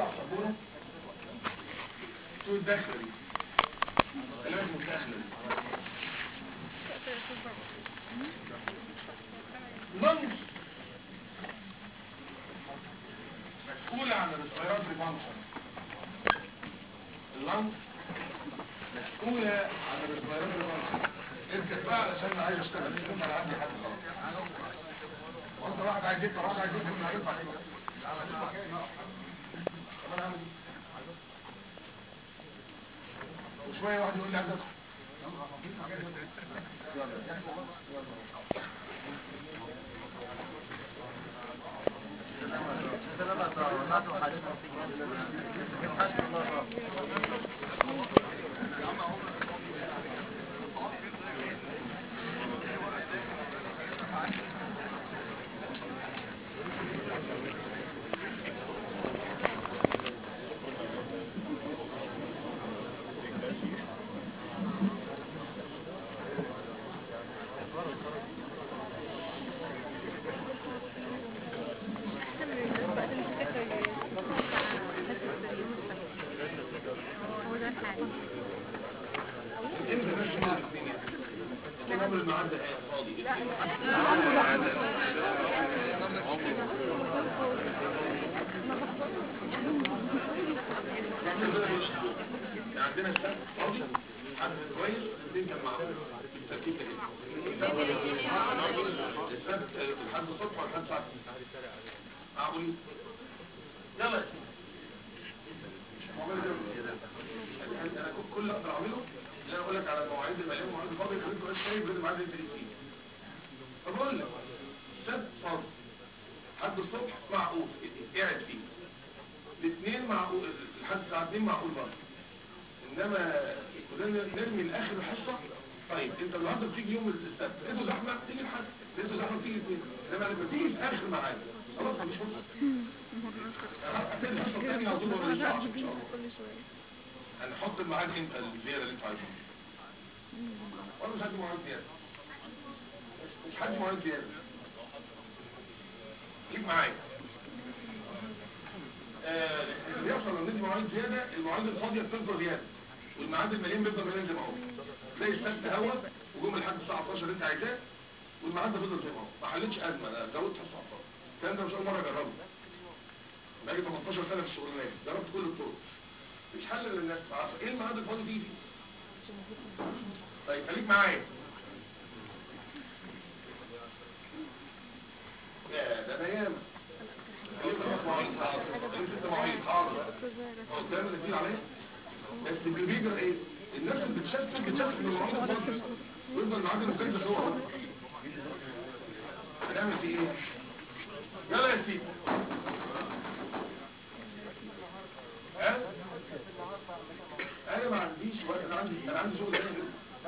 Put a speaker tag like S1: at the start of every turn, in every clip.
S1: طلع صابونه شو الدخله دي كلامك متدخله لنج مسؤولة عن الريسبيراتوري فانكشن اللنج مسؤولة عن الريسبيراتوري فانكشن اركب بقى علشان انا عايز اشتغل مش انا عندي حد خلاص وانت واحد عايز يدفع واحد عايز يدفع مش هيدفع ليه طب انا اعمل ايه وشويه واحد يقول لي عايز ادخل
S2: هو ده الحاجة
S1: انت مش من الاثنين يعني عمر الميعاد ده فاضي يعني عندنا السبت فاضي حد كويس الاثنين كان معاهم الترتيب كده السبت لحد الصبح ولا لحد الساعه معقول يلا مش معقول ده. انا كل اللي اقدر اعمله اللي انا اقول لك على مواعيد المليان ومواعيد الفاضي اللي انت بس شايف بدل ميعاد التليفون فبقول لك سبت فاضي لحد الصبح معقول قاعد فيه الاثنين معقول لحد الساعه 2 معقول برضه انما كلنا نرمي لاخر الحصه طيب انت النهارده بتيجي يوم السبت انتوا زحمه تيجي الحد انتوا زحمه تيجي الاثنين انما لما تيجي في اخر ميعاد خلاص مش مشكله هتبتدي الحصه الثانيه على طول ولا ان شاء الله
S2: كل شوية
S1: هنحط الميعاد امتى الزياده اللي انت عايزها ولا مش حد مواعيد زياده مش حد مواعيد زياده خليك معايا آه، اللي بيحصل لما ندي مواعيد زياده المواعيد الفاضيه بتفضل زياده والميعاد المليان بيفضل مليان زي ما هو زي السبت هوا وجم لحد الساعه 12 اللي انت عايزاه والميعاد ده فضل زي ما هو ما حلتش ازمه انا زودت حصه عطار الكلام ده مش اول مره اجربه بقالي 18 سنه في الشغلانه دي جربت كل الطرق مش حل للناس عارفه ايه الميعاد الفاضي فيه دي طيب خليك معايا يا ده انا ياما خليك مواعيد حاضر خليك ست مواعيد حاضر هو الكلام اللي فيه عليه بس اللي بيجرى ايه الناس اللي بتشتت بتشتت من المواعيد الفاضي ويفضل الميعاد المكلف هو هو هنعمل فيه ايه يلا يا سيدي ها انا ما عنديش وقت انا عندي انا عندي شغل تاني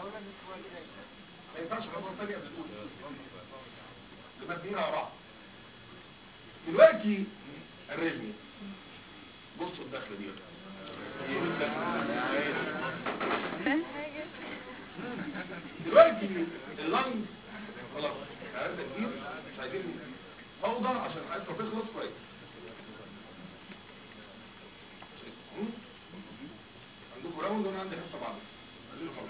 S1: ما ينفعش خطوه ثانيه قبل الاولى مبنيين على بعض دلوقتي الرزمي بصوا الدخله دي ايه الدخلة؟ دلوقتي اللنج خلاص عرفت كتير مش عايزين فوضى عشان الحصه تخلص كويس مم؟ عندكم راوند وانا عندي حصه بعد عايزين فوضى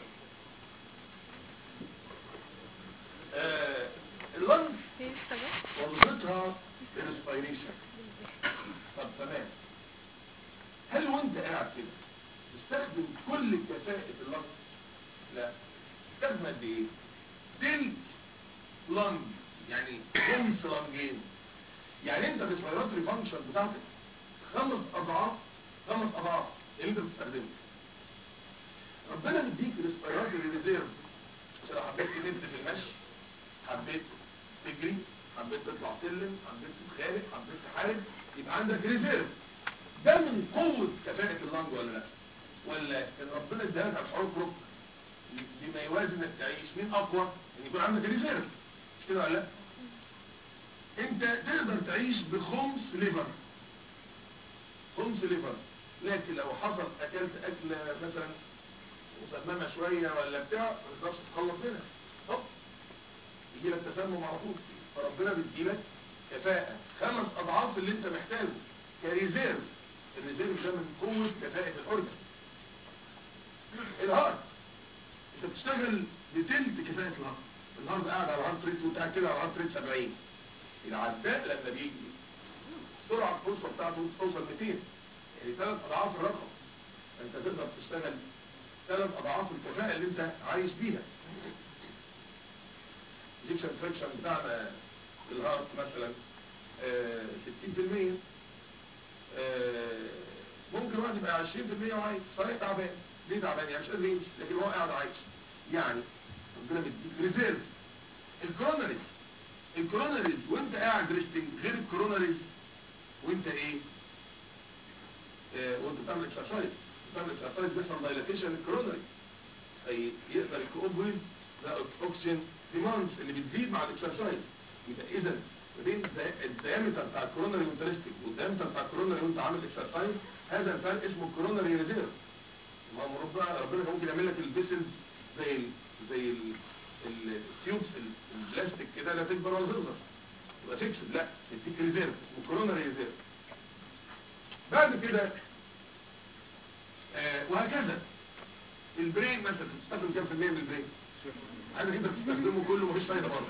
S1: آه اللنج
S2: هي السبب
S1: وظيفتها الريسبيريشن طب تمام هل وانت قاعد كده تستخدم كل كفاءة اللنج لا تستخدم قد ايه تلت لنج يعني خمس لنجين يعني انت الريسبيراتوري فانكشن بتاعتك خمس اضعاف خمس اضعاف اللي انت بتستخدمه ربنا مديك ريسبيراتوري ريزيرف عشان لو حبيت تنزل في المشي حبيت تجري حبيت تطلع سلم حبيت تتخانق حبيت تحارب يبقى عندك ريزيرف ده من قوة كفاءة اللنج ولا لا ولا ان ربنا ادالك على شعور كروك بما يوازي انك تعيش مين اقوى ان يكون عندك ريزيرف مش كده ولا لا انت تقدر تعيش بخمس ليفر خمس ليفر لكن لو حصل اكلت اكلة مثلا مسممة شوية ولا بتاع ما تقدرش تتخلص منها هوب يجي لك تسمم على طول فربنا بيديلك كفاءة خمس اضعاف اللي انت محتاجه كريزيرف الريزيرف ده من قوة كفاءة الأورجن الهارت انت بتشتغل بتلت كفاءة الهارت الهارت قاعد على الهارت ريت وانت قاعد كده على الهارت ريت 70 العداء لما بيجي سرعة الفرصة بتاعته توصل 200 يعني ثلاث أضعاف الرقم انت تقدر تشتغل ثلاث أضعاف الكفاءة اللي انت عايش بيها الايجكشن فريكشن بتاعنا في الهارت مثلا آه، 60% آه، ممكن واحد يبقى 20% وعايش صحيح تعبان ليه تعبان يعني مش قادر يمشي لكن هو قاعد عايش يعني ربنا مديك ريزيرف الكوروناريز الكوروناريز وانت قاعد ريستنج غير الكوروناريز وانت ايه آه، وانت بتعمل اكسرسايز بتعمل اكسرسايز بيحصل دايلاتيشن الكوروناري اي يقدر يكوب ويز ذا اوكسجين ديماندز اللي بتزيد مع الاكسرسايز يبقى اذا ما بين الدي- الديامتر بتاع الكوروناري وانت ريستنج والديامتر بتاع الكوروناري وانت عامل اكسرسايز هذا الفرق اسمه الكوروناري ريزيرف ما هو ربنا ربنا كان ممكن يعمل لك الفيسلز زي ال زي ال التيوبس ال- البلاستيك كده لا تكبر ولا تصغر يبقى فيكس لا يديك ريزيرف اسمه كوروناري ريزيرف بعد كده آه وهكذا البرين مثلا بتستخدم كام في المية من البرين عايزك انت تستخدمه كله مفيش فايدة برضه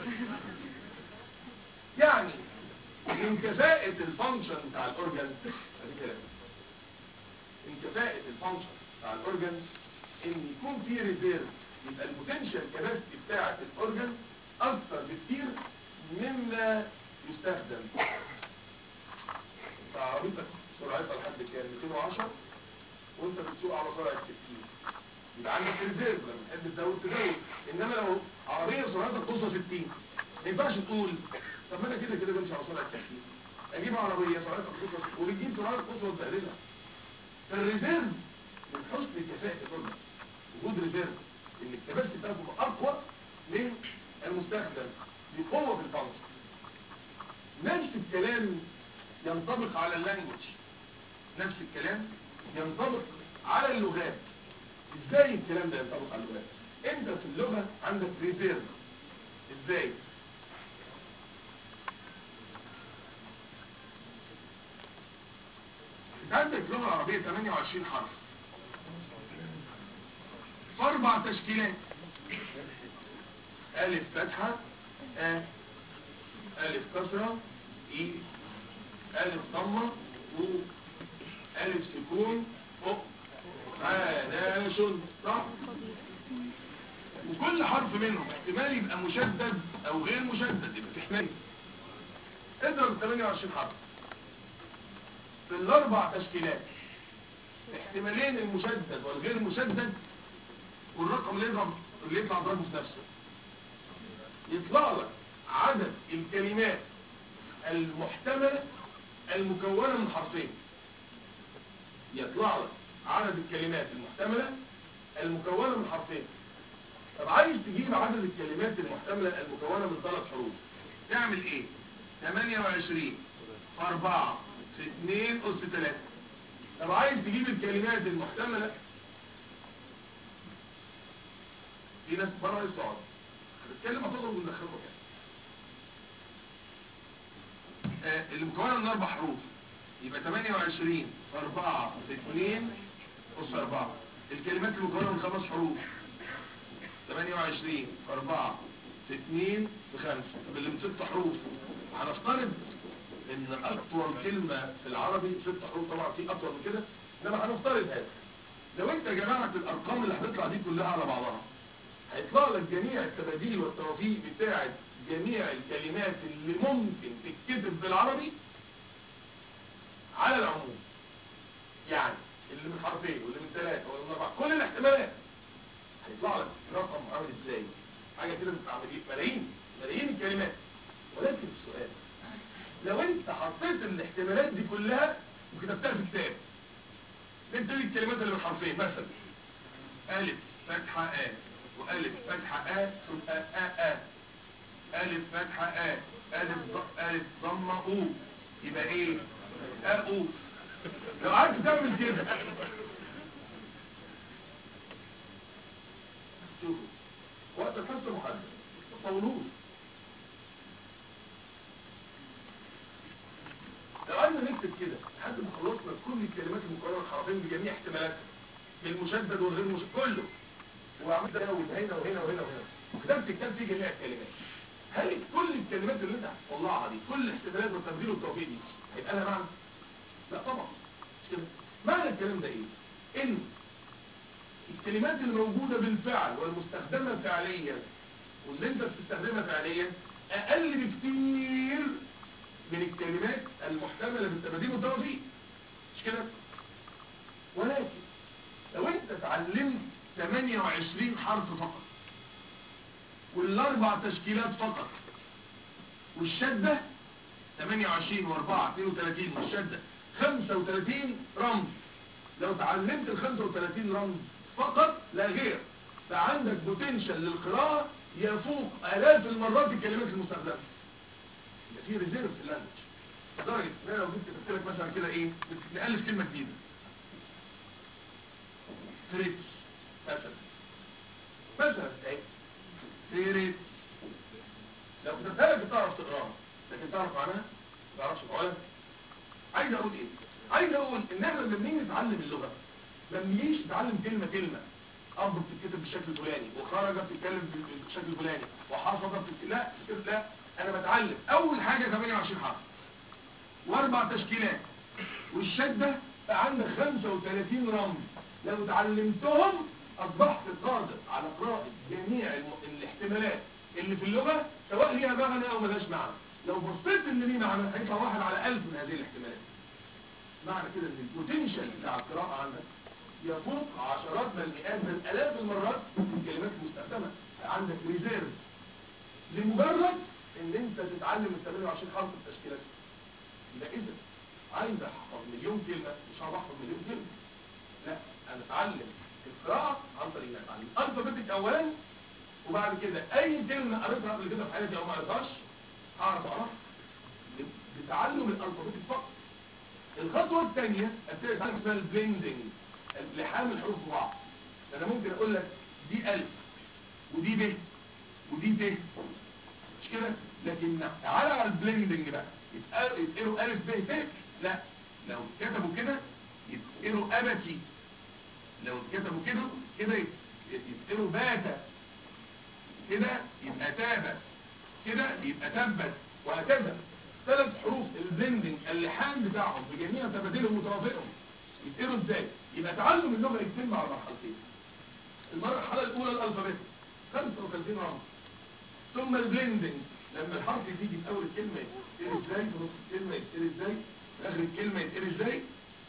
S1: يعني من كفاءة الفانكشن بتاع الاورجن ادي كلام من كفاءة الفانكشن بتاع الاورجن ان يكون في ريزيرف يبقى البوتنشال كاباسيتي بتاعة الاورجن اكثر بكتير مما يستخدم انت عربيتك سرعتها لحد كام 210 وانت بتسوق على سرعه 60 يبقى عندك ريزيرف لما تحب تزود تزود انما لو عربيه سرعتها توصل 60 ما ينفعش تقول طب ما انا كده كده بمشي على سرعه 60 اجيب عربيه سرعتها توصل 60 وبتجيب سرعتها توصل وتقللها فالريزيرف من حسن كفاءه الرجل وجود ريزيرف ان الكباسيتي بتاعته تبقى اقوى من المستخدم بقوه في الفانكشن نفس الكلام ينطبق على اللانجوج نفس الكلام ينطبق على اللغات ازاي الكلام ده ينطبق على اللغات انت في اللغة عندك ريزيرف ازاي انت عندك لغة عربية 28 حرف في اربع تشكيلات الف فتحة ا الف كسرة اي الف ضمة و الف سكون فوق عاناش صح وكل حرف منهم احتمال يبقى مشدد او غير مشدد يبقى في احتمال اضرب 28 حرف في الاربع تشكيلات احتمالين المشدد والغير مشدد والرقم اللي يضرب اللي يطلع ضربه في نفسه يطلع لك عدد الكلمات المحتملة المكونة من حرفين يطلع لك عدد الكلمات المحتملة المكونة من حرفين طب عايز تجيب عدد الكلمات المحتملة المكونة من ثلاث حروف تعمل ايه 28 في 4 في 2 أس 3 طب عايز تجيب الكلمات المحتملة في ناس بره السعودية بتتكلم هتضرب وندخله كده آه، اللي مكونه من اربع حروف يبقى 28 في 4 في 2 أس 4 الكلمات اللي مكونه من خمس حروف 28 في 4 في 2 في 5 طب اللي من ست حروف هنفترض ان اطول كلمة في العربي ست حروف طبعا في اطول من كده انما هنفترض هذا لو انت جمعت الارقام اللي هتطلع دي كلها على بعضها هيطلع لك جميع التباديل والتوافيق بتاعت جميع الكلمات اللي ممكن تتكتب بالعربي على العموم يعني اللي من حرفين واللي من ثلاثة واللي من أربعة كل الاحتمالات هيطلع لك رقم عامل ازاي حاجة كده بتبقى ملايين ملايين الكلمات ولكن السؤال لو انت حطيت الاحتمالات دي كلها وكتبتها في كتاب انت لي الكلمات اللي من حرفين مثلا ألف فتحة آ وألف فتحة آ ثم آ آ آ ألف فتحة آ ألف ض- ألف ضمة أو يبقى إيه؟ آ أو لو عايز تعمل كده شوفوا وقت الحصة محدد ما تطولوش لو قعدنا نكتب كده لحد ما خلصنا كل الكلمات المكونه من حرفين بجميع احتمالاتها بالمشدد والغير مشدد كله وعملت هنا وهنا وهنا وهنا وهنا وكتبت كتاب فيه جميع الكلمات هل كل الكلمات اللي انت هتطلعها دي كل احتمالات والتبديل والتوفيق دي هيبقى لها معنى؟ لا طبعا مش كده معنى الكلام ده ايه؟ ان الكلمات الموجودة بالفعل والمستخدمة فعليا واللي انت بتستخدمها فعليا اقل بكتير من الكلمات المحتملة بالتباديل والتوفيق مش كده ولكن لو انت اتعلمت 28 حرف فقط والاربع تشكيلات فقط والشدة 28 و4 32 والشدة 35 رمز لو تعلمت ال 35 رمز فقط لا غير فعندك بوتنشال للقراءة يفوق آلاف المرات الكلمات المستخدمة يبقى في ريزيرف في اللانجوج لدرجة ان انا لو جبت كتبت لك مثلا كده ايه نألف كلمة جديدة فريتش مثلا مثلا ايه فريتش لو كتبتها لك بتعرف تقراها لكن تعرف معناها ما تعرفش معناها عايز اقول ايه عايز اقول ان احنا لما بنيجي نتعلم اللغة ما بنجيش نتعلم كلمة كلمة أرض بتتكتب بالشكل الفلاني وخرج بتتكلم بالشكل الفلاني وحافظ بتتكلم لا كده لا أنا بتعلم أول حاجة 28 حرف وأربع تشكيلات والشدة بقى عندك 35 رمز لو تعلمتهم أصبحت قادر على قراءة جميع الم... الاحتمالات اللي في اللغة سواء ليها معنى أو ملهاش معنى لو بصيت إن ليه معنى هيطلع واحد على ألف من هذه الاحتمالات معنى كده ان البوتنشال بتاع القراءة عندك يفوق عشرات بل مئات بل الاف المرات الكلمات المستخدمة عندك ريزيرف لمجرد ان انت تتعلم ال 28 حرف التشكيلات يبقى اذا عايز احفظ مليون كلمة مش هقعد احفظ مليون كلمة لا انا اتعلم القراءة عن طريق ان اتعلم الفابيتك اولا وبعد كده اي كلمة قريتها قبل كده في حياتي او ما قريتهاش هعرف اقراها بتعلم الالفابيتك فقط الخطوة الثانية ابتدي اتعلم اسمها البليندنج لحام الحروف في بعض انا ممكن اقول لك دي الف ودي ب ودي ت مش كده لكن تعالى على البليندنج بقى يتقروا الف ب ت لا لو كتبوا كده يتقروا ابتي لو كتبوا كده كده يتقروا باتا كده يبقى تابت كده يبقى تبت وهكذا ثلاث حروف البلندنج اللحام بتاعهم بجميع تبادلهم وتوافقهم يتقروا ازاي يبقى تعلم اللغه يتم على مرحلتين المرحله الاولى الالفابيت 35 رمز ثم البلندنج لما الحرف يجي في اول الكلمه يتقري ازاي في نص الكلمه يتقري ازاي في اخر الكلمه يتقري ازاي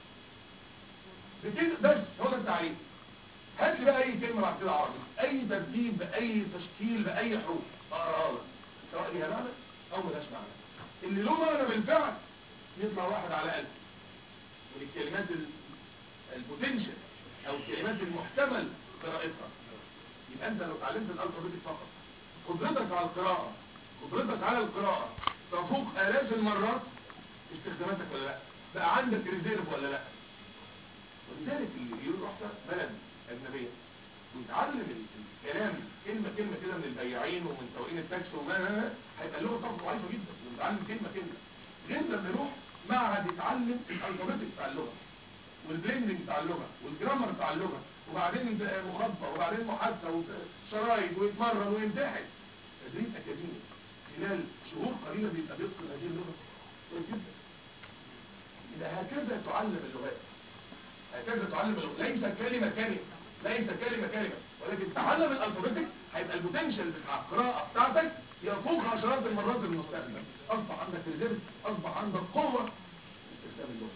S1: بكده بس هو ده التعليم هات لي بقى اي كلمه بعد كده عربي اي ترتيب باي تشكيل باي حروف اقراها لك سواء ليها معنى او ملهاش معنى اللي له معنى بالفعل يطلع واحد على ألف من الكلمات البوتنشال او الكلمات المحتمل قراءتها يبقى انت لو اتعلمت الالفابيتك فقط قدرتك على القراءة قدرتك على القراءة تفوق آلاف المرات استخداماتك ولا لا بقى عندك ريزيرف ولا لا ولذلك اللي يروح بلد أجنبية ويتعلم الكلام كلمة كلمة كده من البياعين ومن سواقين التاكسي وما هيبقى اللغة بتاعته ضعيفة جدا ويتعلم كلمة كلمة غير لما يروح معهد يتعلم الالفابيتك بتاع اللغة والبليندنج بتاع اللغة والجرامر بتاع اللغة وبعدين مخبة وبعدين محادثة وشرايط ويتمرن ويمتحن تدريب أكاديمي خلال شهور قليلة بيبقى بيدخل هذه اللغة كويس جدا إذا هكذا تعلم اللغات هكذا تعلم اللغة ليس كلمة كلمة ليس كلمة كلمة ولكن تعلم الالفابيتك هيبقى البوتنشال بتاع القراءة بتاعتك يفوق عشرات المرات المستخدم اصبح عندك ريزيرف اصبح عندك قوة استخدام اللغة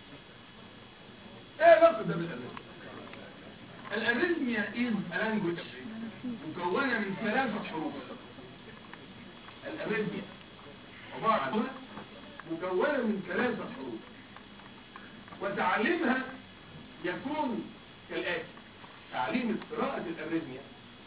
S1: ايه علاقة ده بالاريزميا الاريزميا is a language مكونة من ثلاثة حروف الاريزميا عبارة عن لغة مكونة من ثلاثة حروف وتعليمها يكون كالآتي تعليم قراءة الاريزميا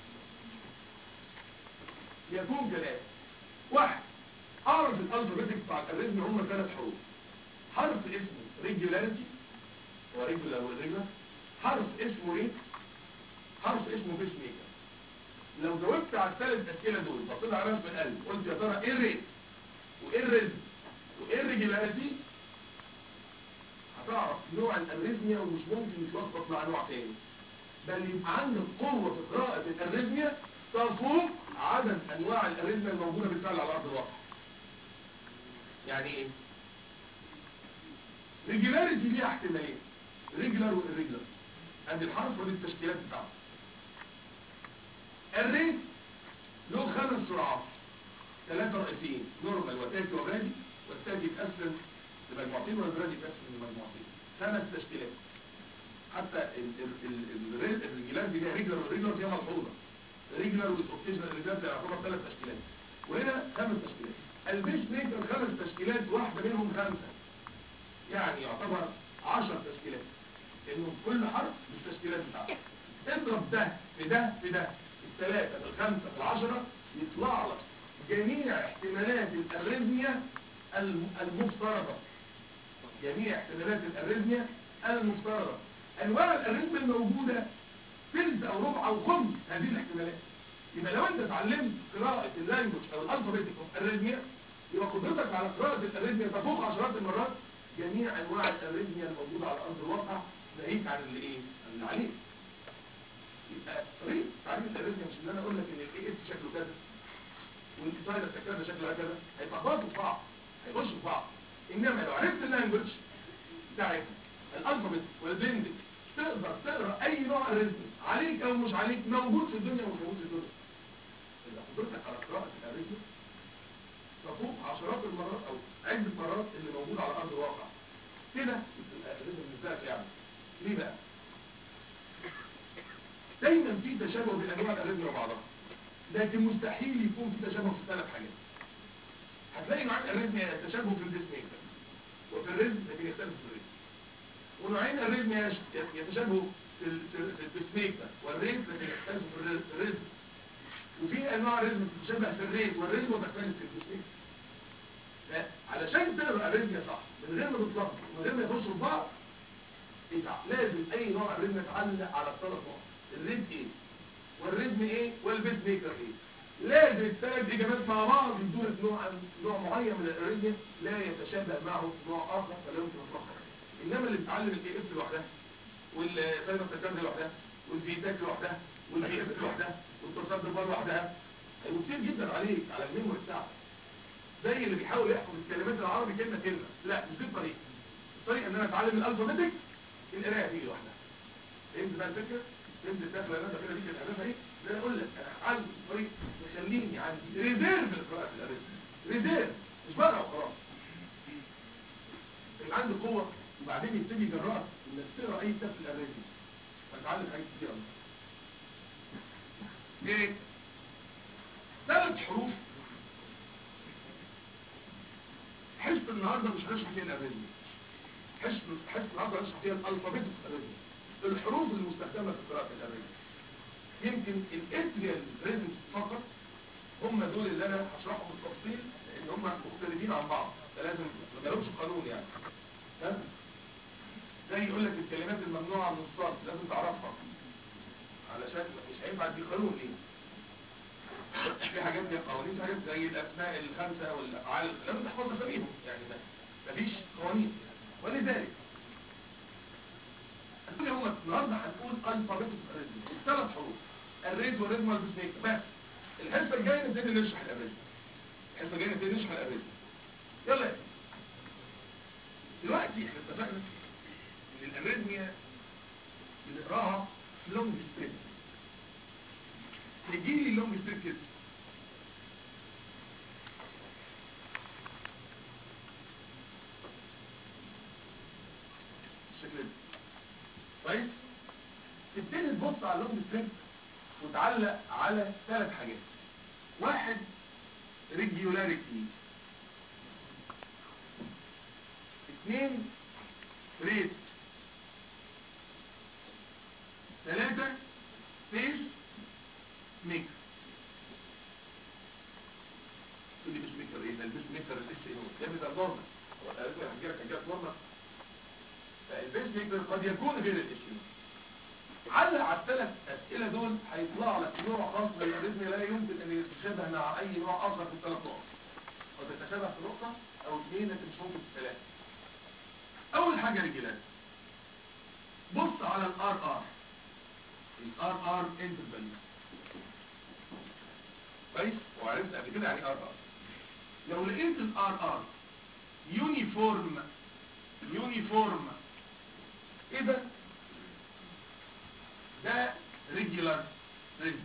S1: يكون كالآتي واحد اعرف الالفابيتك بتاع الاريزميا هم ثلاث حروف حرف اسمه regularity هو regular والريجولار حرف اسمه ريت حرف اسمه بيس ميكر لو جاوبت على الثلاث اسئله دول بصيت على رسم القلب قلت يا ترى ايه الريت وايه الريزم وايه الريجولاريتي تعرف نوع الاريزميا ومش ممكن يتلخبط مع نوع تاني بل يبقى عندك قوة في قراءة الاريزميا تفوق عدد انواع الاريزميا الموجودة بالفعل على ارض الواقع يعني ايه ريجولاريتي ليها احتمالين ريجولار والريجولار ادي الحرف ودي التشكيلات بتاعته الريت له خمس سرعات ثلاثة رئيسيين نورمال وتاتي وغادي والتاتي يتقسم لمجموعتين والغادي يتقسم لمجموعتين خمس تشكيلات حتى الرجلات دي ليها ريجولار والريجولار فيها ملحوظة ريجولار والاوكيجنال ريجولار يعتبر ثلاث تشكيلات وهنا خمس تشكيلات البيس ميكر خمس تشكيلات واحدة منهم خمسة يعني يعتبر 10 تشكيلات لانه كل حرف بالتشكيلات بتاعته اضرب ده في ده في ده الثلاثة في الخمسة في العشرة يطلع لك جميع احتمالات الاريزميا الم- المفترضة جميع احتمالات الاريزميا المفترضة انواع الاريزميا الموجودة ثلث او ربع او خمس هذه الاحتمالات يبقى لو انت اتعلمت قراءة اللانجوج او الالفابيتيك اوف اريزميا يبقى قدرتك على قراءة الاريزميا تفوق عشرات المرات جميع انواع الاريزميا الموجودة على ارض الواقع ناهيك عن اللي ايه اللي عليه يبقى طريق تعريف الاريزميا مش ان انا اقول لك ان الاي اس شكله كذا والانسايد كذا شكله كذا هيبقى برضه في بعض هيخش في بعض انما لو عرفت اللانجوج بتاعتها الالفابت والبندك تقدر تقرا اي نوع اريزمي عليك او مش عليك موجود في الدنيا ومش موجود في الدنيا اذا قدرتك على قراءه الاريزمي تفوق عشرات المرات او عدة مرات اللي موجودة على ارض الواقع كده يبقى الاريزمي بالنسبه لك يعني ليه بقى دايما في تشابه بين انواع الاريزمي وبعضها لكن مستحيل يكون في تشابه في ثلاث حاجات هتلاقي نوعين الاريزمي يتشابهوا في الجسم ميكر وفي الرزم لكن يختلفوا في الرزم ونوعين الرزم يش- يتشابهوا في ال- في في الجسم ميكر والريت لكن يختلفوا في الرز- في الرزم وفي انواع رزم تتشابه في الريت والرزم وتختلف في الجسم ميكر لا علشان تقرا الرزم صح من غير ما تتلخبط من غير ما يخشوا في بعض يتع- لازم اي نوع رزم يتعلق على الثلاث نقط الريت ايه والريتم ايه والبيس ميكر ايه لازم الثلاث اجابات مع بعض يدون نوع نوع معين من الاريزم لا يتشابه معه نوع اخر فلا يمكن اطلاقا انما اللي بيتعلم الاي اس لوحدها والسايبر تكامل لوحدها والفيتاك لوحدها والفي اس لوحدها والتصدر بار لوحدها هيبقوا كتير جدا عليك على الميموري بتاعك زي اللي بيحاول يحفظ الكلمات العربي كلمه كلمه لا مش دي الطريقه الطريقه ان انا اتعلم الالفابيتك القرايه هتيجي لوحدها فهمت بقى الفكره فهمت الدخله اللي انا داخلها دي كانت هدفها ايه زي ما اقول لك انا هتعلم طريق يخليني عندي ريزيرف لقراءه الاريزم ريزيرف مش بقرا وخلاص يبقى عندي قوه وبعدين يبتدي جراء انك تقرا اي كتاب في الاريزم فتعلم حاجات كتير قوي ايه ثلاث حروف حصه النهارده مش هنشرح فيها الاريزم حصه حصه النهارده هنشرح فيها الالفابيت في الاريزم الحروف المستخدمه في قراءه الاريزم يمكن الاتريال ريزم فقط هم دول اللي انا هشرحهم بالتفصيل لان هم مختلفين عن بعض ده لازم ما جالهمش قانون يعني تمام زي يقول لك الكلمات الممنوعه من الصرف لازم تعرفها علشان مش هينفع دي قانون ليه في حاجات فيها قوانين في حاجات زي الاسماء الخمسه والافعال لازم تحفظ اساميهم يعني ما مفيش قوانين ولذلك هتقول هم النهارده هنقول الفابيتك ريزم ثلاث حروف الريز والريزم والبسميك بس الحصه الجايه نبتدي نشرح الاريزم الحصه الجايه نبتدي نشرح الاريزم يلا يا سيدي. دلوقتي احنا اتفقنا ان الاريزميا بنقراها لونج ستريت نجي لي اللونج ستريت كده بالشكل ده كويس تبتدي تبص على اللونج ستريب وتعلق على ثلاث حاجات واحد ريجيولاريتي اثنين ريت ثلاثة بيس ميكر تقول لي بيس ميكر ايه ده البيس ميكر الاس ايه هو ده بيبقى نورمال هو الاريثميا هتجيلك هتجيلك نورمال فالبيس ميكر قد يكون غير الاسم علق على الثلاث اسئله دول هيطلع لك نوع خاص من الاريثميا لا يمكن ان يتشابه مع اي نوع اخر في الثلاث نقط وتتشابه في نقطه او اثنين لكن مش ممكن في ثلاثه اول حاجه رجلات بص على الار ار الار ار انترفال كويس وعرفت قبل كده يعني ار ار لو لقيت الار ار يونيفورم يونيفورم ايه ده ده ريجولار ريزم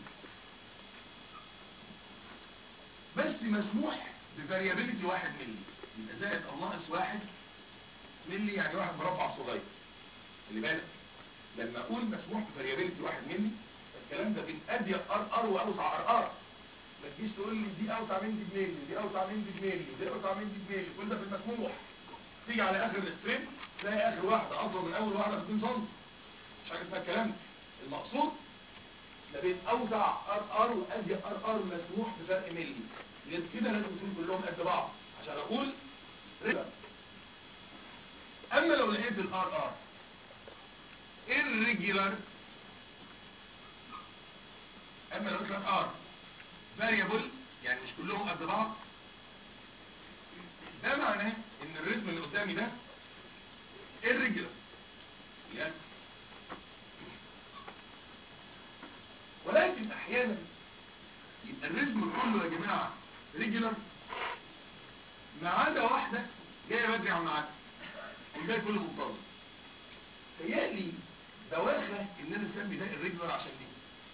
S1: بس مسموح بفاريابيلتي واحد ملي يبقى زائد او ناقص واحد ملي يعني واحد مربع صغير اللي بالك لما اقول مسموح بفاريابيلتي واحد ملي الكلام ده بين اضيق ار ار واوسع ار ار ما تجيش تقول لي دي اوسع من دي بملي دي اوسع من دي بملي دي اوسع من دي بملي كل ده في المسموح تيجي على اخر الستريب تلاقي اخر واحده اصغر من اول واحده ب 2 سم مش حاجه اسمها الكلام ده المقصود ما بين اوسع ار ار واضيق ار ار مسموح بفرق ملي غير كده لازم يكونوا كلهم قد بعض عشان اقول ربا اما لو لقيت الار ار irregular اما لو قلت لك ار variable يعني مش كلهم قد بعض ده معناه ان الريتم اللي قدامي ده irregular يعني ولكن احيانا يبقى الريتم كله يا جماعه ريجولار ما عدا واحده جايه بدري عن ميعادها والباقي كله منتظم تهيألي بواخه ان انا اسمي ده الريجولار عشان دي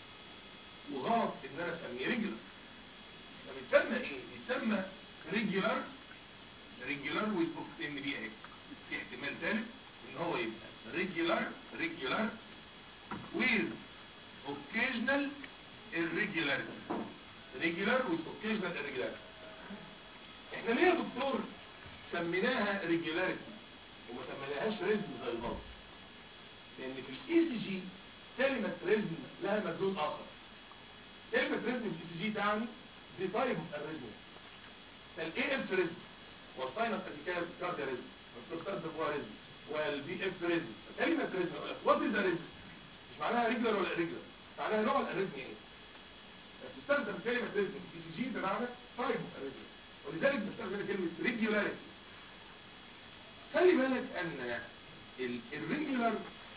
S1: وغلط ان انا اسميه ريجولار فبيتسمى ايه؟ بيتسمى ريجولار ريجولار ويز ان بي اهي في احتمال ثالث ان هو يبقى ريجولار ريجولار ويز occasional irregularity regular with occasional irregularity احنا ليه يا دكتور سميناها regularity وما سميناهاش ريزم زي الغلط لان في الاي سي جي كلمة ريزم لها مدلول اخر كلمة ريزم في الاي سي جي تعني دي تايب اوف الريزم فالاي اف ريزم والساينس اتيكال كارديا ريزم والبروستات دبوا ريزم والبي اف ريزم كلمة ريزم وات از ريزم مش معناها ريجلر ولا ريجلر معناها نوع الاريزم ايه بتستخدم كلمة ريزم في سي جي بمعنى تايب اوف الريزم ولذلك بستخدم كلمة ريجولاريتي خلي بالك ان الريجولار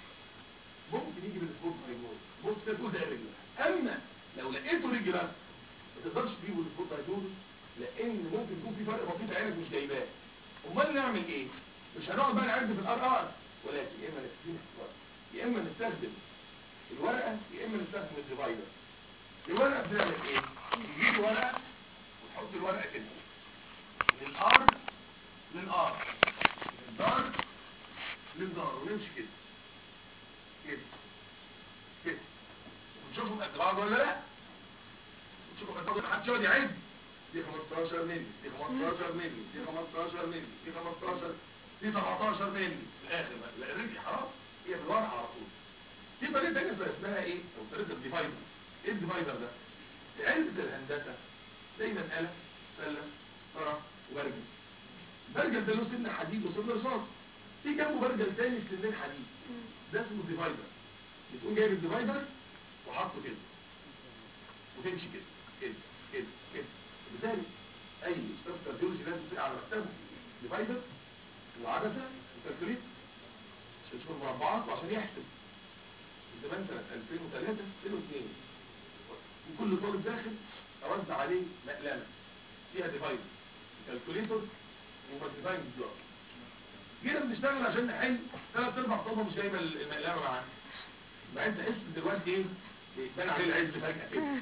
S1: ممكن يجي من السبورت هايمون بص كده تقول ده ريجولار اما لو لقيته ريجولار ما تقدرش تجيبه السبورت هايمون لان ممكن يكون في فرق بسيط عينك مش جايباه امال نعمل ايه مش هنقعد بقى نعد في الار ار ولكن يا اما نستخدم يا اما نستخدم الورقه يا اما نستخدم الديفايدر الورقه بتعمل ايه تجيب ورقه وتحط الورقه كده من الار للار من الدار للدار ونمشي كده كده كده ونشوفهم قد بعض ولا لا ونشوفهم قد بعض محدش يقعد يعد دي 15 مللي دي 15 مللي دي 15 مللي دي 15 دي 17 مللي في الاخر بقى لا الرجل حرام هي بالورقه على طول في طريقه ثانيه اسمها ايه او طريقه الديفايدر ايه الديفايدر ده في علبه الهندسه دايما آلة سله طرف وبرجل برجل ده له سن حديد وسن رصاص في جنبه برجل تاني سنين حديد ده اسمه ديفايدر بتقوم جايب الديفايدر وحاطه كده وتمشي كده كده كده كده لذلك اي استاذ كارديولوجي لازم تلاقي على مكتبه ديفايدر وعدسه وكالكوليت عشان يشوف المربعات وعشان يحسب زمان سنه 2003 2002 وكل طالب داخل اوزع عليه مقلمه فيها ديفايدر كالكوليتور ومالتيفاينج بلوك جينا بنشتغل عشان نحل ثلاث ارباع طلبه مش جايبه المقلمه معاها بعدين تحس دلوقتي ايه بيبان عليه العز فجاه كده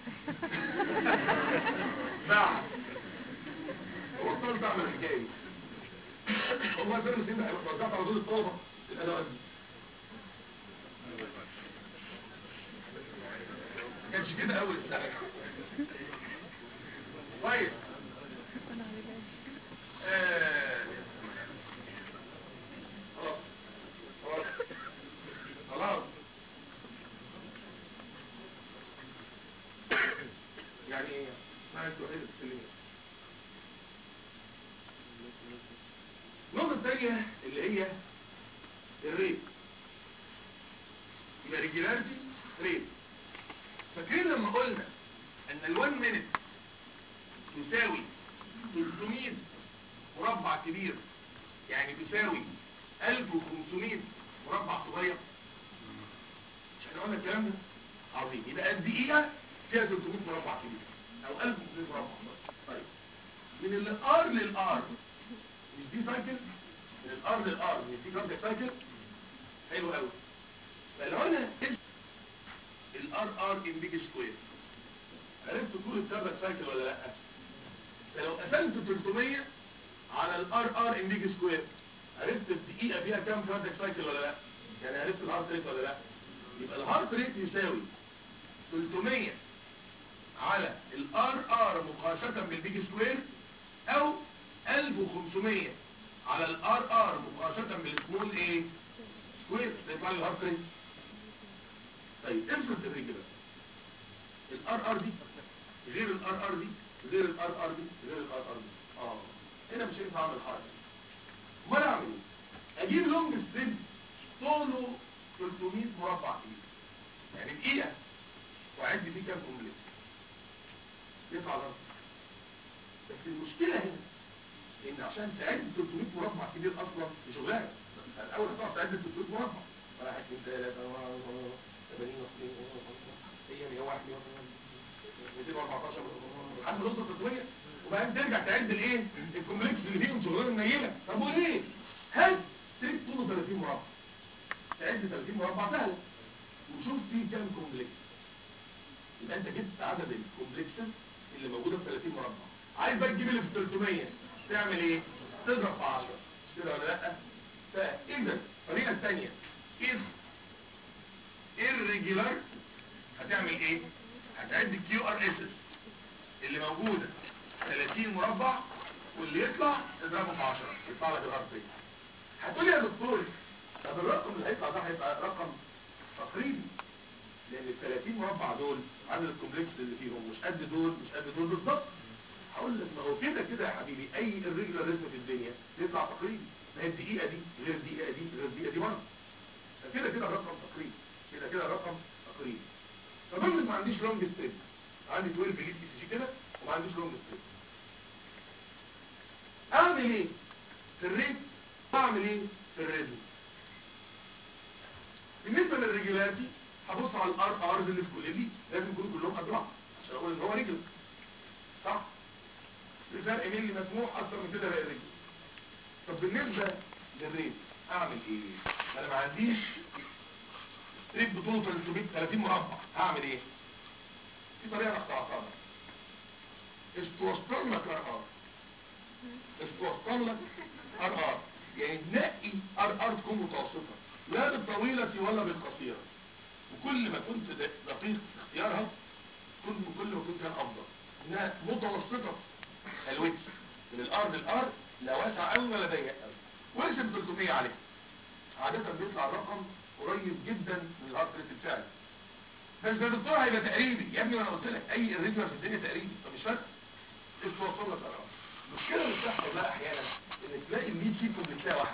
S1: بعد هو الطالب بعمل الحكايه دي والله فيلم سنة وزعت على دول الطلبه الادوات دي ما كانش كده اول السنه كويس آه. خلاص خلاص خلاص يعني ما انتوا عايزين تتكلموا النقطة الثانية اللي هي الريت يبقى ريجولاريتي ريت فاكرين لما قلنا ان الوان مينت تساوي 300 مربع كبير يعني تساوي 1500 مربع صغير مش احنا قلنا الكلام ده عظيم يبقى الدقيقه فيها 300 مربع كبير او 1500 مربع طيب من الار للار مش دي سايكل من الار للار مش دي كاردياك سايكل حلو قوي فلو انا الار ار ان بيج سكوير عرفت طول الكاردياك سايكل ولا لا فلو قسمت 300 على الار ار ان بيج سكوير عرفت الدقيقه فيها كام كاردياك سايكل ولا لا يعني عرفت الهارت ريت ولا لا يبقى الهارت ريت يساوي 300 على الار ار مقاسمه بالبيج سكوير او 1500 على الار ار مقاسمه بالسمول ايه سكوير ده يطلع لي الهارت ريت طيب افرض الرجل الار ار دي غير الار ار دي غير الار ار دي غير الار ار دي اه هنا مش هينفع اعمل حاجه امال اعمل ايه اجيب لونج ستريب طوله 300 مربع كبير يعني دقيقه واعد فيه كام كومبلكس يطلع الارض بس المشكله هنا ان عشان تعد 300 مربع كبير اصلا دي شغلانه الاول هتقعد تعد 300 مربع واحد اثنين ثلاثه 80 هي 101 214 لحد ما توصل 300 وبعدين ترجع تعد الايه الكومبلكس اللي فيهم شغلانه منيله طب وليه هات تريد طوله 30 مربع تعد 30 مربع سهله وشوف فيه كام كومبلكس يبقى انت جبت عدد الكومبلكسز اللي موجوده في 30 مربع عايز بقى تجيب اللي في 300 تعمل ايه تضرب في 10 مش كده ولا لا فاذا الطريقه الثانيه if irregular هتعمل ايه هتعد الكيو ار اس اللي موجوده 30 مربع واللي يطلع اضربه في 10 يطلع لك الار بي هتقول لي يا دكتور طب الرقم اللي هيطلع ده هيبقى رقم تقريبي لان ال 30 مربع دول عدد الكومبلكس اللي فيهم مش قد دول مش قد دول بالظبط هقول لك ما هو كده كده يا حبيبي اي الريجولار ريتم في الدنيا يطلع تقريبي ما هي الدقيقه دي غير الدقيقه دي غير الدقيقه دي برضه فكده كده الرقم تقريبي كده كده الرقم تقريبي فبرضه ما عنديش لونج ستريب عندي 12 ليد اي سي جي كده وما عنديش لونج ستريب اعمل ايه في الريت اعمل ايه في الريزم بالنسبه للريجولاريتي هبص على الار ارز اللي في كل دي لازم يكونوا كلهم قد بعض عشان اقول ان هو رجل صح بفرق مين اللي مسموح اكتر من كده بقى الرجل طب بالنسبه للريت اعمل ايه انا ما عنديش ريت بطوله 300 30 مربع هعمل ايه في طريقه انا اخترعتها استوسطن لك ار ار استوسطن لك ار ار يعني تنقي ار ار تكون متوسطه لا بالطويله ولا بالقصيره وكل ما كنت دقيق في اختيارها كل كل ما كنت كان افضل انها متوسطه الويتس من الار للار لا واسع قوي ولا ضيق قوي وارسم 300 عليه عادة بيطلع الرقم قريب جدا من الار ريت الفعلي بس يا دكتور هيبقى تقريبي يا ابني ما انا قلت لك اي الريتم في الدنيا تقريبي طب مش فارق ايش توصل لك الار المشكله اللي بتحصل بقى احيانا ان تلاقي الليد فيكم بتلاقي واحده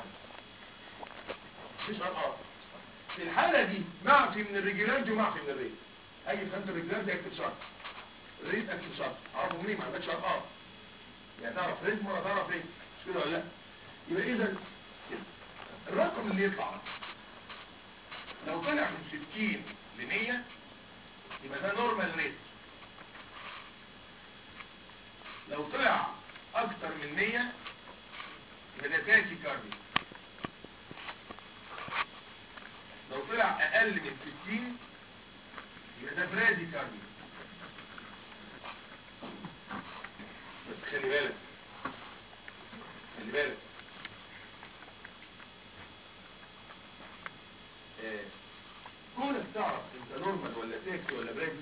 S1: مش ار ار في الحالة دي معفي من الريجولاريتي ومعفي من الريت اي فهمت الريجولاريتي اكتب شرط الريت اكتب شرط اعرفه منين ما عندكش ار ار يعني تعرف ريت ولا تعرف ريت مش كده ولا لا يبقى اذا الرقم اللي يطلع لو طلع من 60 ل 100 يبقى ده نورمال ريت لو طلع اكتر من 100 يبقى ده تاكي كاردي لو طلع اقل من 60 يبقى ده برادي كاردي بس خلي بالك خلي بالك آه، كونك تعرف انت نورمال ولا تاكسي ولا برادي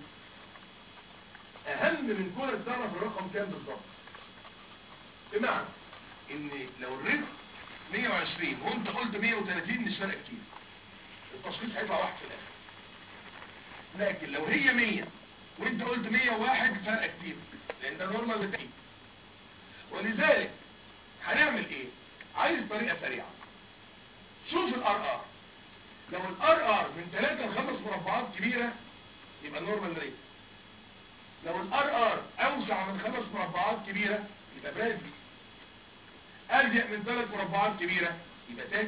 S1: اهم من كونك تعرف الرقم كام بالظبط بمعنى ان لو الريت 120 وانت قلت 130 مش فارقه كتير التشخيص هيطلع واحد في الاخر لكن لو هي 100 وانت قلت 101 فرق كتير لان ده نورمال بتاعي ولذلك هنعمل ايه عايز طريقه سريعه شوف الار ار لو الار ار من 3 ل 5 مربعات كبيره يبقى نورمال ريت لو الار ار اوسع من 5 مربعات كبيره يبقى برادي اضيق من 3 مربعات كبيره يبقى تاكي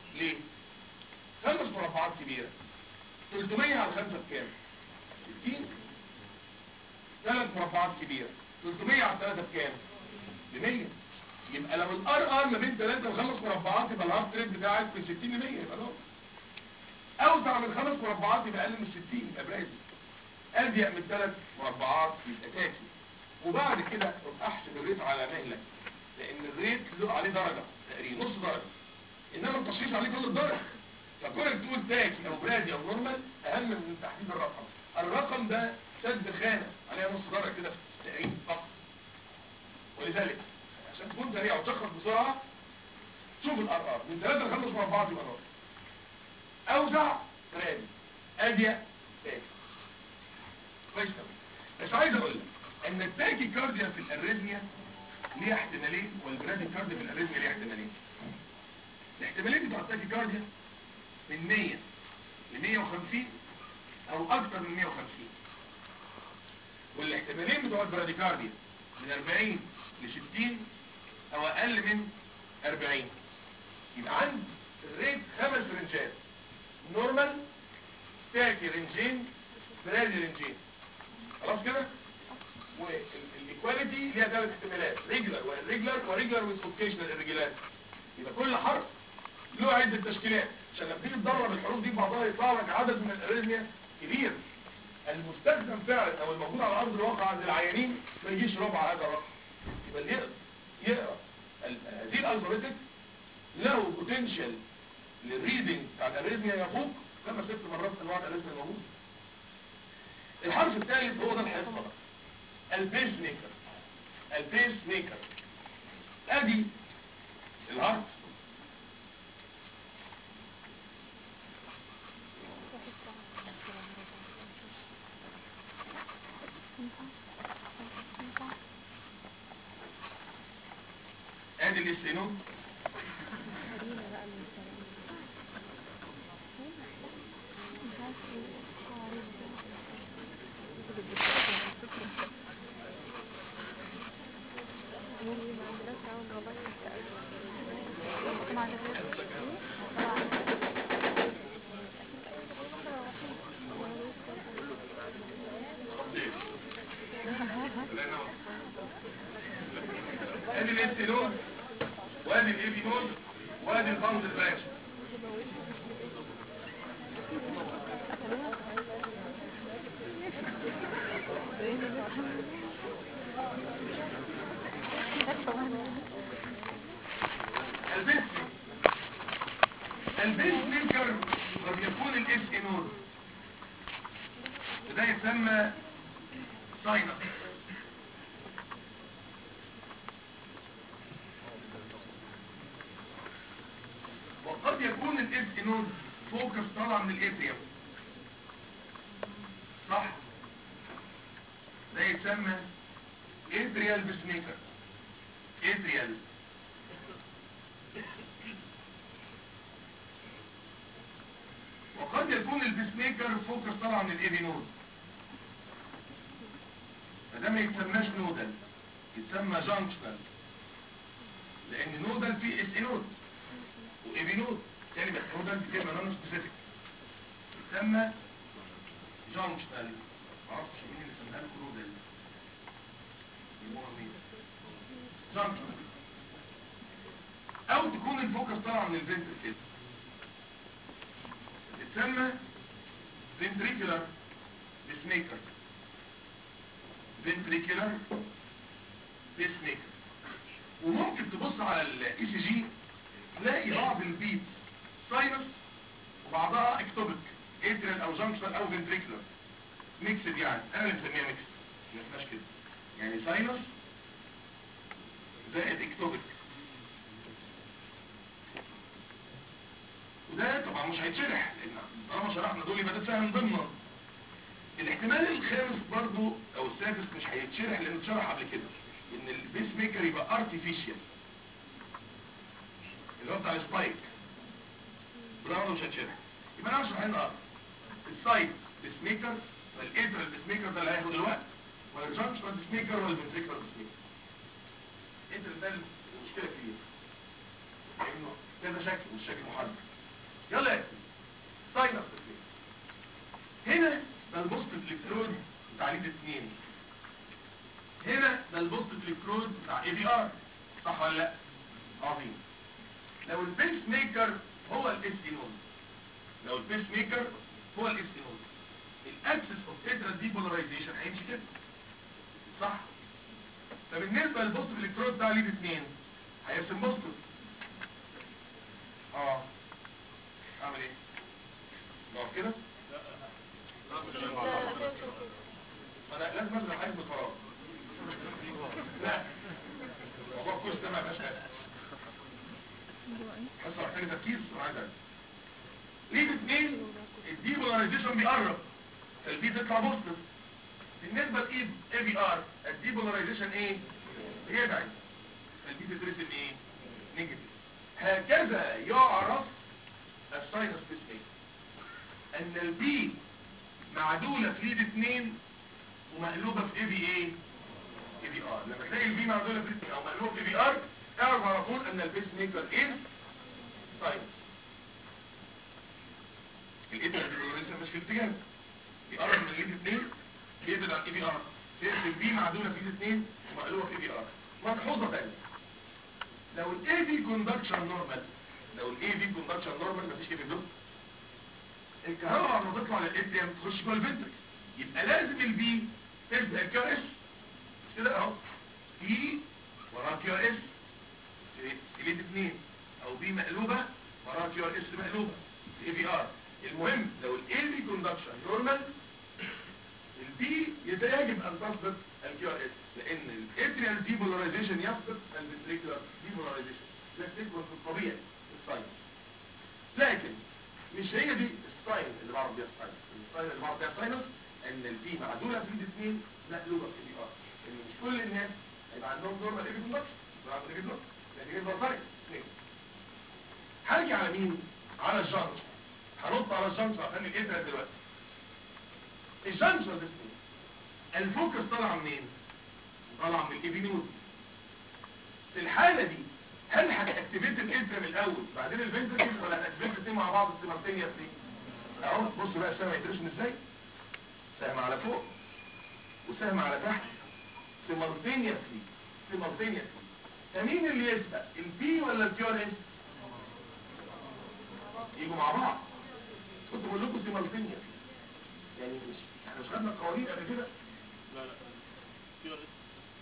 S1: ليه خمس مربعات كبيرة 300 على 5 بكام 60 ثلاث مربعات كبيرة 300 على 3 بكام ب 100 يبقى لو الار ار ما بين 3 و5 مربعات يبقى الهارت ريت بتاعك من 60 ل 100 يبقى نور اوسع من خمس مربعات يبقى اقل من 60 يبقى برادي اضيق من ثلاث مربعات يبقى تاكي وبعد كده تبقى احسب الريت على مهلك لان الريت له عليه درجة تقريبا نص درجة انما التشخيص عليه كل الدرجة فكونك تقول تاكي او برادي او نورمال اهم من تحديد الرقم الرقم ده سد خانة عليها نص درجة كده في التقريب فقط ولذلك عشان تكون سريع وتشخص بسرعة شوف الار ار من 3 ل 5 مربعات يبقى نورمال اوسع برادي اضيق تاكي كويس قوي بس عايز اقول لك ان التاكي كارديا في الاريثميا ليه احتمالين والبرادي كارديا في الاريثميا ليه احتمالين الاحتمالين بتوع التاكي كارديا من 100 ل 150 او اكتر من 150 والاحتمالين بتوع البراديكارديا من 40 ل 60 او اقل من 40 يبقى عند الريت خمس رنجات نورمال تاكي رنجين برادي رنجين خلاص كده والايكواليتي ليها ثلاث احتمالات ريجولار والريجولار وريجولار ويز اوكيشنال irregularity يبقى كل حرف له عده تشكيلات عشان لما تيجي تدرب الحروف دي بعضها يطلع لك عدد من الاريثميا كبير المستخدم فعلا او الموجود على ارض الواقع عند العيانين ما يجيش ربع هذا الرقم يبقى اللي يقرا يقرا ال- هذه الالفابيتك له بوتنشال للريدنج بتاع الاريثميا يفوق خمس ست مرات انواع الاريثميا الموجوده الحرف الثالث هو ده الحصه بقى البيس ميكر البيس ميكر ادي الهارت ادي الاستينو ادي الاستينو وادي الايبينود وادي البامز الباشا البيس البيس ميكر قد يكون الاس انود وده يسمى ساينس وقد يكون الاس انود فوكس طالع من الاتريوم صح ده يسمى اتريال بسميكر اتريال وقد يكون البسميكر فوكس طالع من الايبي نود فده ما يتسماش نودل يتسمى جانكشنال لان نودل فيه اس نود وايبي نود تاني بس نودل دي كلمه نون سبيسيفيك يتسمى جانكشنال معرفش مين اللي سماها لكم نودل يسموها مين جانكشنال او تكون الفوكس طالع من الفنتركل تسمى ventricular pacemaker ventricular pacemaker وممكن تبص على الاي سي جي تلاقي بعض البيت ساينس وبعضها اكتوبيك اتريال او جانكشنال او ventricular ميكسد يعني انا اللي مسميها ميكس ما اسمهاش كده يعني ساينس زائد اكتوبيك وده طبعا مش هيتشرح لان طالما شرحنا دول يبقى ده سهل ضمن الاحتمال الخامس برضو او السادس مش هيتشرح لانه اتشرح قبل كده ان البيس ميكر يبقى ارتفيشال اللي هو بتاع السبايك وده برضه مش هيتشرح يبقى انا هشرح هنا السايد بيس ميكر والانتر البيس ميكر ده اللي هياخد الوقت ولا الجانكشن بيس ميكر ولا الفنتريكولار بيس ميكر انت ده المشكله كبيره لانه كذا شكل مش شكل محدد يلا يا سيدي ساينس هنا ده البوزيتيف الكترود بتاع ليد 2 هنا ده البوزيتيف الكترود بتاع اي بي ار صح ولا لا عظيم لو البيس ميكر هو الاس نود لو البيس ميكر هو الاس نود الاكسس اوف اترا ديبولاريزيشن هيمشي كده صح فبالنسبه للبوزيتيف الكترود بتاع ليد 2 هيرسم بوزيتيف اه اعمل ايه نقف كده انا لازم ابدا حاجه بفراغ لا موضوع الكورس ده ما بقاش كده بس محتاج تركيز وعايز أركز. ليه اثنين الديبولاريزيشن بيقرب فالبي تطلع بوزيتيف بالنسبه لايد اي بي ار الديبولاريزيشن ايه بيبعد فالبي تترسم ايه نيجاتيف هكذا يعرف الساينس بيسميك ان البي معدولة في ليد 2 ومقلوبة في اي بي ايه اي بي ار لما تلاقي البي معدولة في ليد 2 او مقلوبة في اي بي ار اعرف على طول ان البيس ميكر از ساينس الاتر ديبولاريزيشن مش في اتجاه بيقرب من ليد 2 بيبعد عن اي بي ار البي معدولة في ليد 2 ومقلوبة في اي بي ار ملحوظة تانية لو الاي بي كوندكشن نورمال لو الاي بي كوندكشن نورمال مفيش اي بي بلوك الكهرباء لما تطلع للاتريم تخش جوه الفنترك يبقى لازم البي تبدا الكيو اس مش كده اهو بي وراه كيو اس في ليد 2 او بي مقلوبه وراه كيو اس مقلوبه في اي بي ار المهم لو الاي بي كوندكشن نورمال البي يجب ان تسبق الكيو اس لان الاتريال ديبولاريزيشن يسبق الفنتريكولار ديبولاريزيشن ده تكبر في الطبيعي الساينس لكن مش هي دي الساين اللي بعرف بيها الساينس الساين اللي بعرف بيها الساينس ان البي معدوله في ايد اثنين مقلوبه في اي ار ان مش كل الناس هيبقى عندهم نورمال ايبي كوندكشن يبقى عندهم ايبي بلوك لكن يبقى فرق اثنين هاجي على مين على الجانكشن هنط على الجانكشن عشان الاترا دلوقتي الجانكشن ده اسمه الفوكس طالع منين طالع من الايبي نود في الحاله دي هل هتاكتيفيت الانترم الاول بعدين الفنتركل ولا هتاكتيفيت الاثنين مع بعض السيمالتينيوسلي اهو بص بقى السهم هيترسم ازاي سهم على فوق وسهم على تحت سيمالتينيوسلي سيمالتينيوسلي فمين اللي يسبق البي ولا الكيو ار اس يجوا مع بعض كنت بقول لكم سيمالتينيوسلي يعني مش احنا مش خدنا القوانين قبل كده
S3: لا لا كيو ار اس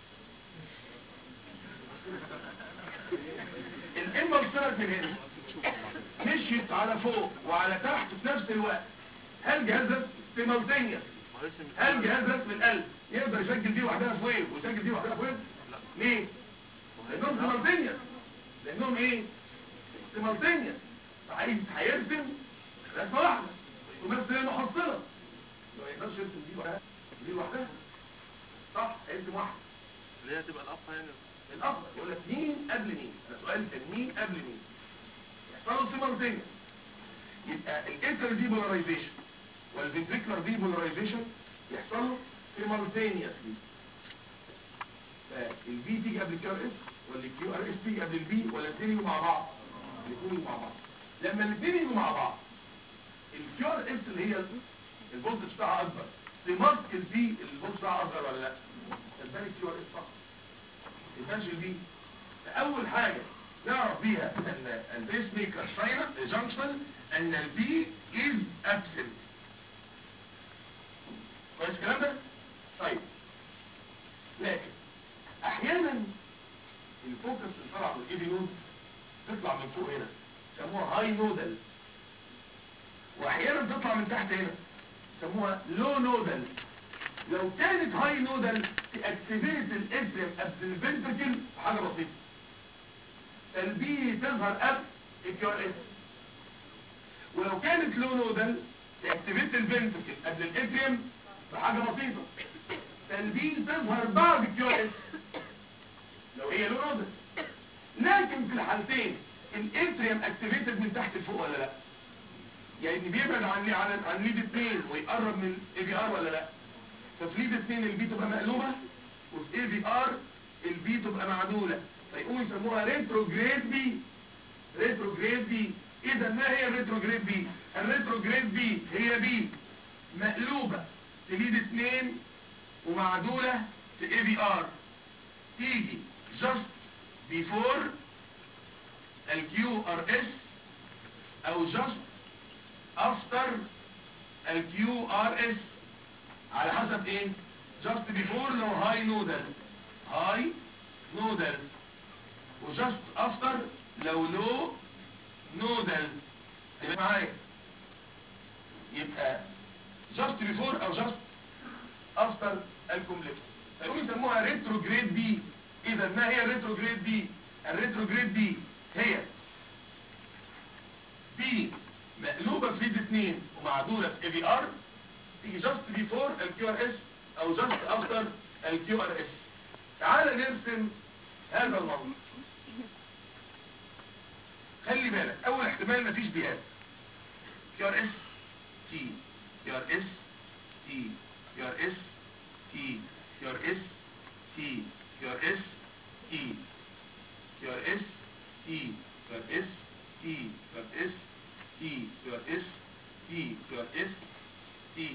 S1: الامبلس طلعت من هنا مشيت على فوق وعلى تحت في نفس الوقت هل جهاز ده سيمالتينيوس هل جهاز رسم القلب يقدر يسجل دي وحدها في ويف ويسجل دي وحدها في ويف ليه لانهم سيمالتينيوس لانهم ايه سيمالتينيوس عايز هيرسم رسمه واحده تمثل محصله ما يقدرش يرسم دي وحدها دي لوحدها صح هيرسم واحده
S3: اللي هي تبقى الأقصى يعني
S1: الافضل يقول لك مين قبل مين ده سؤال كان مين قبل مين يحصلوا سيمالتينيوس يبقى الانتر ديبولاريزيشن والفنتريكولار ديبولاريزيشن يحصلوا سيمالتينيوسلي فالبي تيجي قبل الكيو ار اس ولا الكيو ار اس تيجي قبل البي ولا الاثنين يجوا مع بعض الاثنين يجوا مع بعض لما الاثنين يجوا مع بعض الكيو ار اس اللي هي الفولتج بتاعها اكبر تمسك البي الفولتج بتاعها اصغر ولا لا تبان الكيو ار اس فقط يبانش البي فاول حاجه نعرف بيها ان البيس ميكر ساينس جانكشن ان البي از ابسنت كويس الكلام ده طيب لكن احيانا الفوكس اللي طلع من الاي نود تطلع من فوق هنا يسموها هاي نودل واحيانا بتطلع من تحت هنا يسموها لو نودل لو كانت هاي نودل تاكتيفيت الاتريم قبل الفنتركل بحاجه بسيطه البي تظهر قبل الكيو ار اس ولو كانت لو نودل تاكتيفيت الفنتركل قبل الاتريم بحاجه بسيطه البي تظهر بعد الكيو ار اس لو هي لو نودل لكن في الحالتين الاتريم اكتيفيتد من تحت لفوق ولا لا يعني بيبعد عن عن عن ليد 2 ويقرب من اي بي ار ولا لا ففي ليد 2 البي تبقى مقلوبه وفي اي بي ار البي تبقى معدوله فيقوموا يسموها ريتروجريد بي ريتروجريد بي اذا ما هي الريتروجريد بي الريتروجريد بي هي بي مقلوبة في ليد 2 ومعدولة في اي بي ار تيجي just before الكيو ار اس او just after الكيو ار اس على حسب ايه just before لو هاي نودل هاي نودل وجاست افتر لو لو نودل يبقى معايا يبقى جاست بيفور او جاست افتر الكومبلكس فيقوم يسموها ريتروجريد بي اذا ما هي الريتروجريد بي الريتروجريد بي هي بي مقلوبة في ليد 2 ومعدولة في اي في ار تيجي جاست بيفور الكيو ار اس او جاست افتر الكيو ار اس تعال نرسم هذا المنظر خلي بالك اول احتمال مفيش بيات كيو ار اس تي كيو ار اس تي كيو ار اس تي كيو ار اس تي كيو ار اس تي كيو ار اس تي كيو ار اس تي كيو ار اس تي كيو ار اس تي كيو ار اس تي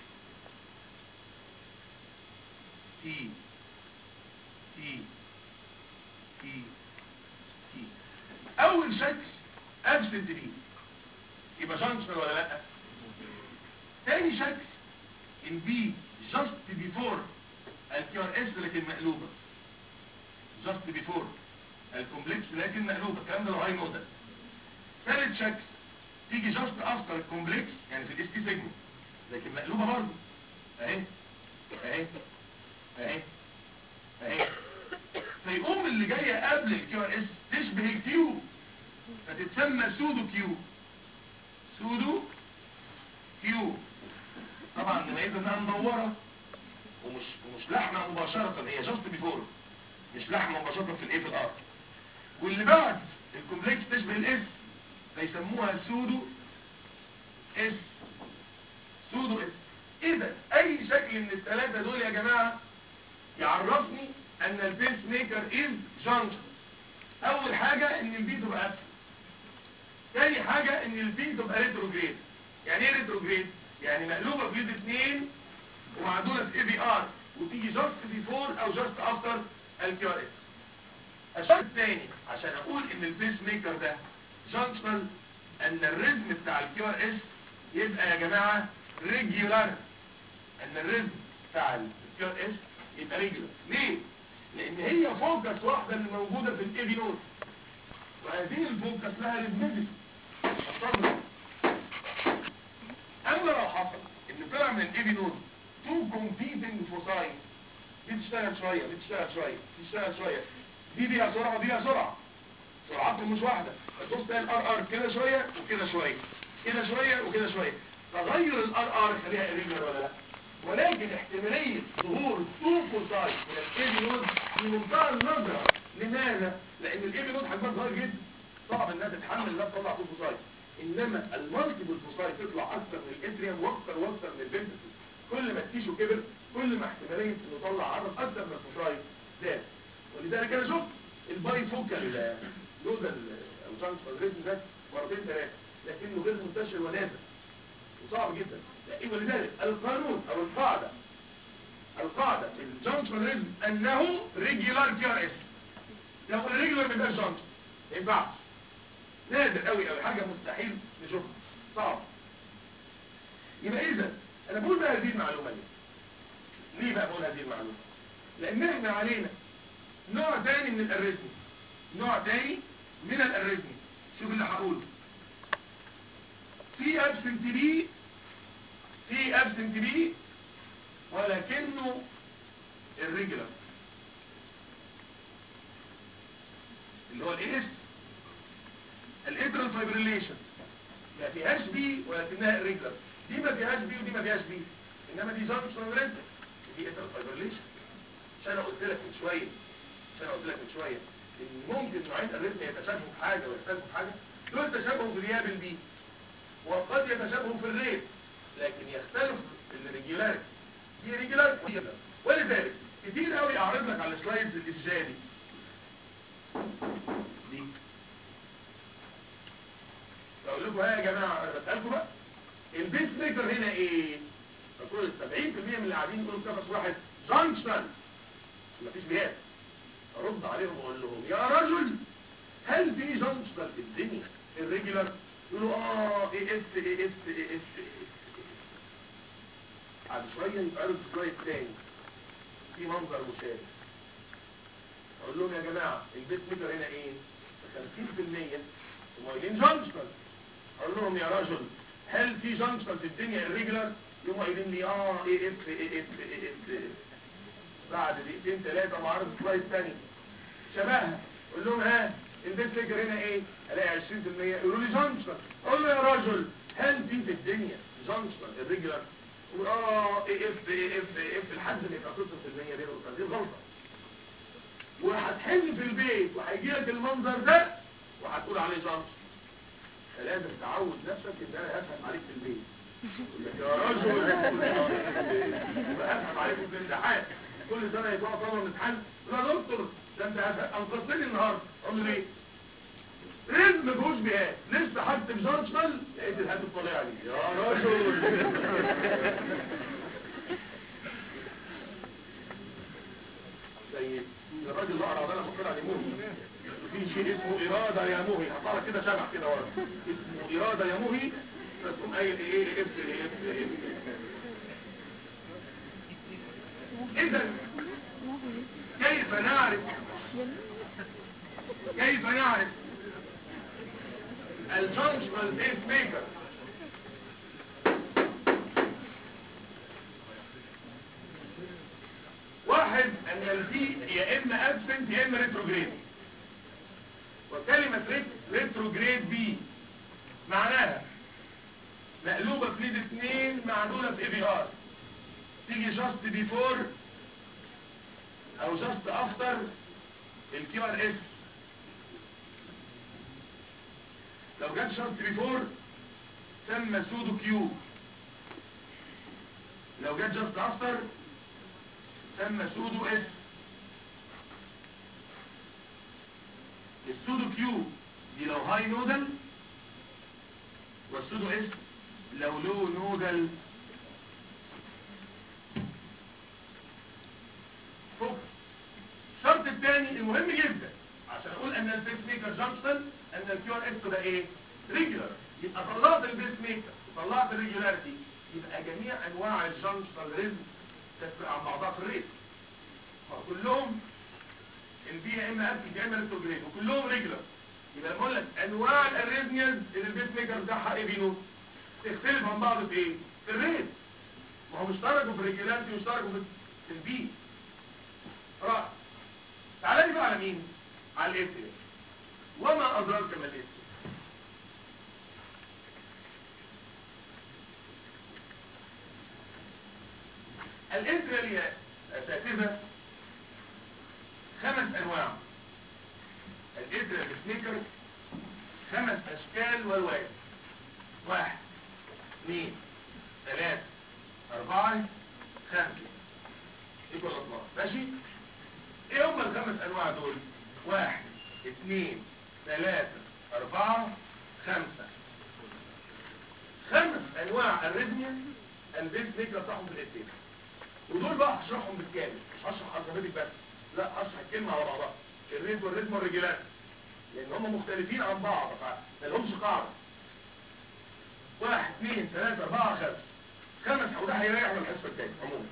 S1: تي تي تي تي اول شكل ابسنت بي يبقى جانكشن ولا لا تاني شكل ان بي جاست بيفور الكيو ار اس لكن مقلوبه جاست بيفور الكومبلكس لكن مقلوبه الكلام ده لو هاي نودل ثالث شكل تيجي جاست افتر الكومبلكس يعني في الاس تي سيجمنت لكن مقلوبه برضه اهي اهي اهي اهي فيقوم اللي جايه قبل الكيو ار اس تشبه الكيو فتتسمى سودو كيو سودو كيو طبعا نميزها انها مدوره ومش ومش لحمه مباشره هي جاست بيفور مش لحمه مباشره في الايه في الار واللي بعد الكومبلكس تشبه الاس فيسموها سودو اس سودو اس اذا اي شكل من الثلاثه دول يا جماعه يعرفني ان البيس ميكر از جانكشن اول حاجة ان البي تبقى ابسن تاني حاجة ان البي تبقى ريتروجريد يعني ايه ريتروجريد يعني مقلوبة في ليد 2 ومعدولة في اي بي ار وتيجي جاست بيفور او جاست افتر الكيو ار اس الشرط الثاني عشان اقول ان البيس ميكر ده جانكشنال ان الريزم بتاع الكيو ار اس يبقى يا جماعة ريجيولار ان الريزم بتاع الكيو ار اس يبقى ريجيولار ليه؟ لان هي فوكس واحدة اللي موجودة في الاي بي نود وهذه الفوكس لها ريزمتي اما لو حصل ان طلع من الاي بي نود تو كومبيتنج فوساي دي تشتغل شوية دي تشتغل شوية دي تشتغل شوية دي ليها سرعة ودي ليها سرعة سرعتهم مش واحدة فتبص تلاقي الار ار كده شوية وكده شوية كده شوية وكده شوية تغير الار ار خليها اريجلر ولا لا ولكن احتمالية ظهور تو فوساي من الاي بي نود في منتهى النظرة لماذا؟ لان الاي بي نود حجمها صغير جدا صعب انها تتحمل انها تطلع تو فوساي انما المالتيبل فوساي تطلع اكتر من الاتريوم واكتر واكتر من البنتسل كل ما التيشو كبر كل ما احتمالية انه يطلع عدد اكتر من الفوساي زاد ولذلك انا شفت الباي فوكال نودل او جانكشن ريزم ده مرتين ثلاثة لكنه غير منتشر ونادر وصعب جدا لكن ولذلك القانون او القاعدة القاعدة في الجانكشن ريزم انه ريجولار كي ار اس لو الريجولار بيبقى جانكشن ما ينفعش نادر قوي قوي حاجة مستحيل نشوفها صعب يبقى اذا انا بقول بقى هذه المعلومة ليه ليه بقى بقول هذه المعلومة لان احنا علينا نوع تاني من الاريزمي نوع تاني من الاريزمي شوف اللي هقوله في ابسنت بي في ابسنت بي ولكنه الريجولار اللي هو الاس الاترال فايبريليشن ما فيهاش بي ولكنها الريجولار دي ما فيهاش بي ودي ما فيهاش بي انما دي جانكشن ريزم دي اترال فايبريليشن عشان انا قلت لك من شويه عشان قلت لك من شويه ان ممكن نوعين الريتم يتشابهوا في حاجه ويختلفوا في حاجه دول تشابهوا في غياب البي وقد يتشابهوا في الريت لكن يختلف الريجولاريتي دي ريجولار ولذلك كتير قوي اعرض لك على السلايدز الاسجالي دي اقول لكم ها يا جماعه انا بسالكم بقى البيس ميكر هنا ايه المفروض 70% من اللي قاعدين يقولوا في نفس واحد جانكشن مفيش بيات ارد عليهم واقول لهم يا رجل هل في جانكشن في الدنيا الريجولار يقولوا اه اي اس اي اس اي اس بعد شويه يتعرض شويه تاني في منظر مشابه اقول لهم يا جماعه البيت ميكر هنا ايه 50% موبايلين جانكشن اقول لهم يا رجل هل في جانكشن في الدنيا الريجولار يقوموا قايلين لي اه ايه اف ايه اف ايه اف بعد دقيقتين ثلاثه معرض سلايد تاني شبهها اقول لهم ها البيت ميكر هنا ايه الاقي 20% يقولوا لي جانكشن اقول له يا رجل هل في في الدنيا جانكشن الريجولار يقول اه ايه اف ايه اف ايه اف لحد ما يبقى 0% دي غلطه دي غلطه وهتحل في البيت وهيجي لك المنظر ده وهتقول عليه جانكشن فلازم تعود نفسك ان انا افهم عليك في البيت يقول لك يا رجل افهم عليكم في الامتحان كل سنه يطلع طلبه امتحان يا دكتور ده انت انقذتني النهارده اقول له ليه؟ رزق ما فيهوش بيات لسه حد في جانشنال لقيت الهاتف طالع لي يا رجل زي الراجل اللي قرا ده لما طلع لموهي في شيء اسمه إرادة يا موهي هطلع كده شبع كده ورا اسمه إرادة يا موهي فتقوم قايل ايه اف اف اف اذا كيف نعرف كيف نعرف الجنشنال بيس ميكر واحد ان الفي يا اما ابسنت يا اما ريتروجريد وكلمة ريت ريتروجريد بي معناها مقلوبة في ليد اتنين معدولة في اي بي ار تيجي جاست بيفور او جاست افتر الكيو ار اس لو جت جاست بيفور سمى سودو كيو لو جت جاست افتر سمى سودو اس السودو كيو دي لو هاي نودل والسودو اس لو لو نودل فوق الشرط الثاني المهم جدا عشان اقول ان البيس ميكر جانكشن ان الكيو ار اس تبقى ايه ريجولار يبقى طلعت البيس ميكر وطلعت الريجولاريتي يبقى جميع انواع الجانكشن ريزم تفرق عن بعضها في الريت كلهم البي يا اما ابسنت يا اما ريتروجريد وكلهم ريجولار يبقى لما اقول لك انواع الاريزمياز اللي البيس ميكر بتاعها ايه بينو تختلف عن بعض في ايه في الريت ما هو اشتركوا في الريجولاريتي واشتركوا في في البي رائع تعالى لي بقى على مين على الاتريال وما ادراك ما الاتريال الاتريال يا اساتذه خمس انواع الاتريال سنيكر خمس اشكال والوان واحد اثنين ثلاثة اربعة خمسة يبقى الاطلاق ماشي ايه هم الخمس انواع دول واحد اثنين ثلاثة اربعة خمسة خمس انواع الريزميا البيس ميكر بتاعهم في الاتين ودول بقى هشرحهم بالكامل مش هشرح الفابيتك بس لا هشرح الكلمة على بعضها الريت والريزم والريجولات لان هم مختلفين عن بعض فما لهمش قاعدة واحد اثنين ثلاثة اربعة خمسة خمس وده هيريح من الحصة التاني عموما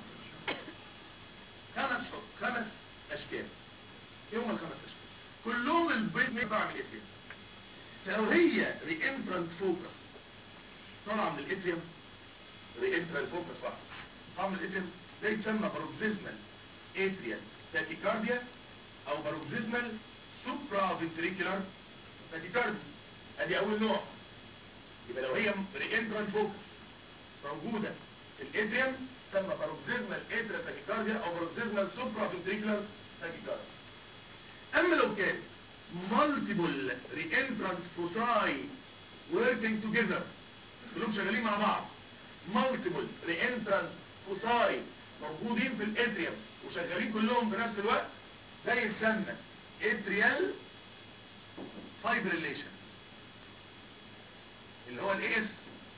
S1: خمس خمس اشكال ايه هم الخمس اشكال كلهم البيت ميكر عن الاتريوم لو هي رينترنت فوكس طالعه من الاتريوم رينترنت فوكس صح طالعه من الاتريوم ده يتسمى باروكسيزمال اتريال تاكيكارديا او باروكسيزمال سوبرا فنتريكولار تاكيكارديا ادي اول نوع يبقى لو هي رينترنت فوكس موجوده في الاتريوم تسمى باروكسيزمال اتريال تاكيكارديا او باروكسيزمال سوبرا فنتريكولار تاكيكارديا اما لو كان multiple reentrant foci working together كلهم شغالين مع بعض multiple reentrant foci موجودين في الاتريوم وشغالين كلهم في نفس الوقت ده يتسمى atrial fibrillation اللي هو الاي اس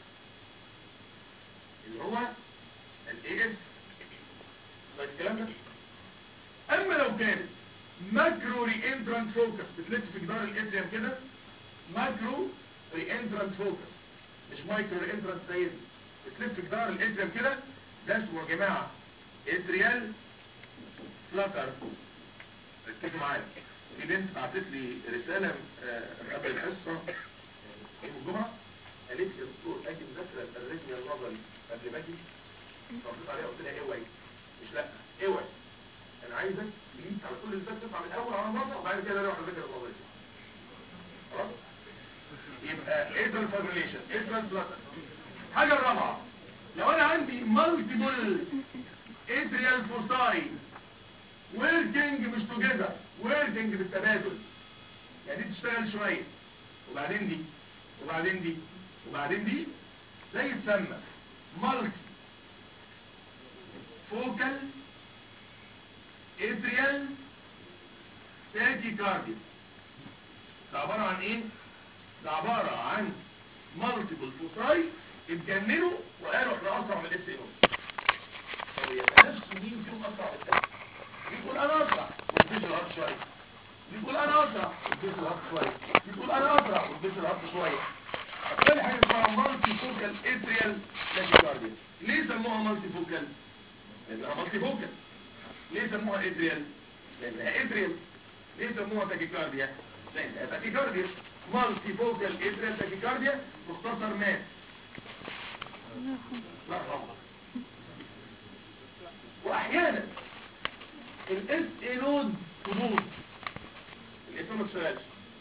S1: اللي هو الاي اس طيب الكلام ده اما لو كانت ماكرو ري انترانت فوكس بتلف في جدار الاتريم كده ماكرو ري انترانت فوكس مش مايكرو ري انترانت زي دي بتلف في جدار الاتريم كده ده اسمه يا جماعه اتريال فلاتر ركزوا معايا في بنت بعتت لي رساله آه، قبل الحصه آه، يوم الجمعه قالت لي يا دكتور اجي مذاكره الريتميا النظري قبل ما اجي رديت عليها قلت لها اوعي مش لا اوعي انا عايزك تجيب على كل اللي فات تطلع من الاول على النظر وبعد كده نروح نذاكر النظري خلاص يبقى ادرال فابريليشن ادرال فلاتر الحاجه الرابعه لو انا عندي مالتيبل ادريال فوساي وركينج مش توجذر وركينج بالتبادل يعني دي تشتغل شويه وبعدين دي وبعدين دي وبعدين دي ده يتسمى مالتي فوكال ادريال تاكي كارديو ده عبارة عن ايه؟ ده عبارة عن مالتيبل فوساي اتجننوا وقالوا احنا اسرع من الاس اينوس طب يبقى نفسه مين فيهم اسرع من الثاني؟ يقول انا اسرع والبيش الهارد شوية يقول انا اسرع والبيش الهارد شوية يقول انا اسرع والبيش الهارد شوية فبالتالي حاجة اسمها مالتي فوكال اتريال تاكيكارديا ليه سموها مالتي فوكال؟ لانها مالتي فوكال ليه سموها اتريال؟ لانها اتريال ليه سموها تاكيكارديا؟ لانها تاكيكارديا مالتي فوكال اتريال تاكيكارديا مختصر مات لا طبعا واحيانا الاس اي نود تبوظ الاس ما تشتغلش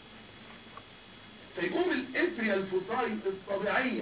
S1: فيقوم الاتريال فوساي الطبيعيه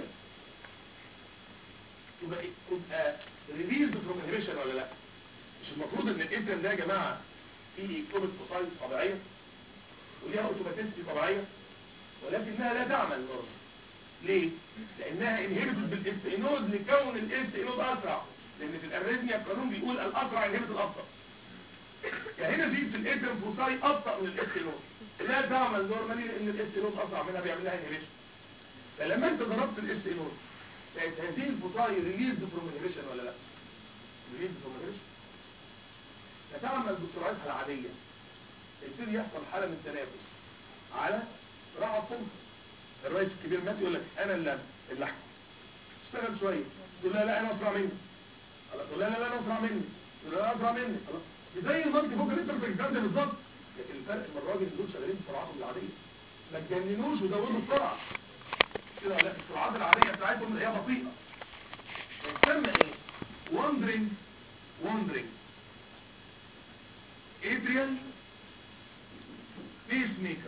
S1: تبقى تبقى ريليز فروم انهبيشن ولا لا مش المفروض ان الاتريال ده يا جماعه فيه كوبت فوساي طبيعيه وليها اوتوماتيستي طبيعيه ولكنها لا تعمل نورمال ليه؟ لانها انهبتد بالاس اي نود لكون الاس اي نود اسرع لان في الاريثميا القانون بيقول الاسرع انهبت الابطا فهنا في في الاتريال فوساي ابطا من الاس اي نود لا تعمل نورمالي لان الاس اي نود اسرع منها بيعمل لها انهبيشن فلما انت ضربت الاس اي نود بقت هذه الفوساي ريليز فروم انهبيشن ولا لا؟ ريليز فروم انهبيشن فتعمل بسرعتها العاديه يبتدي يحصل حاله من تنافس على راحه الصنف الرئيس الكبير مات يقول لك انا اللي اللي احكم اشتغل شويه تقول لا لا انا اسرع مني خلاص تقول لا لا لا انا اسرع مني تقول لا لا اسرع مني خلاص زي المالتي فوق اللي انت بتتكلم بالظبط لكن الفرق ان الراجل دول شغالين بسرعتهم العاديه ما تجننوش وزودوا السرعه كده لا السرعات العاديه بتاعتهم اللي هي بطيئه تسمى ايه wandering wandering ادريال بيس ميكر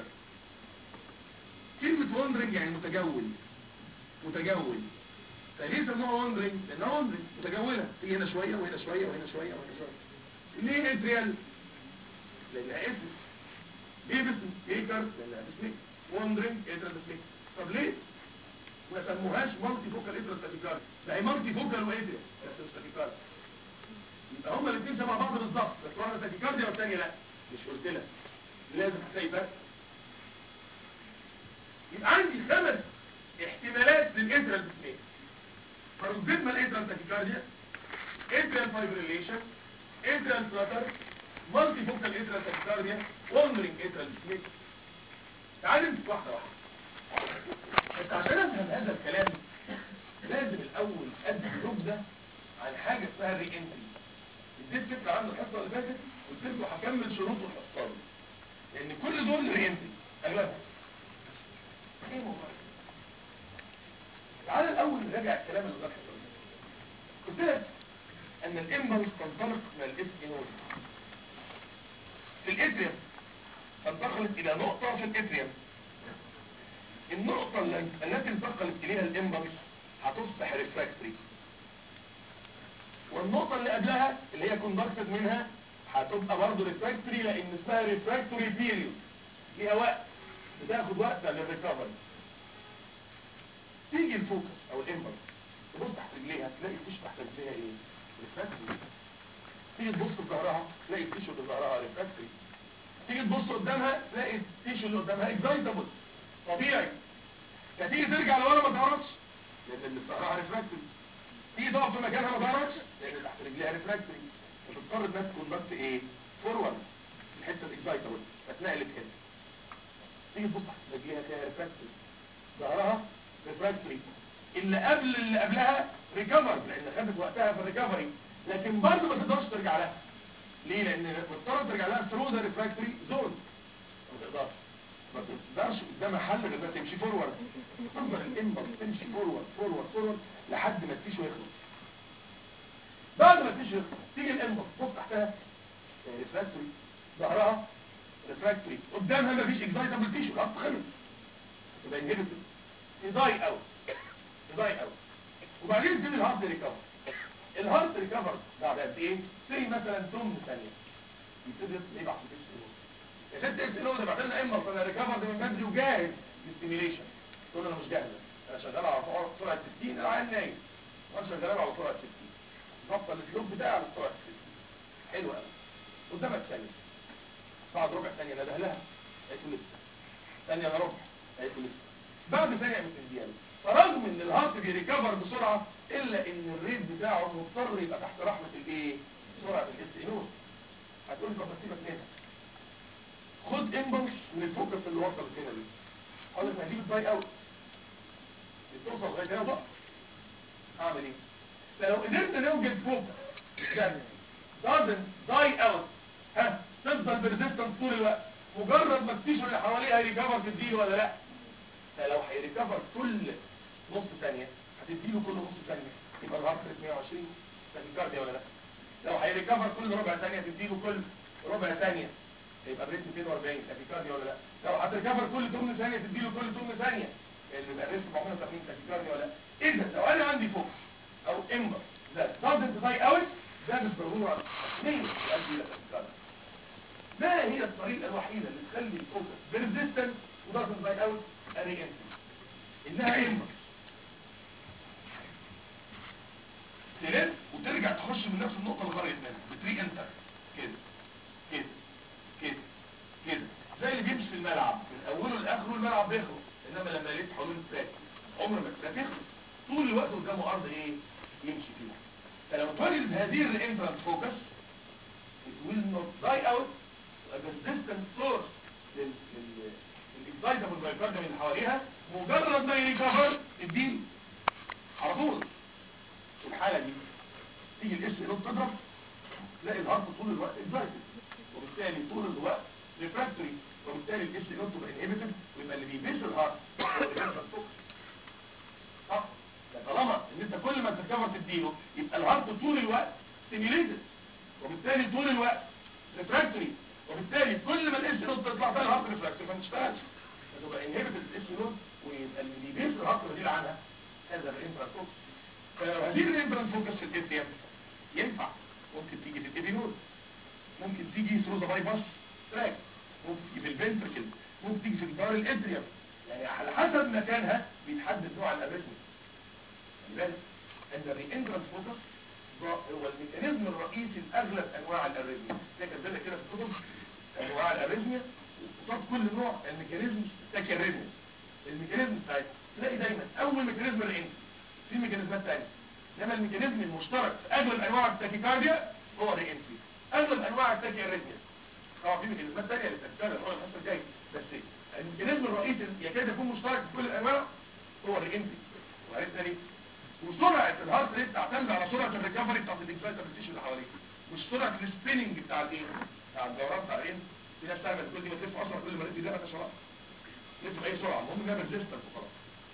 S1: كلمة وندرنج يعني متجول متجول فليه سموها وندرنج؟ لأنها وندرنج متجولة تيجي هنا شوية وهنا شوية وهنا شوية وهنا شوية ليه ادريال؟ لأنها اسم ليه بس ميكر؟ لأنها بس ميكر وندرنج ادريال بس ميكر طب ليه؟ ما سموهاش مالتي فوكال ادريال تاكيكارد ده هي مالتي فوكال وادريال بس مش تاكيكارد يبقى هما الاثنين شبه بعض بالظبط بس واحدة تاكيكارديا والثانية لا مش قلت لك لازم هتلاقي فرق يبقى عندي خمس احتمالات للاترال ديسميك فروزيتما الاترال تاكيكارديا اترال فايبريليشن اترال فلاتر مالتي فوكال اترال تاكيكارديا وندرنج اترال ديسميك تعال نمسك واحده واحده بس عشان افهم هذا الكلام لازم الاول ادي نبذه عن حاجه اسمها الري انتري اديت فكره عنه الحصه اللي فاتت قلت لكم هكمل شروط الحصه دي لان كل دول ري انتري اغلبهم ايه موضوع تعال الاول نراجع الكلام اللي ذكره قلت لك ان الامبلس تنطلق من الاس نود في الاتريم تنتقلت الى نقطة في الاتريم النقطة اللي- التي انتقلت اليها الامبلس هتصبح ريفراكتوري والنقطة اللي قبلها اللي هي كوندكتد منها هتبقى برضه ريفراكتوري لان اسمها ريفراكتوري بيريود ليها وقت بتاخد وقت للريكفري تيجي الفوكس او الامبلس تبص تحت رجليها تلاقي التيشو تحت رجليها ايه ريفراكتوري تيجي تبص في ظهرها تلاقي التيشو اللي ظهرها ريفراكتوري تيجي تبص قدامها تلاقي التيشو اللي قدامها اكزايتابل طبيعي فتيجي ترجع لورا ما تعرفش لان اللي في ظهرها ريفراكتوري تيجي تقف في مكانها ما تعرفش لان اللي تحت رجليها ريفراكتوري فتضطر انها تكون بس ايه فورورد الحته الاكسايتابل فتنقلت هنا تيجي تبص تحت رجليها تلاقيها ريفراكتوري ظهرها ريفراكتوري اللي قبل اللي قبلها ريكفر لان خدت وقتها في الريكفري لكن برضه ما تقدرش ترجع لها ليه لان مضطر ترجع لها ثرو ذا ريفراكتوري زون ما تقدرش ما تقدرش قدامها حل غير انها تمشي فورورد تفضل الامبلس تمشي فورورد فورورد فورورد لحد ما التيشو يخلص بعد ما التيشو يخلص تيجي الامبلس بص تحتها ريفراكتوري ظهرها ريفراكتوري قدامها ما فيش اكزايتابل تيشو الخط خلص تبقى انهبيتد يضايق قوي يضايق قوي وبعدين تبتدي الهارت ريكفر الهارت ريكفر بعد قد ايه؟ سي مثلا 8 ثانيه يبتدي يطلع يبعت في السيلو يا ست السيلو ده بعدين اما انا ريكفر ده من بدري وجاهز للستيميليشن تقول له انا مش جاهز انا شغال على سرعه سرعه 60 العيان نايم وانا شغال على سرعه 60 ضبط الفلوب بتاعي على سرعه 60 حلو قوي قدامك ثانيه بعد ربع ثانيه نده لها قالت له لسه ثانيه الا ربع قالت له لسه بعد ثانيه قامت مدياله فرغم ان الهارت بيريكفر بسرعه الا ان الريت بتاعه مضطر يبقى تحت رحمه الايه سرعه الاس انوس هتقول لي طب سيبك منها خد امبلس من الفوكس اللي وصلت هنا دي حاضر ما دي بتضايق قوي بتوصل لغايه هنا بقى اعمل ايه فلو قدرنا نوجد فوكس ده doesn't die out ها تفضل بريزيستنس طول الوقت مجرد ما التيشو اللي حواليها هيريكفر تديله ولا لا فلو هيريكفر كل نص ثانية هتديله كل نص ثانية يبقى الهارت ريت 120 تاكيكارديا ولا لا لو هيريكفر كل ربع ثانية تديله كل ربع ثانية يبقى الريت 240 تاكيكارديا ولا لا لو هتريكفر كل ثمن ثانية تديله كل ثمن ثانية اللي يبقى الريت 480 تاكيكارديا ولا لا اذا لو انا عندي فوكس او امبر ده doesn't die out ده بالضرورة اثنين يؤدي الى تاكيكارديا ما هي الطريقة الوحيدة اللي تخلي الفوكس بيرزيستنت ودازنت باي اوت اري انتري انها امبر تلف وترجع تخش من نفس النقطة اللي خرجت منها بتري انتر كده كده كده كده زي اللي بيمشي في الملعب من اوله لاخره الملعب بيخلص انما لما يلف حوالين التراك عمر ما التراك يخلص طول الوقت قدامه ارض ايه يمشي فيها فلو اتولد هذه الانترنت فوكس it will not die out a persistent source لل لل الاكسايتابل مايكارديوم اللي حواليها مجرد ما يريكفر الدين على طول في الحالة دي تيجي الاس نوت تضرب تلاقي الهارت طول الوقت اكسايتد وبالتالي طول الوقت ريفراكتوري وبالتالي الاس نوت تبقى انهبيتد ويبقى اللي بيبيس الهارت هو الانفرنت فوكس صح ده طالما ان انت كل ما تريكفر تديله يبقى الهارت طول الوقت ستيميليتد وبالتالي طول الوقت ريفراكتوري وبالتالي كل ما الاس نوت تطلع فيها الهارت ريفراكتوري ما تشتغلش فتبقى انهبيتد الاس نوت ويبقى اللي بيبيس الهارت بديل عنها هذا الانفرنت فوكس فلو هذه الانفرنت فوكس في الاس ينفع ممكن تيجي في الابينود ممكن تيجي ثرو ذا باي باس تراك ممكن تيجي في الفنتركل ممكن تيجي في الدار الاتريوم يعني على حسب مكانها بيتحدد نوع الاريثميا خلي بالك ان الرينترنت فوكس هو الميكانيزم الرئيسي لاغلب انواع الاريثميا زي كاتب لك كده في الكتب انواع الاريثميا وقصاد كل نوع الميكانيزم تاكي الريثميا الميكانيزم بتاعتها تلاقي دايما اول ميكانيزم الرينترنت في ميكانيزمات تانية انما الميكانيزم المشترك في اغلب انواع التاكيكارديا هو الرينتري اغلب انواع التاكي الريثميا طبعا في ميكانيزمات تانية اللي بتشتغل هو الحصه الجايه بس الميكانيزم الرئيسي يكاد يكون مشترك في كل الانواع هو الرينتري وعرفنا ليه وسرعه الهارت ريت تعتمد على سرعه الريكفري بتاعت الاكسايتابل تيشو اللي حواليك مش سرعه السبيننج بتاع الايه بتاع الدوران بتاع الرين في ناس تعمل كل ما تلف اسرع كل ما الريت يزيد انت شرط لف باي سرعه المهم انها ريزيستنس وخلاص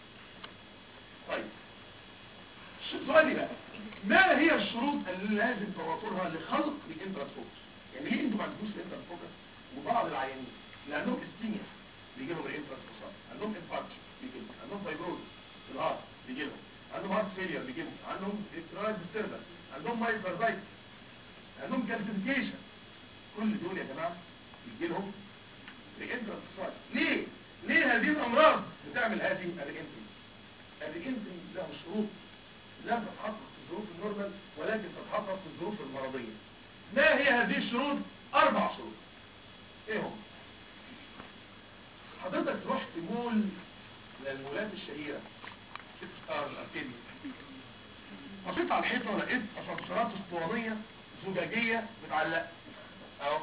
S1: طيب السؤال بقى ما هي الشروط اللي لازم توافرها لخلق الانترا فوكس يعني ليه انتوا ما عندكوش الانترا فوكس وبعض العيانين اللي عندهم استيميا بيجي لهم الانترا فوكس عندهم انفاركشن بيجي لهم عندهم فايبروز في الهارت بيجي لهم عندهم هارت فيلير بيجي لهم عندهم استرايد ديستربنس عندهم مايكاردايت عندهم كالسيفيكيشن كل دول يا جماعه بيجي لهم الانترا فوكس ليه ليه هذه الامراض بتعمل هذه الانترا الانتري له شروط لا تتحقق في الظروف النورمال ولكن تتحقق في الظروف المرضية ما هي هذه الشروط اربع شروط ايه هم حضرتك رحت مول لا المولات الشهيرة ست ستار الاركيديا بصيت على الحيطة لقيت اسانسيرات اسطوانية زجاجية متعلقة اهو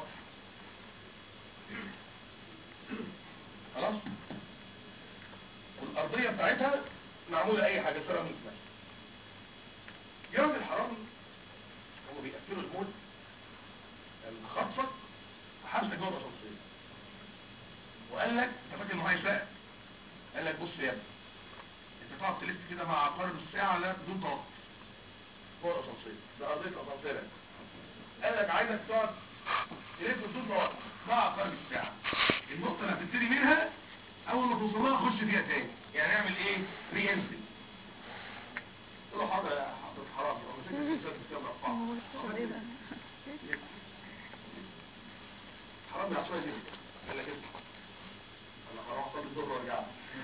S1: خلاص والارضية بتاعتها معمولة اي حاجة سيراميك مثلا جه راجل حرامي هو بيقفلوا المول الخطفة وحبسك جوه الاسانسير وقال لك انت فاكر انه هيسرقك قال لك بص يا ابني انت تقعد تلف كده مع عقارب الساعة لا بدون توقف جوه الاسانسير ده ارضية الاسانسير قال لك عايزك تقعد تلف بدون توقف مع عقارب الساعة النقطة اللي هتبتدي منها اول ما توصل لها خش فيها تاني يعني اعمل ايه ري انتري روح حاضر يا حضرة حرامي هو مش هيك كده مرفوع
S2: هو الصور ايه بقى
S1: حرامي عشوائي جدا قال لك اسمع انا هروح اصلي الظهر وارجع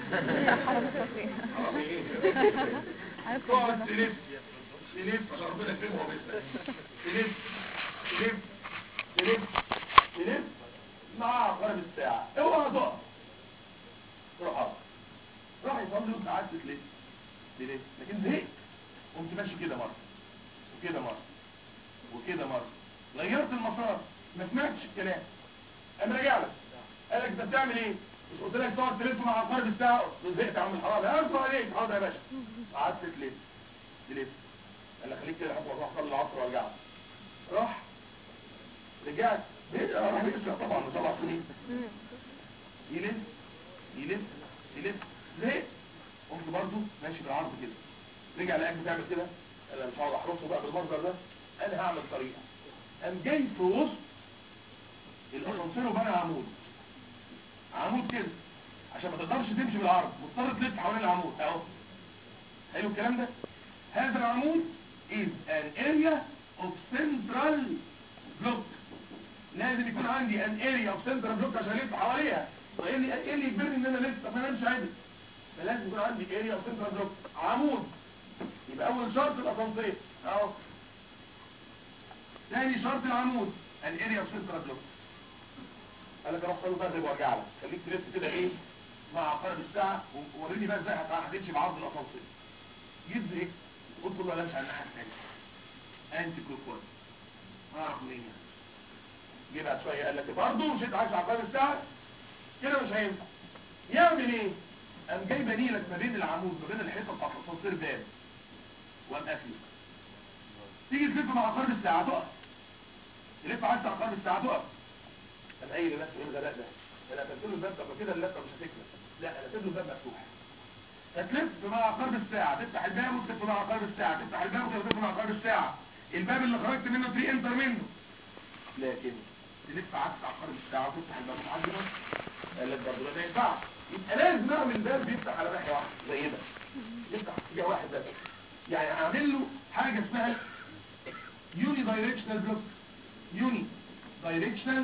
S1: حرامي ايه تقعد تلف تلف عشان ربنا يكرمه وبيسلك تلف تلف تلف تلف مع عقارب الساعة اوعى تقف روح حاضر راح يصلي وانت قعدت تلف تلف لكن زهقت قمت ماشي كده مرة وكده مرة وكده مرة غيرت المسار ما سمعتش الكلام قام راجع لك قال لك انت بتعمل ايه مش قلت لك تقعد تلف مع عقارب الساعه زهقت يا عم الحرام ارفع عليك حاضر يا باشا قعدت تلف تلف قال لك خليك كده لحد ما اروح اصلي العصر وارجع لك. راح رجعت ايه راح يسرق طبعا من سبع سنين يلف يلف يلف زهقت قمت برضه ماشي بالعرض كده رجع لقاك بتعمل كده قال انا مش هقعد احرسه بقى بالمنظر ده انا هعمل طريقه قام جاي في وسط الاسانسير وبنى عمود عمود كده عشان ما تقدرش تمشي بالعرض مضطر تلف حوالين العمود اهو حلو الكلام ده هذا العمود is an area of central block لازم يكون عندي an area of central block عشان الف حواليها وايه اللي ايه اللي يجبرني ان انا الف طب ما انا امشي عادي فلازم يكون عندي area of central block عمود يبقى اول شرط الاسانسير اهو ثاني شرط العمود an area of central block قال لك اروح صلي المغرب وارجع لك خليك تلف كده ايه مع عقارب الساعه ووريني بقى ازاي هت- هتمشي بعرض الاسانسير جيت زهقت قلت له لا امشي على الناحيه الثانيه انتي كلوك وايز اعرف منين يعني جه بعد شويه قال لك برضه مشيت عايش على عقارب الساعه كده مش هينفع يعمل ايه قام جاي بني لك ما بين العمود ما بين الحيطه بتاعت الاسانسير باب وقام قافله تيجي تلف مع عقارب الساعه تقف تلف عايز على عقارب الساعه تقف انا قايل لنفسي ايه الغباء ده انا قفلت له الباب طب كده اللفه مش هتكمل لا انا سيب له الباب مفتوح فتلف مع عقارب الساعه تفتح الباب وتلف مع عقارب الساعه تفتح الباب وتلف مع عقارب الساعه الباب اللي خرجت منه تري انتر منه لكن تلف عكس عقارب الساعه وتفتح الباب وتعدي نص قال لك برضه ما ينفعش يبقى لازم اعمل باب بيفتح على ناحيه واحده زي ده يفتح اتجاه واحد بس يعني اعمل له حاجه اسمها يوني دايركشنال بلوك يوني دايركشنال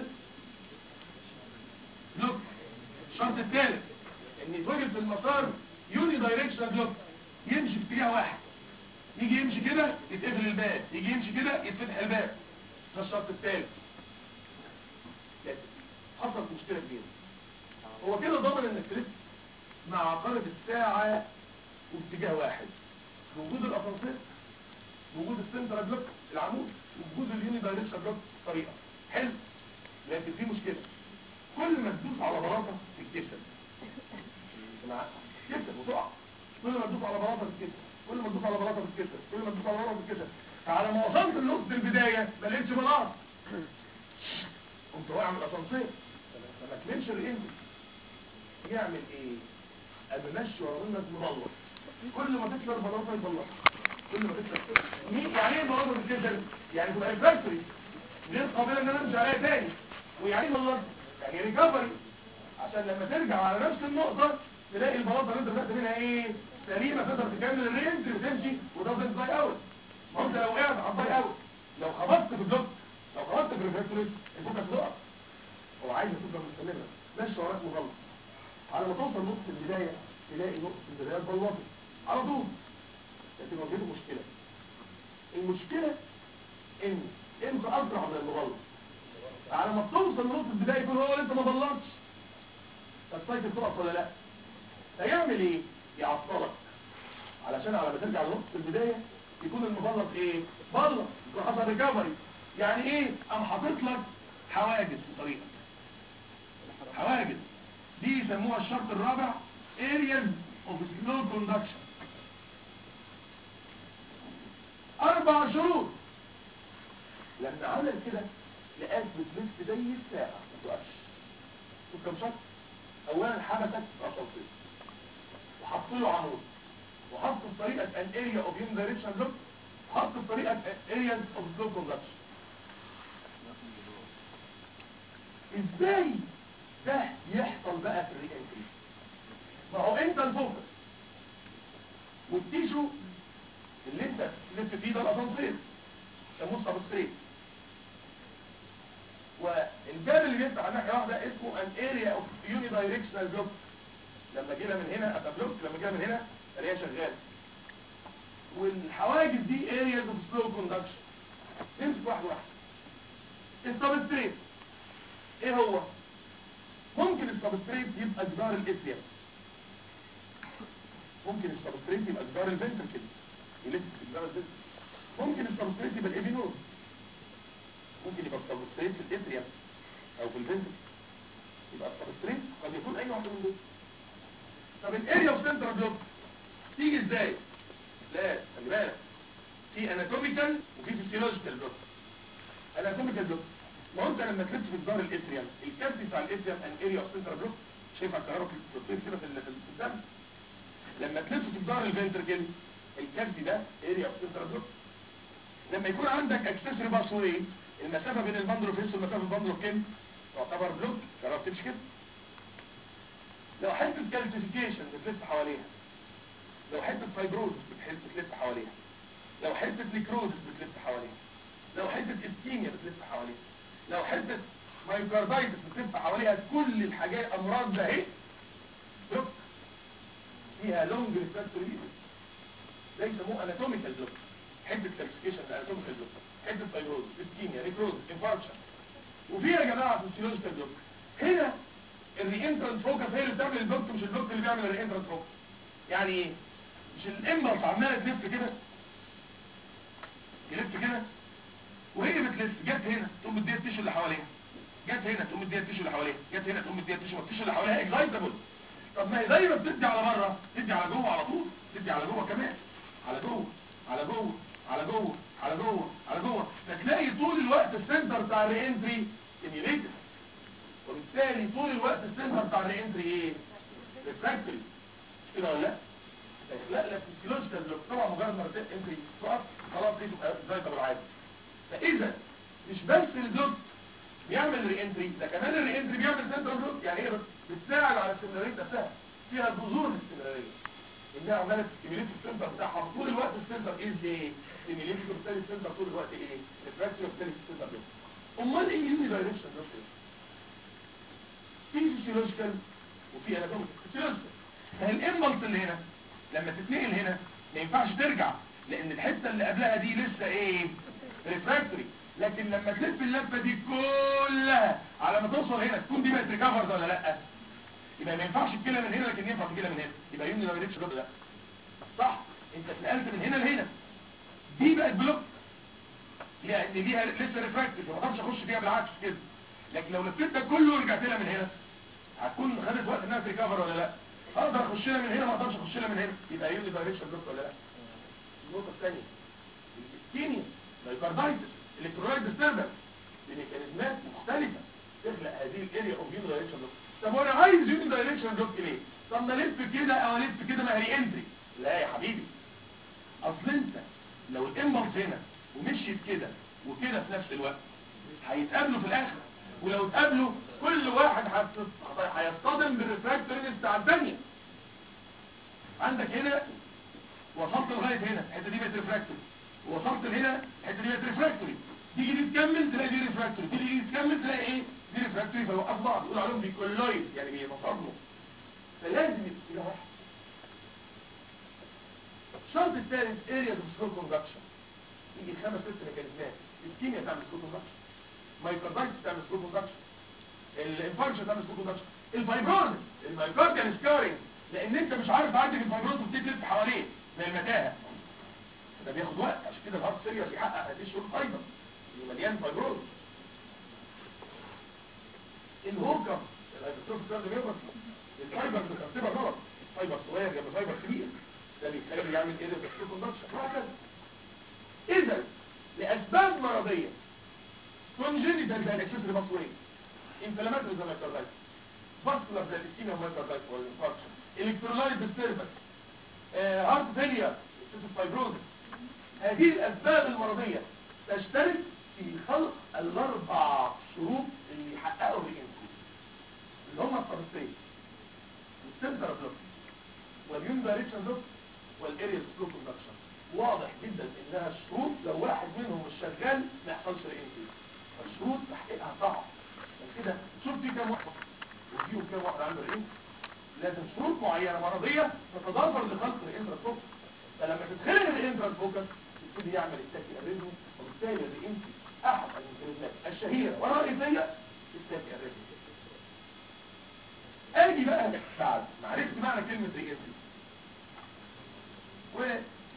S1: بلوك الشرط الثالث ان يتوجد في المسار يوني دايركشنال بلوك يمشي في اتجاه واحد يجي يمشي كده يتقفل الباب يجي يمشي كده يتفتح الباب ده الشرط الثالث لكن حصلت مشكله كبيره هو كده ضمن انك تلف مع عقارب الساعه واتجاه واحد وجود الاسانسير وجود السنتر بلوك العمود وجود اليوني دايركشن بلوك طريقه حلو لكن في مشكله كل ما تدوس على بلاطه تتكسر جماعه تتكسر وتقع كل ما تدوس على بلاطه تتكسر كل ما تدوس على بلاطه تتكسر كل ما تدوس على بلاطه تتكسر فعلى ما وصلت لنقطه البدايه ما لقيتش بلاط قمت واقع من الاسانسير فما تكملش الانجل يعمل ايه؟ قام ماشي ورا منك مبلط كل ما تكسر بلاطه يبلط كل ما تكسر مين يعني ايه بلاطه تتكسر؟ يعني تبقى ريفراكتوري غير قابله ان انا امشي عليها تاني ويعني ايه بلاطه؟ يعني ريكفري عشان لما ترجع على نفس النقطة تلاقي البلاطة اللي انت بدأت منها ايه سليمة تقدر تكمل الرينج وتمشي وتفضل ضاي اوت ما انت لو وقعت هتضاي اوت لو خبطت في البلوك لو خبطت في الريفراكتوري الفوكس هتقع هو عايز تفضل مستمرة ماشي وراك مغلط على ما توصل نقطة البداية تلاقي نقطة البداية اتبلطت على طول لكن واجهته مشكلة المشكلة ان انت اسرع من المغلط على ما توصل لنقطة البداية يكون هو اللي انت ما بلطش فالسايكل تقف ولا لا هيعمل ايه يعطلك علشان على ما ترجع لنقطه البدايه يكون المبلط ايه بلط يكون حصل ريكفري يعني ايه قام حاطط لك حواجز في طريقك حواجز دي يسموها الشرط الرابع areas of slow conduction اربع شروط لما عمل كده لقاك بتلف زي الساعة ما توقفش شوف كم شرط اولا حبسك في اسانسير وحط له عمود وحط في طريقة an area of unidirectional look وحط في طريقة areas of slow conduction ازاي ده يحصل بقى في الريكنتري ما هو انت الفوكس والتيشو اللي انت لسه فيه ده الاسانسير سموه سبستريت والجاب اللي بيفتح على ناحيه واحده اسمه ان اريا اوف يوني دايركشنال بلوك لما جينا من هنا ابقى بلوك لما جينا من هنا الاقيها شغاله والحواجز دي ارياز اوف سلو كوندكشن نمسك واحده واحده السبستريت ايه هو ممكن السبستريت يبقى جدار الاتريوم ممكن السبستريت يبقى جدار الفنتركل يلف في جدار الفنتركل ممكن السبستريت يبقى الايبينود ممكن يبقى السبستريت في الاتريوم او في الفنتركل يبقى السبستريت قد يكون اي واحده من دول طب الاريا اوف سنترال بلوك تيجي ازاي لا خلي بالك في اناتوميكال وفي فيسيولوجيكال بلوك اناتوميكال بلوك ما هو انت لما تلف في جدار الاتريوم الكارت بتاع الاتريوم ان اريا اوف سنترال بلوك شايف على الكهرباء بتطير كده في ال- في الدم لما تلف في جدار الفنتركل الكارت ده اريا اوف سنترال بلوك لما يكون عندك اكسسوري باسوي المسافه بين البندروفيس والمسافه بين البندروفين تعتبر بلوك جربت تمشي كده لو حته كالسيفيكيشن بتلف حواليها لو حته فايبروز بتحس بتلف حواليها لو حته نيكروزس بتلف حواليها لو حته اسكيميا بتلف حواليها لو حته مايوكاردايتس بتلف حواليها كل الحاجات امراض ده اهي بلوك فيها لونج ريفراكتوري ده يسموه اناتوميكال بلوك حته كالسيفيكيشن اناتوميكال بلوك حته فايبروز اسكيميا نيكروز انفاركشن وفيها يا جماعه فيسيولوجيكال بلوك هنا الرينترنت فوكس هي اللي بتعمل البلوك مش البلوك اللي بيعمل الرينترنت فوكس يعني ايه مش الامبلس عماله تلف كده تلف كده وهي بتلف جت هنا تقوم مديها التيشو اللي حواليها جت هنا تقوم مديها التيشو اللي حواليها جت هنا تقوم مديها التيشو التيشو اللي حواليها اكزايتابل طب ما هي زي ما بتدي على بره تدي على جوه على طول تدي على جوه كمان على جوه على جوه على جوه على جوه على جوه فتلاقي طول الوقت السنتر بتاع الرينتري ستيميوليتد وبالتالي طول الوقت السنتر بتاع الرينتري ايه ريفراكتوري كده ولا لا لا لا فيسيولوجيكال بلوك طبعا مجرد ما انت تقف خلاص دي تبقى زي طب العادي فاذا مش بس البلوك بيعمل ري انتري ده كمان الري انتري بيعمل سنترال بلوك يعني ايه بتساعد على الاستمراريه نفسها فيها جذور الاستمراريه انها عماله تستيميليت السنتر بتاعها طول الوقت السنتر از ايه ستيميليت وبالتالي السنتر طول الوقت ايه ريفراكتوري وبالتالي السنتر بلوك امال ايه يوني دايركشن بلوك في فيسيولوجيكال وفي اناتوميك فيسيولوجيكال فالامبلس اللي هنا لما تتنقل هنا ما ينفعش ترجع لان الحته اللي قبلها دي لسه ايه ريفراكتوري لكن لما تلف اللفه دي كلها على ما توصل هنا تكون دي بقت ريكفرد ولا لا يبقى ما ينفعش تجيلها من هنا لكن ينفع تجيلها من هنا يبقى يوني ما بيريتش لا صح انت اتنقلت من هنا لهنا دي بقت بلوك لان ليها لسه ريفراكتوري فما اقدرش اخش فيها بالعكس كده لكن لو لفيت ده كله ورجعت لها من هنا هتكون خدت وقت انها تريكفر ولا لا اقدر اخش لها من هنا ما اقدرش اخش لها من هنا يبقى يوني دايركشن بلوك ولا لا النقطه الثانيه الكيميا مايوكاردايتس الكترولايت ديستربنس بميكانيزمات مختلفه تخلق هذه الاريا اوف يوني دايركشن بلوك طب وانا عايز يوني دايركشن بلوك ليه طب ما الف كده او الف كده ما هي انتري لا يا حبيبي اصل انت لو الامبلس هنا ومشيت كده وكده في نفس الوقت هيتقابلوا في الاخر ولو اتقابلوا كل واحد هت- هيصطدم بالريفراكتورينس بتاع الثانيه عندك هنا وصلت لغايه هنا الحته دي بقت ريفراكتوري وصلت لهنا الحته دي بقت ريفراكتوري تيجي دي تكمل تلاقي دي ريفراكتوري تيجي دي تكمل تلاقي ايه دي ريفراكتوري فيوقفوا بعض يقول عليهم بيكولويد يعني بيتصادموا فلازم يبقى كده واحد الشرط الثالث اريا اوف سكول كوندكشن يجي خمس ست ميكانيزمات الكيميا تعمل سكول كوندكشن مايكروبايتس تعمل سكول كوندكشن الانفاركشن تعمل سكول كوندكشن الفايبروز المايكارديال سكارينج لان انت مش عارف تعدي في الفايبروز وبتبتدي تلف حواليه من المتاهه ده بياخد وقت عشان كده الهارت فيلير بيحقق هذه الشروط ايضا اللي مليان فايبروز الهوكر الهايبرتروفيك كارديوميوباثي الفايبر مترتبه غلط فايبر صغير جنب فايبر كبير ده بيخلي يعمل ايه ده كوندكشن وهكذا اذا لاسباب مرضيه كونجينيتال زي الاكسسوري باسوي انفلاماتوري زي الميكروبايت فاسكولار زي الاسكيميا والميكروبايت والانفاركشن الكترولايت ديستربنس هارت فيلير سيستم فايبروزس هذه الاسباب المرضيه تشترك في خلق الاربع شروط اللي يحققوا الانسولين اللي هم الطرفين والسنتر بلوك واليون دايركشن بلوك والاريا بلوك كوندكشن واضح جدا انها الشروط لو واحد منهم مش شغال ما يحصلش الانسولين فالشروط تحقيقها صعب عشان كده شوف في كام واحد وفيهم كام واحد عنده الانسولين لازم شروط معينه مرضيه تتضافر لخلق الانترا فوكس فلما تتخلق الانترا فوكس يبتدي يعمل التاكي اريزم وبالتالي الانسي احد الميكانيزمات الشهيره والرئيسيه التاكي اريزم اجي بقى بعد ما عرفت معنى كلمه ريجنسي و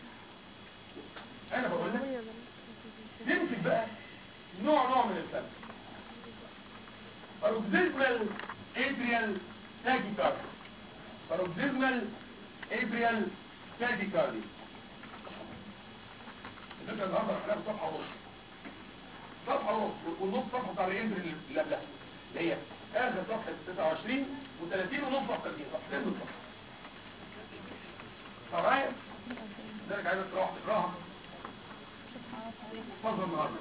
S1: انا بقول لك نمسك بقى نوع نوع من الفن paroxysmal atrial tachycardia paroxysmal atrial tachycardia الفكرة النهاردة هنلاقي صفحة ونص صفحة ونص والنص صفحة بتاع الانتر اللي قبلها اللي هي اخر صفحة 29 و30 ونص صفحة 30 صفحتين بالظبط معايا؟ لذلك عايزك تروح تقراها اتفضل النهارده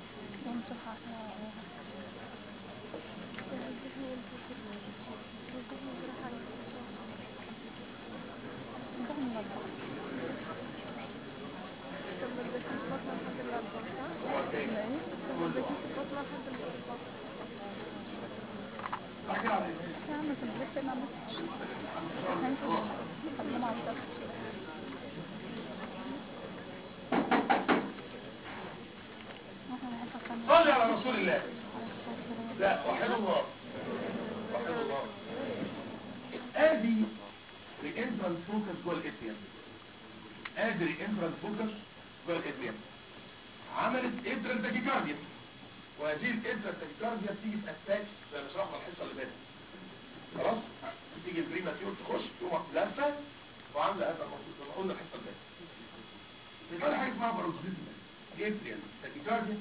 S1: احكي على ايه؟ صلي على رسول الله لا وحد الله وحد الله ادي الانترال فوكس جوه الاتريم ادي الانترال فوكس جوه الاتريم عملت اترال تاكيكارديا وهذه الاترال تاكيكارديا بتيجي في اتاك زي ما شرحنا الحصه اللي فاتت خلاص تيجي البريماتيور تخش تقوم لفه وعامله هذا الموضوع زي ما قلنا الحصه اللي فاتت بيبقى حاجه اسمها باروكسيزم اتريال تاكيكارديا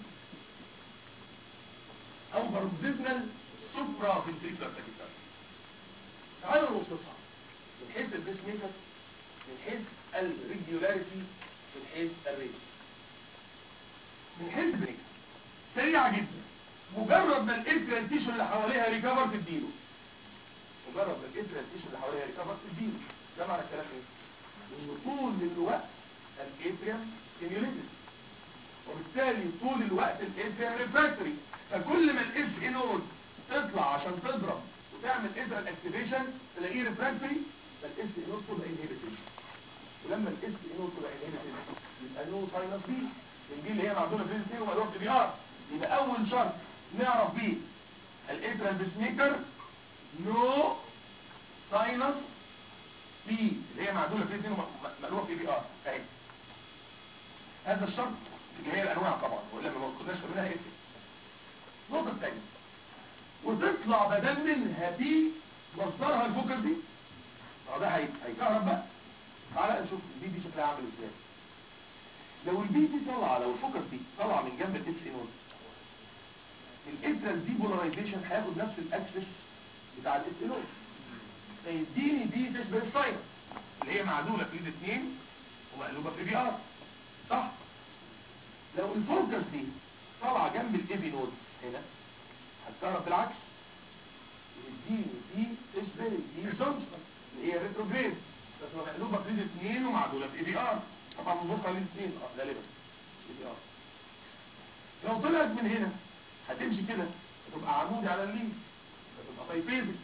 S1: او باروكسيزمال سوبرا فنتريكولار تاكيكارديا تعالوا نوصفها من حيث البيس ميكر من حيث الريجولاريتي من حيث الريت من حيث البريك سريعة جدا مجرد ما الاتريال تيشو اللي حواليها ريكفر تديله مجرد ما الاتريال تيشو اللي حواليها ريكفر تديله ده معنى الكلام ايه؟ ان طول الوقت الاتريم ستيميوليتد وبالتالي طول الوقت الاتريم ريفراكتوري فكل ما الاس اي نود تطلع عشان تضرب وتعمل ادرال اكتيفيشن تلاقيه ريفراكتوري فالاس اي نود تبقى انهبيتد ولما الاس اي نود تبقى انهبيتد يبقى نو ساينس بي دي اللي هي معدوله في الاثنين ومعدوله في البي ار يبقى اول شرط نعرف بيه الاترال بيسميكر نو ساينس بي اللي هي معدوله في الاثنين ومقلوبه في بي ار اهي هذا الشرط اللي هي الانواع طبعا ولما ما كناش منها اسم النقطه الثانيه وتطلع بدل منها دي مصدرها الفوكس دي اه ده هي- هيكهرب بقى تعالى نشوف البي دي شكلها عامل ازاي لو البي دي طالعه لو الفوكس دي طالعه من جنب الاس اي نود الانترال دي بولاريزيشن هياخد نفس الاكسس بتاع الاس اي نود فيديني دي تشبه الساينس اللي هي معدوله في ايد اتنين ومقلوبه في بي ار صح لو الفوكس دي طالعه جنب الايبي نود هنا هتكهرب بالعكس يديني دي تشبه دي جونسون اللي هي ريتروجريد بس مقلوبه في ايد اتنين ومعدوله في اي بي ار طبعا بنبص على الاثنين اه غالبا اي بي ار لو طلعت من هنا هتمشي كده هتبقى عمودي على اللين هتبقى بايبيزك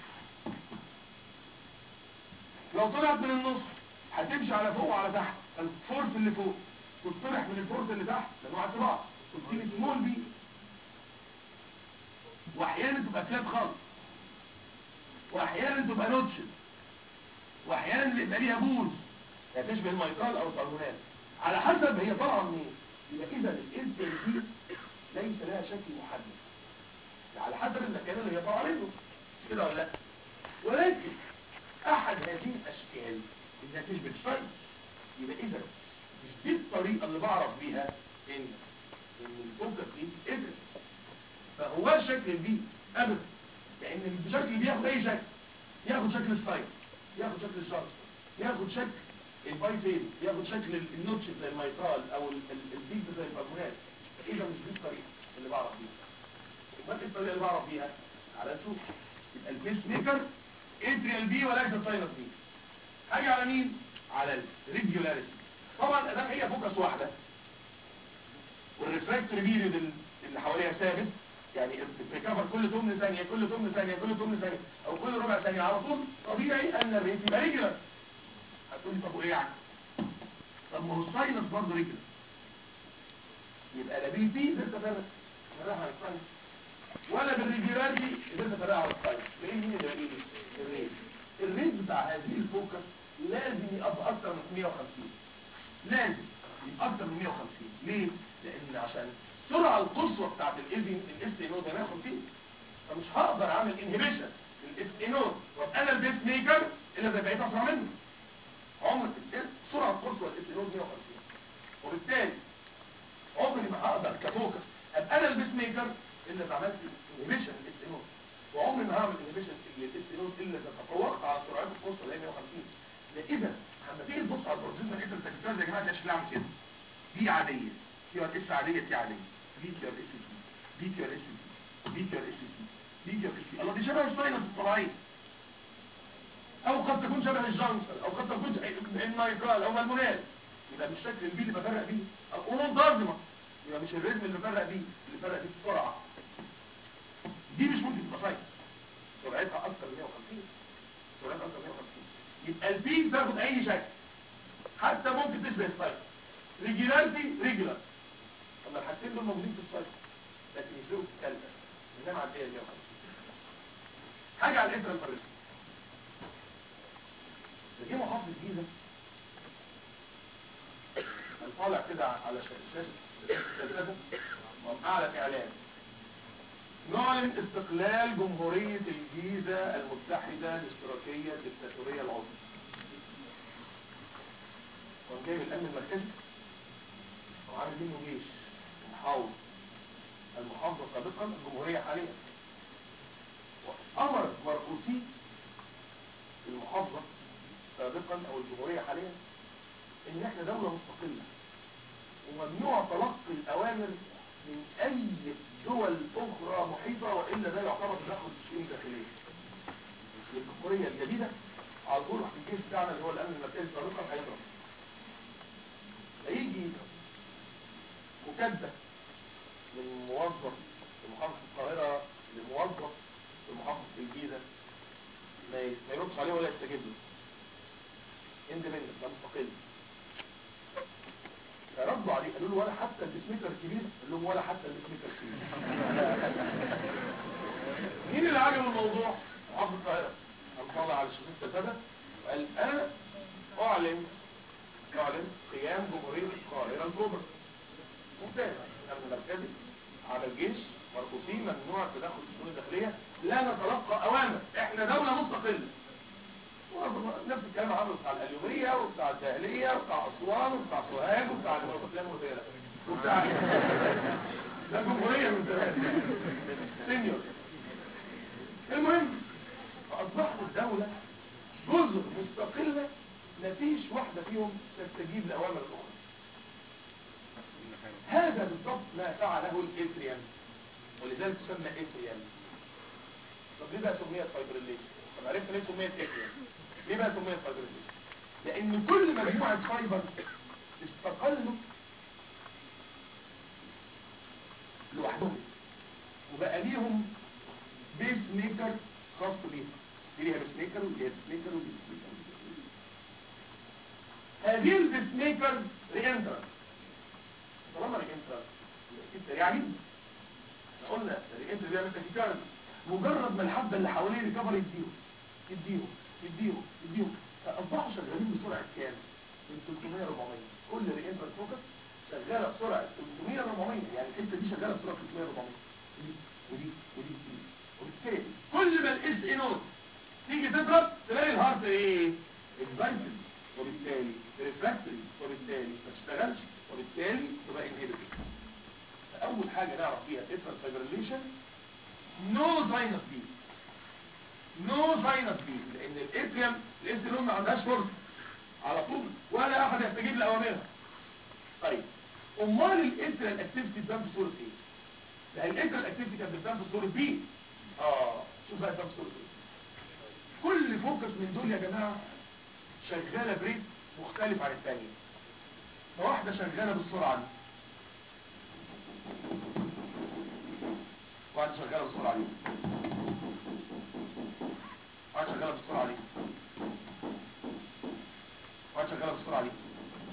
S1: لو طلعت من النص هتمشي على فوق وعلى تحت الفورس اللي فوق تطرح من الفورس اللي تحت لانه على بعض تبتدي سمول بي واحيانا تبقى فلات خالص واحيانا تبقى نوتشز واحيانا يبقى ليها بوز يعني تشبه الميطال او البالونات على حسب هي طالعه منين يبقى اذا الانتر دي ليس لها شكل محدد على حسب المكان اللي هي طالعه منه مش كده ولا لا ولكن احد هذه الاشكال انها تشبه الشيء يبقى اذا مش دي الطريقه اللي بعرف بيها ان ان الفوكس دي ادرس فهو شكل البي ابدا لان الشكل بياخد اي شكل ياخد شكل السايد ياخد شكل الشرط ياخد شكل الباي فيل ياخد شكل ال- النوتش زي الميطال او ال- ال- البيك زي البالونات اذا مش دي الطريقه اللي بعرف بيها امال ايه الطريقه اللي بعرف بيها على نشوف يبقى البيس ميكر اتريال بي وليس ساينس بي حاجه على مين على الريجولاريتي طبعا ادام هي فوكس واحده والريفراكتوري بيريد ال- اللي حواليها ثابت يعني الريكفر كل ثمن ثانيه كل ثمن ثانيه كل ثمن ثانيه او كل ربع ثانيه على طول طبيعي ان الريت يبقى ريجولار هتقول لي طب وايه يعني طب ما هو الساينس برضه ريجولار يبقى لا بي بي قدرت افرق افرقها على الساينس ولا بالريجولاريتي قدرت افرقها على الساينس ليه مين اللي بيجي الريت الريت بتاع هذه الفوكس لازم يبقى اكتر من 150 لازم يبقى اكتر من 150 ليه لان عشان السرعه القصوى بتاعت الايزي الاس اي نود هناخد فيه فمش هقدر اعمل انهبيشن للاس اي نود وابقى انا البيس ميكر الا اذا بقيت اسرع منه عمر السرعه القصوى للاس اي نود 150 وبالتالي عمري ما هقدر كفوكس ابقى انا البيس ميكر الا اذا عملت انهبيشن للاس اي نود وعمري ما هعمل انهبيشن للاس اي نود الا اذا تفوقت على السرعات القصوى اللي هي 150 ده اذا لما تيجي تبص على البروتين الانتر تكتاز يا جماعه كانش عامل كده دي عاديه كيو ار اس عاديه تي عاديه دي كيو ار اس تي دي كيو ار اس تي دي كيو ار اس تي دي كيو ار اس تي الله دي شبه الساينس الطبيعيه او قد تكون شبه الجانسر او قد تكون النايترال او المونال يبقى مش شكل البي اللي بفرق بيه الامور ضازمه يبقى مش الريتم اللي بفرق بيه اللي بفرق بيه السرعه دي مش ممكن تبقى ساينس سرعتها اكتر من 150 سرعتها اكتر من 150 يبقى البي تاخد اي شكل حتى ممكن تشبه السايت ريجولاريتي ريجولار اما الحاجتين دول موجودين في السايت لكن يفرقوا في الكلمه انما عندها 150 حاجه على الانترال فارس دي محافظ الجيزه كان طالع كده على شاشه التلفزه اعلن اعلان نعلن استقلال جمهورية الجيزة المتحدة الاشتراكية الدكتاتورية العظمى كان جايب الأمن المركزي وعامل منه جيش محافظ المحافظة سابقا الجمهورية حاليا وأمر مرؤوسي المحافظة سابقا أو الجمهورية حاليا إن إحنا دولة مستقلة وممنوع تلقي الأوامر من أي دول أخرى محيطة وإلا ده يعتبر تدخل في الشؤون الداخلية الجمهورية الجديدة على طول في الجيش بتاعنا اللي هو الأمن المركزي سابقا هيضرب هيجي مكدة من موظف في محافظة القاهرة لموظف في محافظة الجيزة ما ي- ما يردش عليه ولا يستجيب له اندبندنت ده مستقل فردوا عليه قالوا له ولا حتى البسميكر الكبير قال لهم ولا حتى البسميكر الكبير مين اللي عجبه الموضوع محافظ القاهرة قام طلع على شاشة السادة وقال انا اعلن اعلن قيام جمهورية القاهرة الكبرى ممتاز الامن المركزي على الجيش مرقوسين ممنوع التدخل في الشؤون الداخلية لا نتلقى اوامر احنا دولة مستقلة نفس الكلام عمله بتاع الأليومية وبتاع الدهلية وبتاع أسوان وبتاع سوهاج وبتاع الأفلام والغيرة وبتاع ده جمهورية من زمان سينيور المهم فأصبحوا الدولة جزر مستقلة مفيش واحدة فيهم تستجيب لأوامر الأخرى هذا بالضبط ما فعله الإثريان ولذلك تسمى إثريان طب ليه بقى سميت فايبريليشن طب عرفت ليه سميت إثريان ليه بقى سميت فايبريليشن لأن كل مجموعة فايبر استقلوا لوحدهم وبقى ليهم بيس ميكر خاص بيهم دي ليها بيس ميكر ودي ليها بيس ميكر ودي بيس ميكر هذه البيس ميكر رينترال طالما رينترال اكيد سريعه جدا احنا قلنا الرينترال بيعمل تكيكارد مجرد ما الحبه اللي حواليه ريكفر يديهم يديهم يديهم يديهم فاصبحوا شغالين بسرعه كام من 300 400 كل رينتر فوكس شغاله بسرعه 300 400 يعني الحته دي شغاله بسرعه 300 400 ودي ودي ودي ودي وبالتالي كل ما الاس اي نوت تيجي تضرب تلاقي الهارت ايه اكزايتد وبالتالي ريفراكتوري وبالتالي ما تشتغلش وبالتالي تبقى انهيبيتد اول حاجه نعرف فيها افرد فايبريليشن نو ساينس بي نو ساينس بي لان الاتريم الاس نوم ما عندهاش فرصه على طول ولا احد يستجيب لاوامرها طيب امال الاتريال اكتيفيتي بتبان في صوره ايه ده الاتريال اكتيفيتي كانت بتبان في صوره بي اه شوف بقى بتبان في صوره ايه كل فوكس من دول يا جماعه شغاله بريت مختلف عن الثانيه فواحده شغاله بالسرعه دي واحده شغاله بالسرعه دي واحده شغاله بالسرعه دي واحده شغاله بالسرعه دي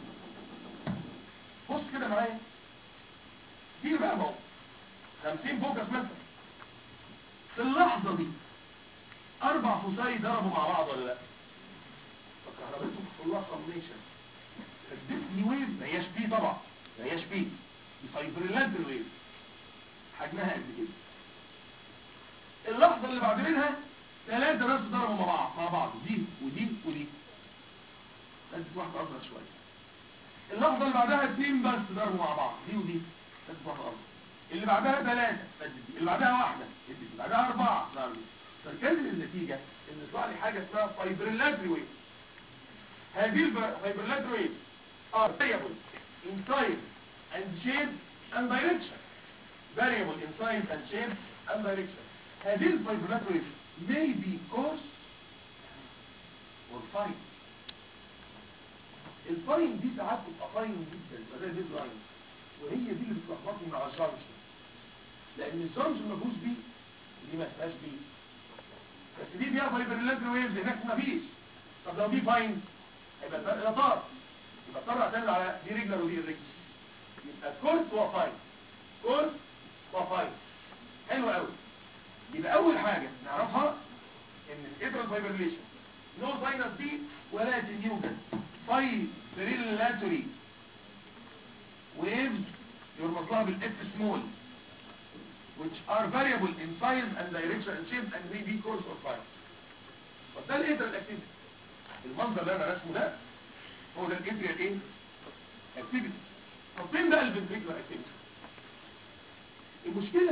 S1: بص كده معايا دي بقى اهو 50 فوكس مثلا في اللحظه دي اربع فوساي ضربوا مع بعض ولا لا فكهربتهم كلها كومبينيشن ادتني ويف ما هياش بي طبعا ما هياش بي دي فايبريلات الويف حجمها قد كده اللحظه اللي بعد منها ثلاثه بس ضربوا مع بعض مع بعض دي ودي ودي ادت واحده اصغر شويه اللحظه اللي بعدها اثنين بس ضربوا مع بعض دي ودي ادت واحده اصغر اللي بعدها ثلاثه ادت دي اللي بعدها واحده ادت دي بعدها اربعه ضربوا دي فكان النتيجه ان يطلع لي حاجه اسمها فايبريلاتري ويف هذه الفايبريلاتري ويف are variable in size and shape and direction variable in size and shape and direction هذه الفايبريلاتري ويف may be coarse or fine الفاين دي ساعات بتبقى فاين جدا يبقى زي ديز لاين وهي دي اللي بتلخبطني مع الجانكشن لان الجانكشن ما فيهوش بي دي ما فيهاش بي بس دي فيها فايبريلاتري ويفز هناك ما فيش طب لو دي فاين هيبقى الفرق ده طار يبقى طار اعتمد على دي ريجلر ودي ريجلر يبقى كورس وفاين كورس وفاين حلو قوي يبقى اول حاجه نعرفها ان الاترال فايبريليشن نو ساينس بي ولكن يوجد فايبريلاتري ويفز يرمز لها بالاف سمول which are variable in size and direction and shape and may be coarse or fine طب ده الاترال اكتيفيتي المنظر اللي انا رسمه ده هو ده الاترال ايه اكتيفيتي طب فين بقى الفنتريكولار اكتيفيتي المشكله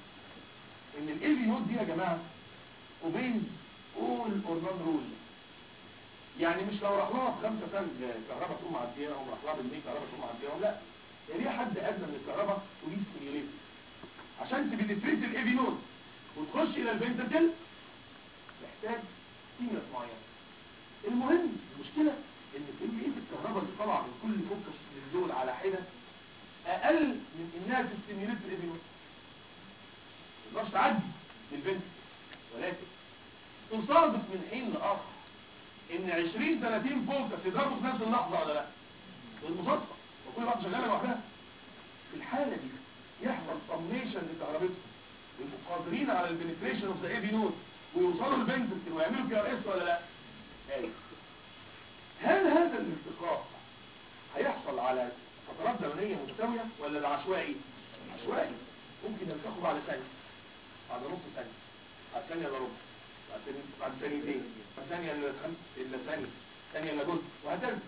S1: ان الاي في نوت دي يا جماعه obeys all or non rule يعني مش لو راح لها بخمسة سنة كهرباء تقوم معديها او راح لها بالمية كهرباء تقوم معديها لا هي ليها حد ادنى من الكهرباء وليه ستيميوليت عشان تبنتريت الاي في نود وتخش الى الفنتركل محتاج ستيمولس معين المهم المشكله ان كميه الكهرباء اللي طالعه من كل فوكس من دول على حده اقل من انها تستيموليت الاي في نود ما تقدرش تعدي للفنتركل ولكن تصادف من حين لاخر ان 20 30 فوكس يضربوا في نفس اللحظه ولا لا بالمصادفه وكل واحده شغاله لوحدها في الحاله دي يحصل طمنيشن لكهربتهم ويبقوا قادرين على البنتريشن اوف ذا اي بي نود ويوصلوا للبنتركل ويعملوا بي ار اس ولا لا هاي. هل هذا الالتقاء هيحصل على فترات زمنيه متساويه ولا ده عشوائي عشوائي ممكن يلتقوا بعد ثانيه بعد نص ثانيه بعد ثانيه الا ربع بعد ثانية- بعد ثانيتين بعد ثانيه الا خمس الا ثانيه ثانيه الا جزء وهكذا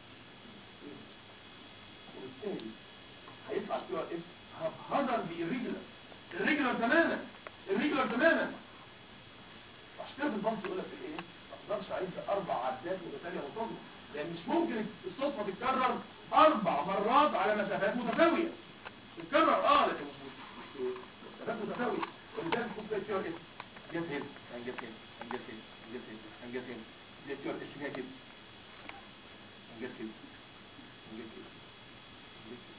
S1: وبالتالي هيطلع كيو ار اس هذا بالريجولار الريجولار تماما الريجولار تماما عشان كده في البنك يقول لك في الايه ما تقدرش اعيد اربع عدات متتاليه منتظمه لان مش ممكن الصدفه تتكرر اربع مرات على مسافات متساويه تتكرر اه لكن مش مش- مش مسافات متساويه ولذلك خد بالك كيو ار اس جت هنا يعني جت هنا يعني جت هنا يعني جت هنا يعني جت هنا جت كيو ار اس هنا كده يعني جت كده يعني جت كده يعني جت كده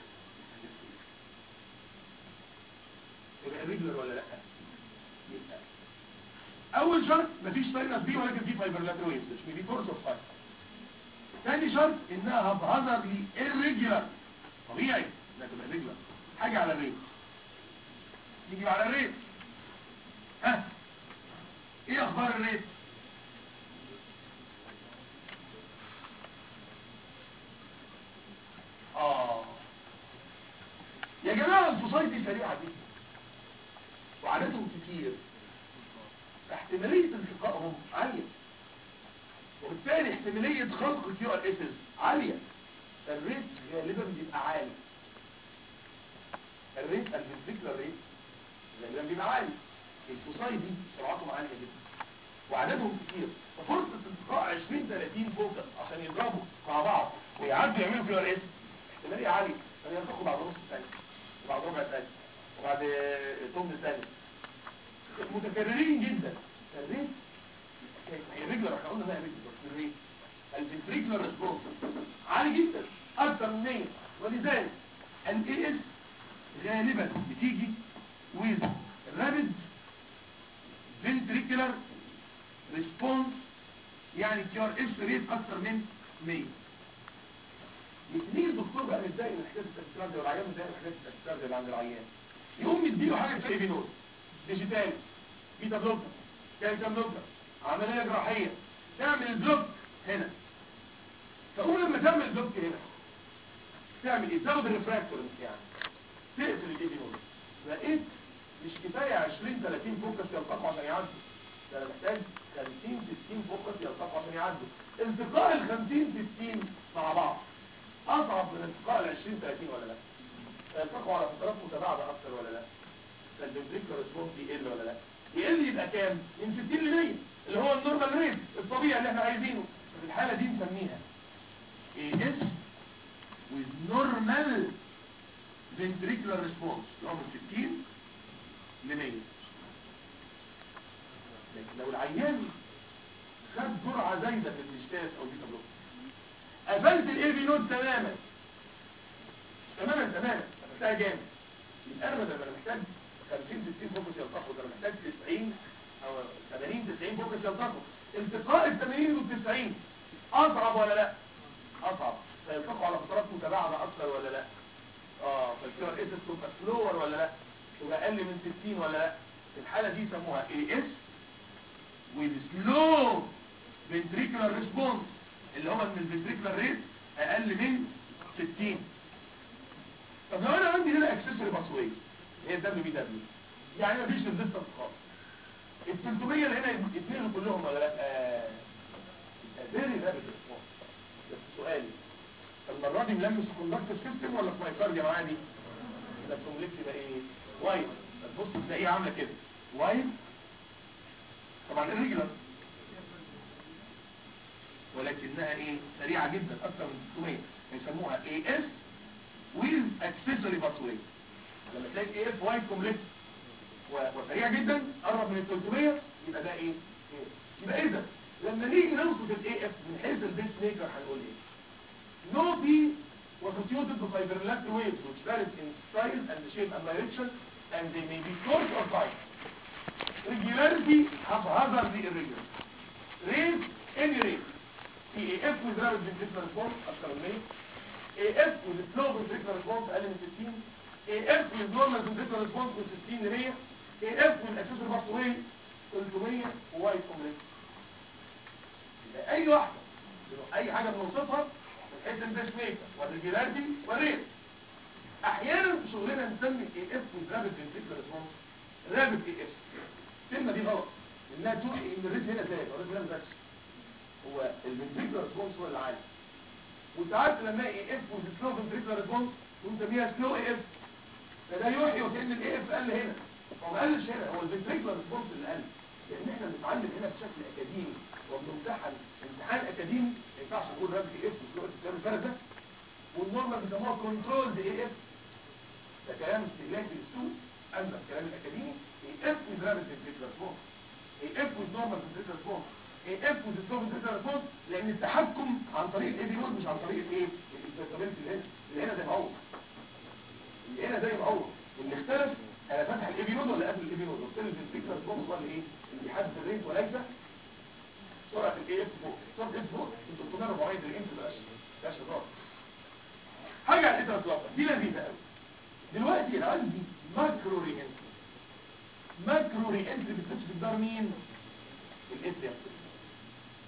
S1: يبقى ريجولر ولا لا يبقى اول شرط مفيش ساينس بي ولكن في فايبرلاتر ويفز مش دي كورس اوف ساينس ثاني شرط انها بهذرلي irregular طبيعي انها تبقى ريجولر حاجه على الريت نيجي على الريت ها ايه اخبار الريت سوسايتي سريعه جدا وعددهم كتير احتماليه التقائهم عاليه وبالتالي احتماليه خلق كيو ار اس عاليه الريت غالبا بيبقى عالي الريت الفنتريكولار ريت غالبا بيبقى عالي السوسايتي سرعتهم عاليه جدا وعددهم كتير ففرصه التقاء 20 30 فوكس عشان يضربوا مع بعض ويعدوا يعملوا كيو ار اس احتماليه عاليه ان يلتقوا بعد نص ثانيه وبعد ربع ثانيه وبعد ثمن ثانيه متكررين جدا الريت هي ريجلر احنا قلنا انها ريجلر بس الريت الفنتريكولار ريسبونس عالي جدا اكثر من 100 ولذلك الاي اس غالبا بتيجي ويز رابد ventricular response يعني كيو ار اس ريت اكثر من 100 يجي الدكتور بقى متضايق من حكايه التكسير والعيان متضايق من حكايه التكسير اللي عند العيان يقوم يديله حاجه زي بينول ديجيتال بيتا بلوكر كالسيوم بلوكر عمليه جراحيه تعمل البلوك هنا فاقول لما تعمل البلوك هنا تعمل ايه تاخد الريفراكتورنس يعني تقفل الايبينول لقيت مش كفايه 20 30 فوكس يلتقوا عشان يعدوا ده انا محتاج 50 60 فوكس يلتقوا عشان يعدوا التقاء ال 50 60 مع بعض اصعب من التقاء ال 20 30 ولا لا يلتقوا على فترات متباعده اكتر ولا لا فالفنتريكولار ريسبونس يقل ولا لا يقل يبقى كام من 60 ل 100 اللي هو النورمال ريت الطبيعي اللي احنا عايزينه في الحاله دي نسميها اي اس with normal ventricular response اللي هو من 60 ل 100 لكن لو العيان خد جرعه زايده من الاشتاس او بيتا بلوك قفلت الاي في نود تماما تماما تماما قفلتها جامد يبقى انا بدل ما انا محتاج 50 60 فوكس يلتقوا ده انا محتاج 90 او 80 90 فوكس يلتقوا التقاء ال 80 وال 90 اصعب ولا لا اصعب فيلتقوا على فترات متباعده اكتر ولا لا اه فالكيو ار اس تبقى سلور ولا لا تبقى اقل من 60 ولا لا الحاله دي يسموها اي اس with slow ventricular response اللي هو ان الفنتريكولار ريت اقل من 60 طب لو انا عندي هنا اكسسوري باسوي هي دبليو بي دبليو يعني مفيش ريزيستنس خالص ال 300 اللي هنا يتنقلوا كلهم ولا لا فيري رابيد ريسبونس بس سؤالي المره دي ملمس الكوندكتور سيستم ولا في مايكارديا عادي ده الكومبلكس يبقى ايه وايد تبص تلاقيه عامله كده وايد طبعا الريجولار ولكنها ايه سريعه جدا اكثر من 600 يسموها اي اس with accessory pathway لما تلاقي اي اف وايد كومبلكس وسريع جدا قرب من ال 300 يبقى ده ايه إيه؟ يبقى اذا لما نيجي نوصف الاي اف من حيث البيس ميكر هنقول ايه no P was associated with fibrillary waves which vary in size and shape and direction and they may be short or tight regularity haphazardly irregular rate any rate EAF with rapid ventricular response أكثر من 100 AF with slow ventricular response أقل من 60 AF with normal ventricular response من 60 ل 100 AF with accessory pathway 300 ووايد كومبلكس أي واحدة أي حاجة بنوصفها من حيث البيس ميكر والريجولاريتي والريت أحيانا في شغلنا نسمي AF with rapid ventricular response rapid AF الكلمة دي غلط إنها توحي إن الريت هنا زاد والريت هنا ما زادش هو الفنتريكولار ريسبونس هو اللي عالي وساعات لما اي اف وسلو فنتريكولار ريسبونس ونسميها سلو اي اف فده يوحي وكأن الاي اف قل هنا هو ما قلش هنا هو الفنتريكولار ريسبونس اللي قل لان احنا بنتعلم هنا بشكل اكاديمي وبنمتحن امتحان اكاديمي ما ينفعش نقول رابط اي اف وسلو اف الكلام الفرق ده والنورمال بيسموها كنترول دي اي اف ده كلام استهلاكي للسوق اما الكلام الاكاديمي اي اف وذ رابط فنتريكولار ريسبونس اي اف وذ نورمال فنتريكولار ريسبونس اف وتسلوب الداتا ريسبونس لان التحكم عن طريق الاي بي نود مش عن طريق الايه الانترنت اللي هنا اللي هنا زي ما هو اللي هنا زي ما هو اللي اختلف انا فاتح الاي بي نود ولا قبل الاي بي نود قلت له الفكره ريسبونس ولا ايه اللي بيحدد الريت وليس سرعه الاي اف فوق سرعه الاف فوق 300 400 الام بس ده شطار حاجه على الانترنت دي لذيذه قوي دلوقتي انا عندي ماكرو ري انتري ماكرو ري انتري بتخش في الدار مين الاتريم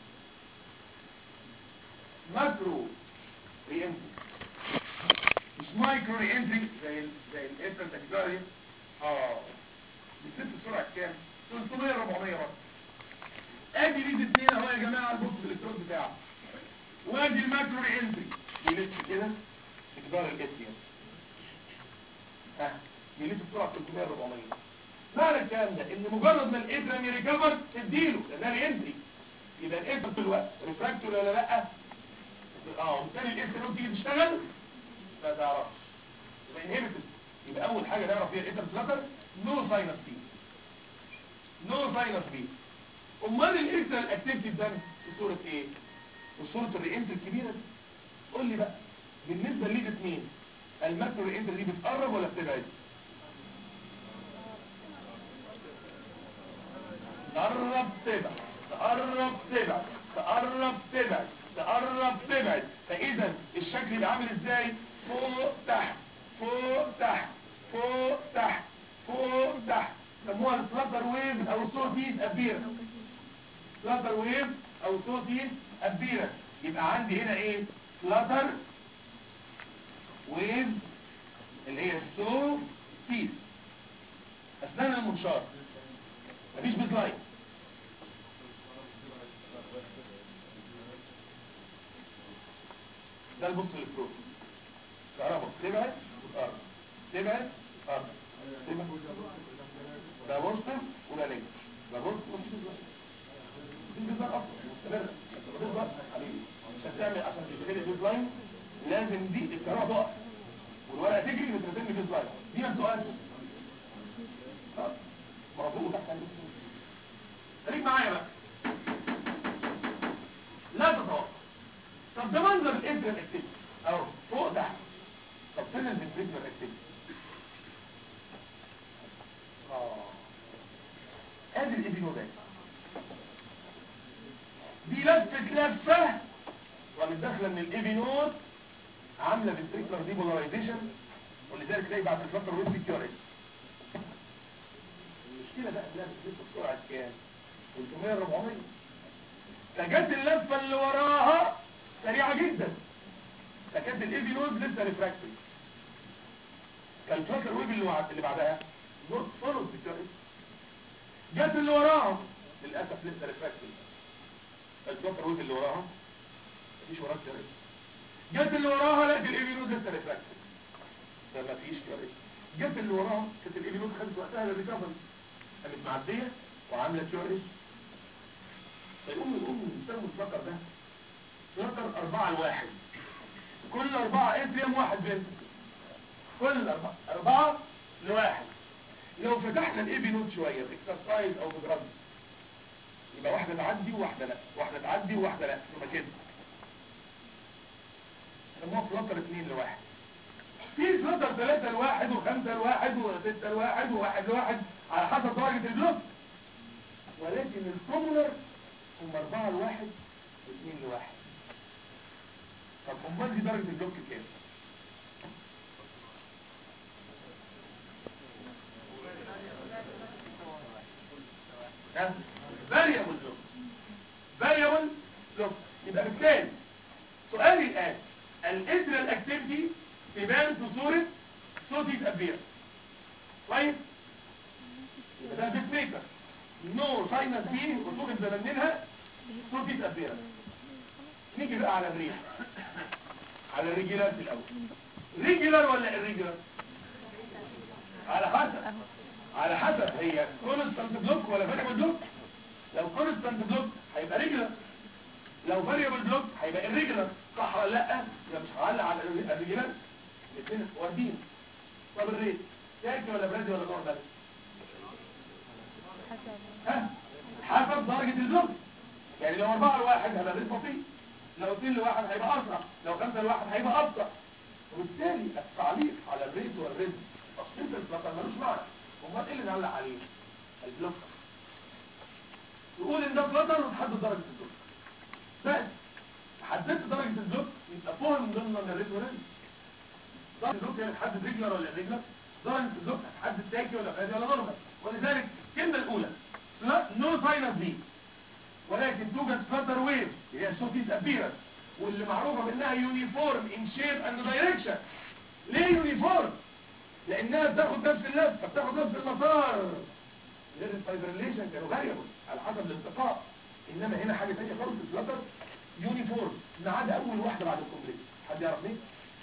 S1: ماكرو ري انتري مش مايكرو ري انتري زي ال زي الانترا تاكيكارديا اه بتلف بسرعه كام 300 400 برضه ادي ليد اتنين اهو يا جماعه البوكس الالكترون بتاعه وادي الماكرو ري انتري يلف كده مقدار الاتيوم ها يلف بسرعه 300 400 معنى الكلام ده ان مجرد ما الاترم يريكفر تديله لانها ري انتري يبقى الاتر في الوقت ريفراكتور ولا لا اه وبالتالي الاتر تيجي تشتغل ما تعرفش يبقى انهبيتد يبقى اول حاجه نعرف فيها الاتر فلاتر نو ساينس بي نو ساينس بي امال الاتر اكتيفيتي ده في صوره ايه في صوره الرينتر الكبيره دي قول لي بقى بالنسبه لليد اثنين الماكرو رينتر دي بتقرب ولا بتبعد تقرب تبعد تقرب تبعد تقرب تبعد تقرب تبعد فاذا الشكل يبقى عامل ازاي فوق تحت فوق تحت فوق تحت فوق تحت سموها الفلاتر ويف او صوتيز ابيرة فلاتر ويف او صوتيز ابيرة يبقى عندي هنا ايه فلاتر ويف اللي هي الصوتيز اسنان المنشار مفيش بيزلاين ده البص الالكترون كهرباء تبعد وتقرب تبعد تقرب تبعد ده بوزيتيف وده نيجاتيف ده بوزيتيف مفيش بيزلاين مفيش بيزلاين اصلا مستمر بيزلاين حبيبي عشان تعمل عشان تشتري بيزلاين لازم دي الكهرباء تقف والورقه تجري وترسم لي بيزلاين دي ما بتقفش خلاص مرفوع تحت البيزلاين خليك معايا بقى لا تتوقع طب ده منظر الانترنت اكتيفيتي اهو فوق ده طب فين الفنتريكولار اكتيفيتي اه ادي الايبينودات دي لفه لفه وقامت داخله من الايبينود عامله فنتريكولار ديبولاريزيشن ولذلك تلاقي بعد الفتره ويب سكيورتي المشكله بقى انها بتلف بسرعه كام 300 400 فجت اللفه اللي وراها سريعة جدا فكانت الايفي نود لسه ريفراكتوري كان الفلاتر ويف اللي, وع- اللي بعدها نوت فولو سكيورتي جت اللي وراها للاسف لسه ريفراكتوري الفلاتر ويف اللي وراها مفيش وراها سكيورتي جت اللي وراها لقيت الايفي نود لسه ريفراكتوري ده مفيش سكيورتي جت اللي وراها كانت الايفي نود خدت وقتها للريكفري قامت معديه وعامله سكيورتي فيقوم يقوم يستخدم الفلاتر ده فلتر أربعة لواحد كل أربعة اتريم واحد بنت كل أربعة أربعة لواحد لو فتحنا الايبي نوت شوية باكسرسايز أو بدرج يبقى واحدة تعدي وواحدة لا واحدة تعدي وواحدة لا يبقى كده سموها فلتر اتنين لواحد في فلتر ثلاثة لواحد وخمسة لواحد وستة لواحد وواحد لواحد على حسب درجة البلوك ولكن الكومولر هم أربعة لواحد واثنين لواحد طب امال دي درجة البلوك كام ها فاريبل بلوك فاريبل بلوك يبقى بالتالي سؤالي الان الادرال اكتيفيتي تبان في صورة صوتي ابير كويس يبقى ده البيت ميكر نو ساينس بي وصوت زمنها صوتي ابير نيجي بقى على الريح على الريجولار في الاول ريجولار ولا irregular على حسب على حسب هي كونستانت بلوك ولا فاريبل بلوك لو كونستانت بلوك هيبقى ريجولار لو فاريبل بلوك هيبقى irregular صح ولا لا يبقى مش هعلق على الريجولار الاثنين واردين طب الريت تاكي ولا برادي ولا نورمال ها حسب درجة البلوك يعني لو أربعة لواحد هيبقى الريت بطيء لو اثنين لواحد هيبقى أسرع لو خمسة لواحد هيبقى أبطأ وبالتالي التعليق على الريت والريت تشخيص الفلتر ملوش معنى امال ايه اللي نعلق عليه البلوك تقول ان ده فلتر وتحدد درجة البلوك بس حددت درجة البلوك يبقى فهم من ضمن ان الريت والريت درجة البلوك يعني تحدد ريجلر ولا ريجلر درجة البلوك هتحدد تاكي ولا فادي ولا نورمال ولذلك الكلمة الأولى نو ساينس دي ولكن توجد فلتر ويف هي صوتيس ابيرنس واللي معروفة بانها يونيفورم ان شيب اند دايركشن ليه يونيفورم لانها بتاخد نفس اللفه بتاخد نفس المسار غير الفايبريليشن كانوا فاريبل على حسب الانتقاء انما هنا حاجه ثانيه خالص في الفلاتر يونيفورم ما عدا اول واحده بعد الكومبليت حد يعرف ليه؟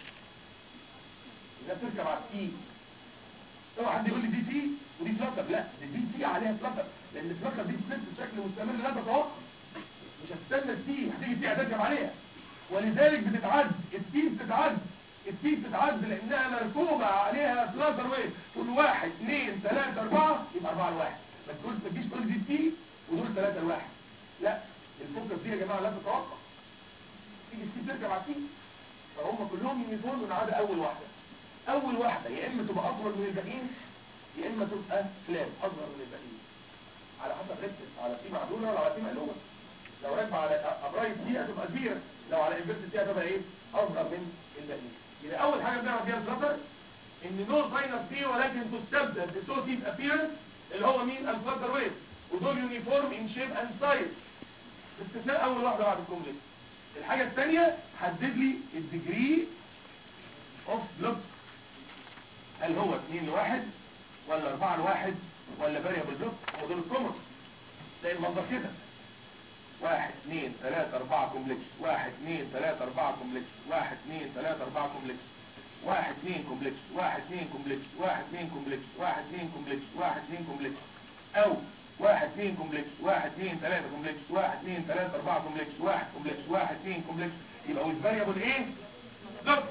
S1: انها بتركب على التي طبعا حد يقول لي دي تي ودي فلاتر لا دي دي تي عليها فلاتر لان الفلاتر دي بتلف بشكل مستمر لا تتوقف مش هتستنى التي هتيجي التي هتركب عليها ولذلك بتتعد التي بتتعد التي بتتعد لانها مركوبه عليها فلاتر ويف تقول واحد اثنين ثلاثة اربعة يبقى اربعة لواحد ما تقولش ما تجيش تقول دي تي ودول ثلاثة لواحد لا الفوكس دي يا جماعة لا تتوقف تيجي التي تركب على التي فهم كلهم يونيفورم ما عدا اول واحدة اول واحدة يا اما تبقى اطول من الباقيين يا اما تبقى فلات اصغر من الباقيين على حسب ركز على تي معدولة ولا على تي مقلوبة لو راكبه على ابرايت دي هتبقى كبيره لو على انفيرت دي هتبقى ايه اصغر من الباقيين يبقى اول حاجه بنعرف بيها الفلتر ان نو ساينس فيه ولكن تستبدل بصوتيف ابيرنس اللي هو مين الفلتر ويف ودول يونيفورم ان شيب اند سايز باستثناء اول واحده بعد الكومبليت الحاجه الثانيه حدد لي الديجري اوف بلوك هل هو 2 لواحد ولا 4 لواحد ولا فاريبل بلوك هو دول الكومن زي المنظر كده واحد اثنين ثلاثة أربعة كومبلكس واحد اثنين ثلاثة أربعة كومبلكس واحد اثنين ثلاثة أربعة كومبلكس واحد اثنين كومبلكس واحد اثنين كومبلكس واحد اثنين كومبلكس واحد اثنين كومبلكس واحد اثنين كومبلكس أو واحد اثنين كومبلكس واحد اثنين ثلاثة كومبلكس واحد اثنين ثلاثة أربعة كومبلكس واحد كومبلكس واحد اثنين كومبلكس يبقى والفاريبل ايه؟ ضبط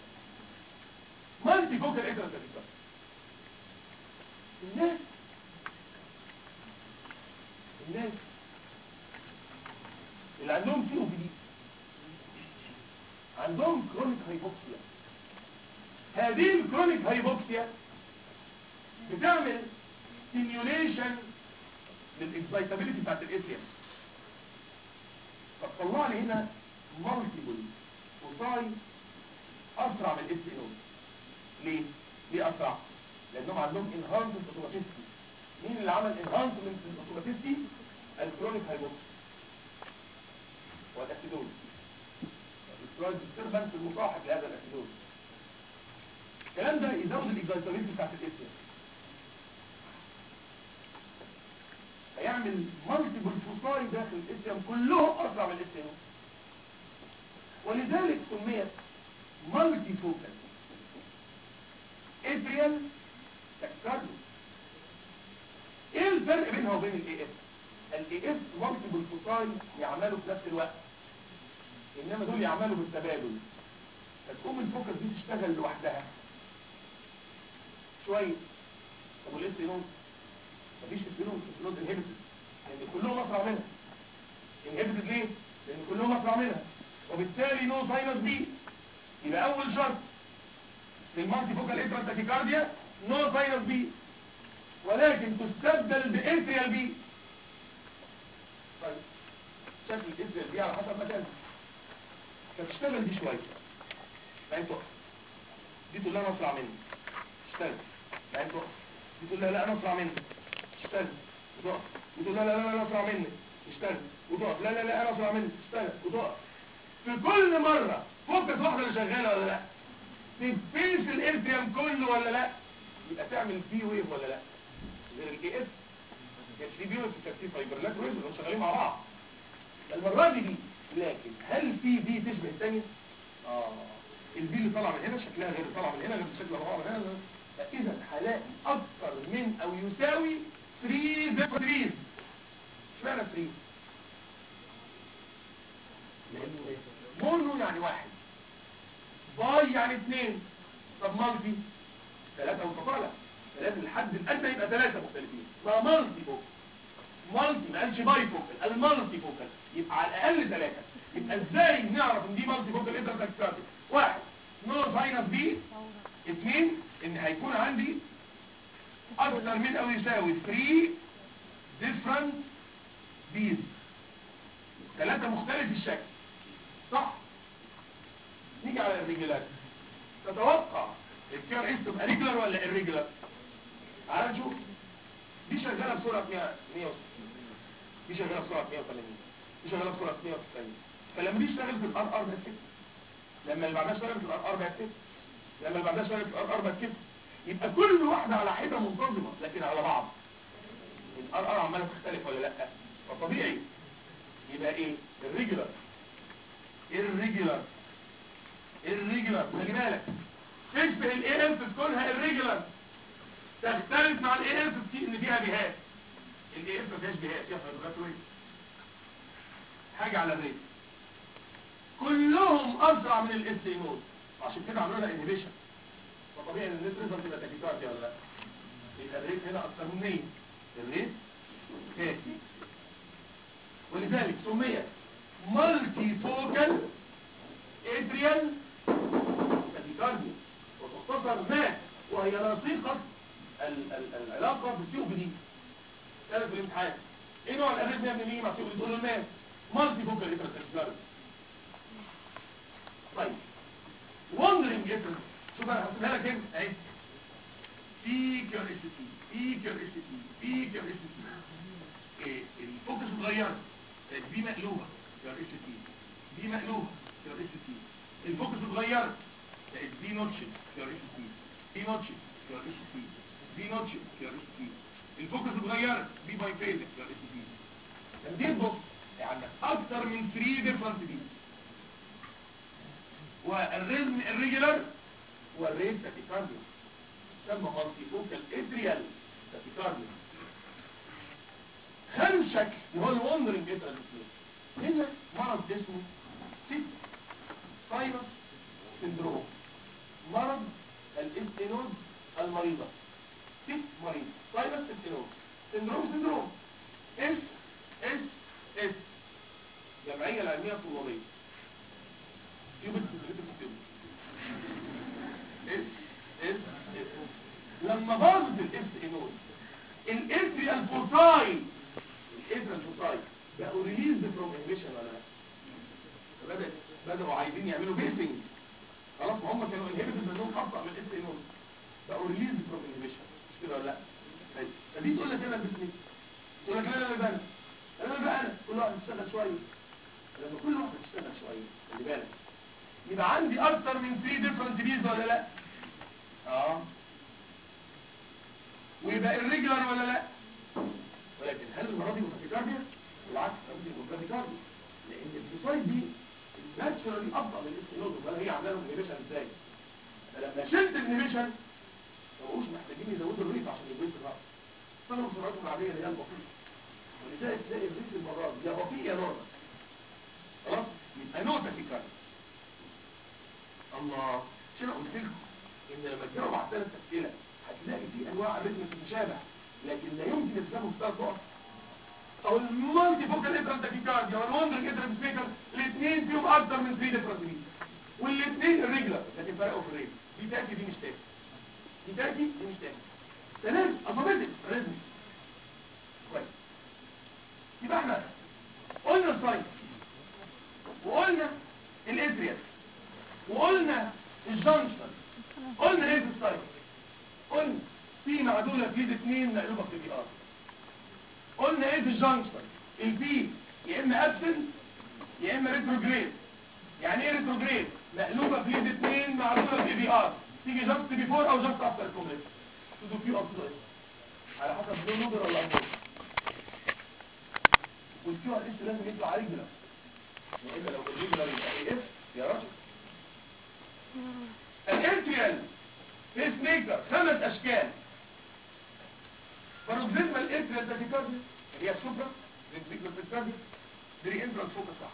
S1: مالتي فوكال ايه الناس الناس اللي عندهم سي او بي دي عندهم كرونيك هايبوكسيا هذه الكرونيك هايبوكسيا بتعمل ستيميوليشن للاكسايتابيلتي بتاعت الاسيا فطلع لي هنا مالتيبل وصاي اسرع من الاس نود ليه؟ ليه اسرع؟ لانهم عندهم انهانسمنت اوتوماتيستي مين اللي عمل انهانسمنت اوتوماتيستي؟ الكرونيك هايبوكسيا والاسيدوز الاسترويد ديستربنس المصاحب لهذا الاسيدوز الكلام ده يزود الاكزايتابيلتي بتاعت الاسيا هيعمل مالتيبل فوساي داخل الاسيام كلهم اسرع من الاسيام ولذلك سميت مالتي فوكال اتريال تكسرد ايه الفرق بينها وبين الاي اف الاي اف مالتيبل فوساي يعملوا في نفس الوقت انما دول يعملوا بالتبادل فتقوم الفوكس دي تشتغل لوحدها شويه طب والاس نود مفيش اس نود اس نود انهبيتد لان كلهم اسرع منها انهبيتد ليه لان كلهم اسرع منها وبالتالي نو ساينس بي يبقى اول شرط في المالتي فوكال اترال تاكيكارديا نو ساينس بي ولكن تستبدل باتريال بي طيب شكل الاتريال بي على حسب مكانها فتشتغل دي شويه بعدين تقف دي تقول لها انا اسرع مني تشتغل بعدين تقف دي تقول لها لا انا اسرع مني تشتغل وتقف وتقول لها لا لا لا انا اسرع مني تشتغل وتقف لا لا لا انا اسرع مني تشتغل وتقف في كل مرة فوكس واحدة اللي شغالة ولا لا تبيس الارتيام كله ولا لا يبقى تعمل بي ويف ولا لا غير الاي اس كانش في بي ويف في الترتيب فايبرلات ويف اللي شغالين مع بعض المرة دي دي لكن هل في بي تشبه الثانية؟ اه البي اللي طالع من هنا شكلها غير اللي طالع من هنا غير شكل طالع من هنا فاذا هلاقي اكثر من او يساوي 3 زي 3 اشمعنى 3 لان مونو يعني واحد باي يعني اثنين طب مالتي ثلاثة متطالع لازم الحد الأدنى يبقى ثلاثة مختلفين ما مالتي فوكال مالتي ما قالش باي فوكال المالتي فوكال يبقى على الأقل ثلاثة يبقى ازاي نعرف ان دي مالتي فوكال انتر تاكساتي واحد نو ساينس بي اثنين ان هيكون عندي اكثر من او يساوي 3 different bees ثلاثة مختلف الشكل صح نيجي على الريجولار تتوقع الكير اس تبقى ريجولار ولا irregular تعال نشوف دي شغاله بسرعه 100 160 دي شغاله بسرعه 180 دي شغاله بسرعه 190 فلما دي اشتغل في الار ار بقت 6 لما اللي بعدها اشتغل في الار ار بقت 6 لما اللي بعدها شويه الار ار بقت كده يبقى كل واحده على حده منتظمه لكن على بعض الار ار عماله تختلف ولا لا فطبيعي يبقى ايه الريجولار الريجولار الريجولار خلي بالك تشبه الاي اف في كونها الريجولار تختلف مع الاي اف في ان فيها بهات الاي اف ما فيهاش بهات فيها فيبرات وين حاجه على الريت كلهم اسرع من الاس اي نود عشان كده عملوا لها انهبيشن فطبيعي ان النت ريزلت تبقى تاكيكارديا ولا لا يبقى الريت هنا اكتر من 100 الريت كافي ولذلك سميت مالتي فوكال ادريال تاكيكارديا وتختصر مات وهي لصيقه ال- ال- العلاقه بالسي او بي دي كانت في الامتحان ايه نوع الاريثميا من اللي مع سي او بي دي تقول له المات مالتي فوكال ادريال تاكيكارديا طيب وندرنج افرض شوف انا هحطها لك هنا اهي بي كيو اس تي بي كيو اس تي بي كيو اس تي إيه الفوكس اتغير بي مقلوبه كيو اس تي بي مقلوبه كيو اس تي الفوكس اتغير بقت بي نوتش كيو اس تي بي نوتش كيو اس تي بي نوتش كيو اس تي الفوكس اتغير بي باي فيز كيو اس تي دي بص يعني اكتر من 3 ديفرنت بي والريزم الريجولار والريت تاكيكارديا تسمى مالتي فوكال ادريال تاكيكارديا خامس شكل اللي هو الوندرنج ادريال هنا مرض اسمه سيت ساينس سندروم مرض الاستينوز المريضة سيت مريض ساينس استينوز سندروم سندروم اس اس اس جمعية العلمية الطلابية يوبت اس اس اس لما باظت الاس انول الاتريال فوساي الاتريال فوساي بقوا ريليز فروم انهبيشن ولا لا بدأ بدأوا عايزين يعملوا بيسنج خلاص ما هم كانوا انهبيتد منهم ابطا من الاس انول بقوا ريليز فروم انهبيشن مش كده ولا لا طيب فدي تقول لك انا بسمي تقول لك لا لا لا بقى انا انا بقى انا كل واحد يشتغل شويه لما كل واحد يشتغل شويه خلي بالك يبقى عندي اكتر من 3 ديفرنت بيز ولا لا اه ويبقى الريجولار ولا لا ولكن هل المرض يبقى تاكيكارديا بالعكس ممكن يبقى تاكيكارديا لان الفوسايد دي ناتشرالي ابطا من الاستينوز ولا هي عامله لهم انهبيشن ازاي فلما شلت الانهبيشن ما بقوش محتاجين يزودوا الريت عشان يبوظوا الرأس فانا سرعتهم العاديه اللي هي البطيئه ولذلك تلاقي الريت المرات يا بطيء يا نورمال خلاص يبقى نوع تاكيكارديا الله شنو قلت لكم ان لما تجاوب على ثلاث اسئله هتلاقي في انواع رتم متشابه لكن لا يمكن يلزموا في ثلاث نقط او المالتي فوكال ادرال تاكيكارديا والوندرنج ادرال سبيكر الاثنين فيهم اكتر من 3 ديفرنت بيز والاثنين الريجلر لكن فرقوا في الريت دي تاكي دي مش تاكي دي تاكي دي مش تاكي ثلاث الفابيتك ريزمي كويس يبقى احنا قلنا الساينس وقلنا الادريال وقلنا الجنكشن قلنا ايه في السايت قلنا في معدولة في يد اتنين مقلوبة في البي ار قلنا ايه في الجنكشن البي يا اما ابسنت يا اما ريتروجريد يعني ايه ريتروجريد مقلوبة في يد اتنين معدولة في بي ار تيجي جاست بيفور او جاست افتر كومبليت تدو كيو او تدو ايه على حسب لون نودر ولا امور والكيو ار اس لازم يطلع ريجولار والا لو الريجولار يبقى ايه اف يا راجل الانتريال بيس ميكر خمس اشكال باروكسيزمال الانتريال تاكيكارديا اللي هي السوبرا ريكتيكولار تاكيكارديا دري انترال فوكس صح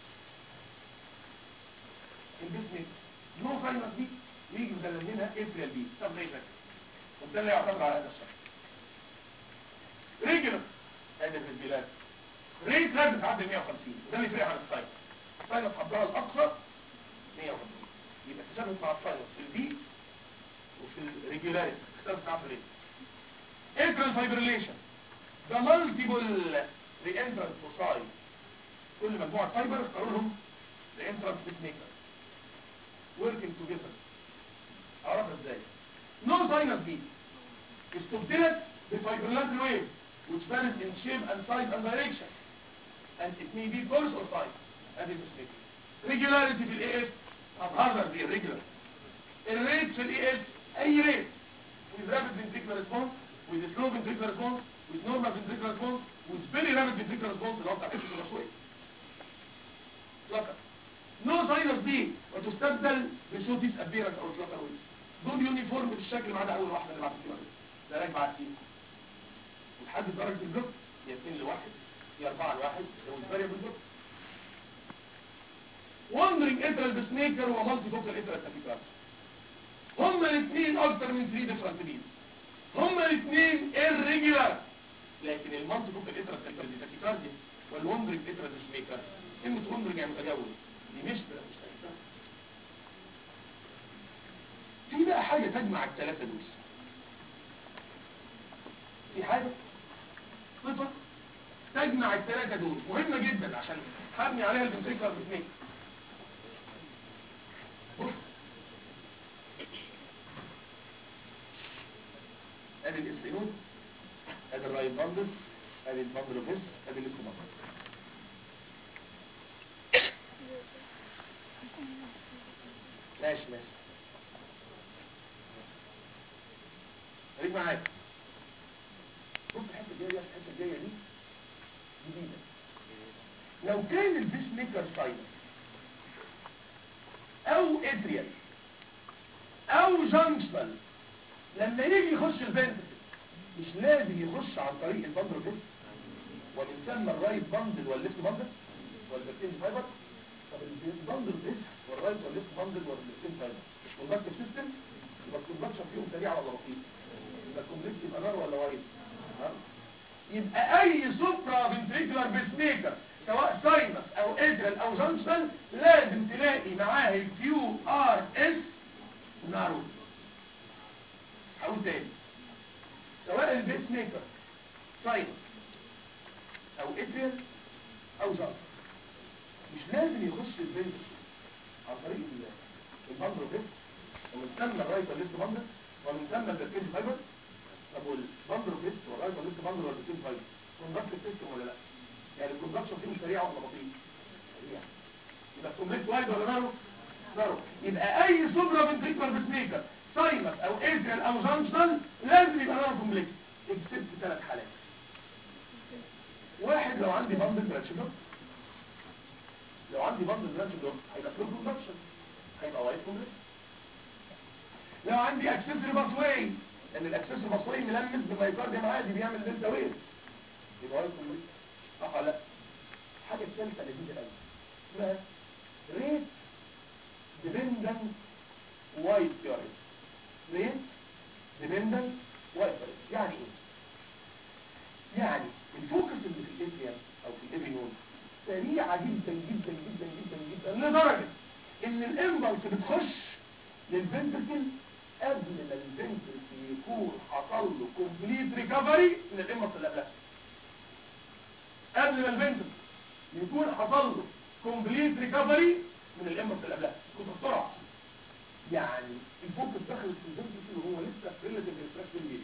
S1: البيس ميكر نو ساينس دي يجي مدللينها انتريال بي طب ليه فاكر وده اللي يعتمد على هذا الشكل ريجولار ادي في البلاد ريت لازم تعدي 150 وده اللي يفرق عن الساينس الساينس حضرها الاقصى 150 يبقى تشابه مع الساينس في البي وفي الريجولاريتي اختلف معاه في الايه انترال فايبريليشن ده مالتيبل رينترال فوساي كل مجموعه فايبر اختاروا لهم رينترال سبيس ميكر وركينج توجذر اعرفها ازاي نو ساينس بي استبدلت بفايبريلاترال ويف which varies in shape and size and direction and it may be coarse or fine that is mistake regularity في الاي اس هتهرر دي الريجولار الريت في الاي اس اي ريت with rapid ventricular response with slow ventricular response with normal ventricular response with very rapid ventricular response اللي هو بتاع الحته الرشويه فلتر نو ساينس دي وتستبدل بصوتيس ابيرنس او فلتر ويز دول يونيفورم في الشكل ما عدا اول واحده اللي بعد كده ده راكب على التيم وتحدد درجه البلوك يا 2 لواحد يا 4 لواحد لو الفاريبل بلوك وندرنج انترال بسميكر ومالتي فوكال انترال تاكيكارد هما الاثنين اكتر من 3 ديفرنت بيز هما الاثنين irregular لكن المالتي فوكال انترال تاكيكارد والوندرنج انترال بسميكر كلمه وندرنج يعني متجول دي مش مش تاكيكارد في بقى حاجه تجمع الثلاثه دول في حاجه صفه تجمع الثلاثه دول مهمه جدا عشان هبني عليها الفنتريكولار بسميكر بص ادي الاسفينود ادي الرايت باندل ادي الباندل اوف ادي الليفت باندل ماشي ماشي خليك معايا بص الحته الجايه دي الحته الجايه دي جديده لو كان البيس ميكر سايلنت او ادريال او جانكشنال لما يجي يخش البنت مش لازم يخش عن طريق البندل بس ومن ثم الرايت بندل والليفت بندل والبكتين فايبر طب البندل بس والرايت والليفت بندل والبكتين فايبر والبكتين سيستم يبقى الكونفكشن فيهم سريع ولا بطيء يبقى الكومبلكس يبقى نار ولا وايت نار يبقى اي سوبرا فنتريكولار بيس ميكر سواء ساينس او ادرال او جانكشنال لازم تلاقي معاه الكيو ار اس نارو هقول تاني سواء البيس ميكر ساينس او ادريال او جانكشنال مش لازم يخش البنت عن طريق البندر بس ومن ثم الرايت والليفت بندر ومن ثم البكتيريا فايبر طب والبندر بس والرايت والليفت بندر والبكتيريا فايبر كوندكت سيستم ولا لا يعني الكوندكشن فيه سريع ولا بطيء سريع يبقى الكومبلكس وايد ولا نارو نارو يبقى اي سوبرا فنتريكولار بيس ميكر ساينس او ادريال او جانكشنال لازم يبقى نارو كومبلكس اكسبت ثلاث حالات واحد لو عندي بندل برانش بلوك لو عندي بندل برانش بلوك هيبقى فلو كوندكشن هيبقى وايد كومبلكس لو عندي اكسسوري باسواي لان الاكسسوري باسواي ملمس بالمايكارديوم عادي بيعمل دلتا ويف يبقى وايد كومبلكس صح ولا لا الحاجه الثالثه اللي دي قوي اسمها ريت ديبندنت وايت ثيوري ريت ديبندنت وايت ثيوري يعني ايه يعني الفوكس اللي في الاتريم او في الابينون سريعه جدا جدا جدا جدا جدا لدرجه ان الامبلس بتخش للفنتركل قبل ما الفنتركل يكون حصل له كومبليت ريكفري من الامبلس اللي قبلها قبل ما الفنتركل يكون حصل له كومبليت ريكفري من الامبلس اللي قبلها كنت بسرعه يعني الفوكس دخلت في الفنتركل وهو لسه في ريلاتيف ريفراكتوري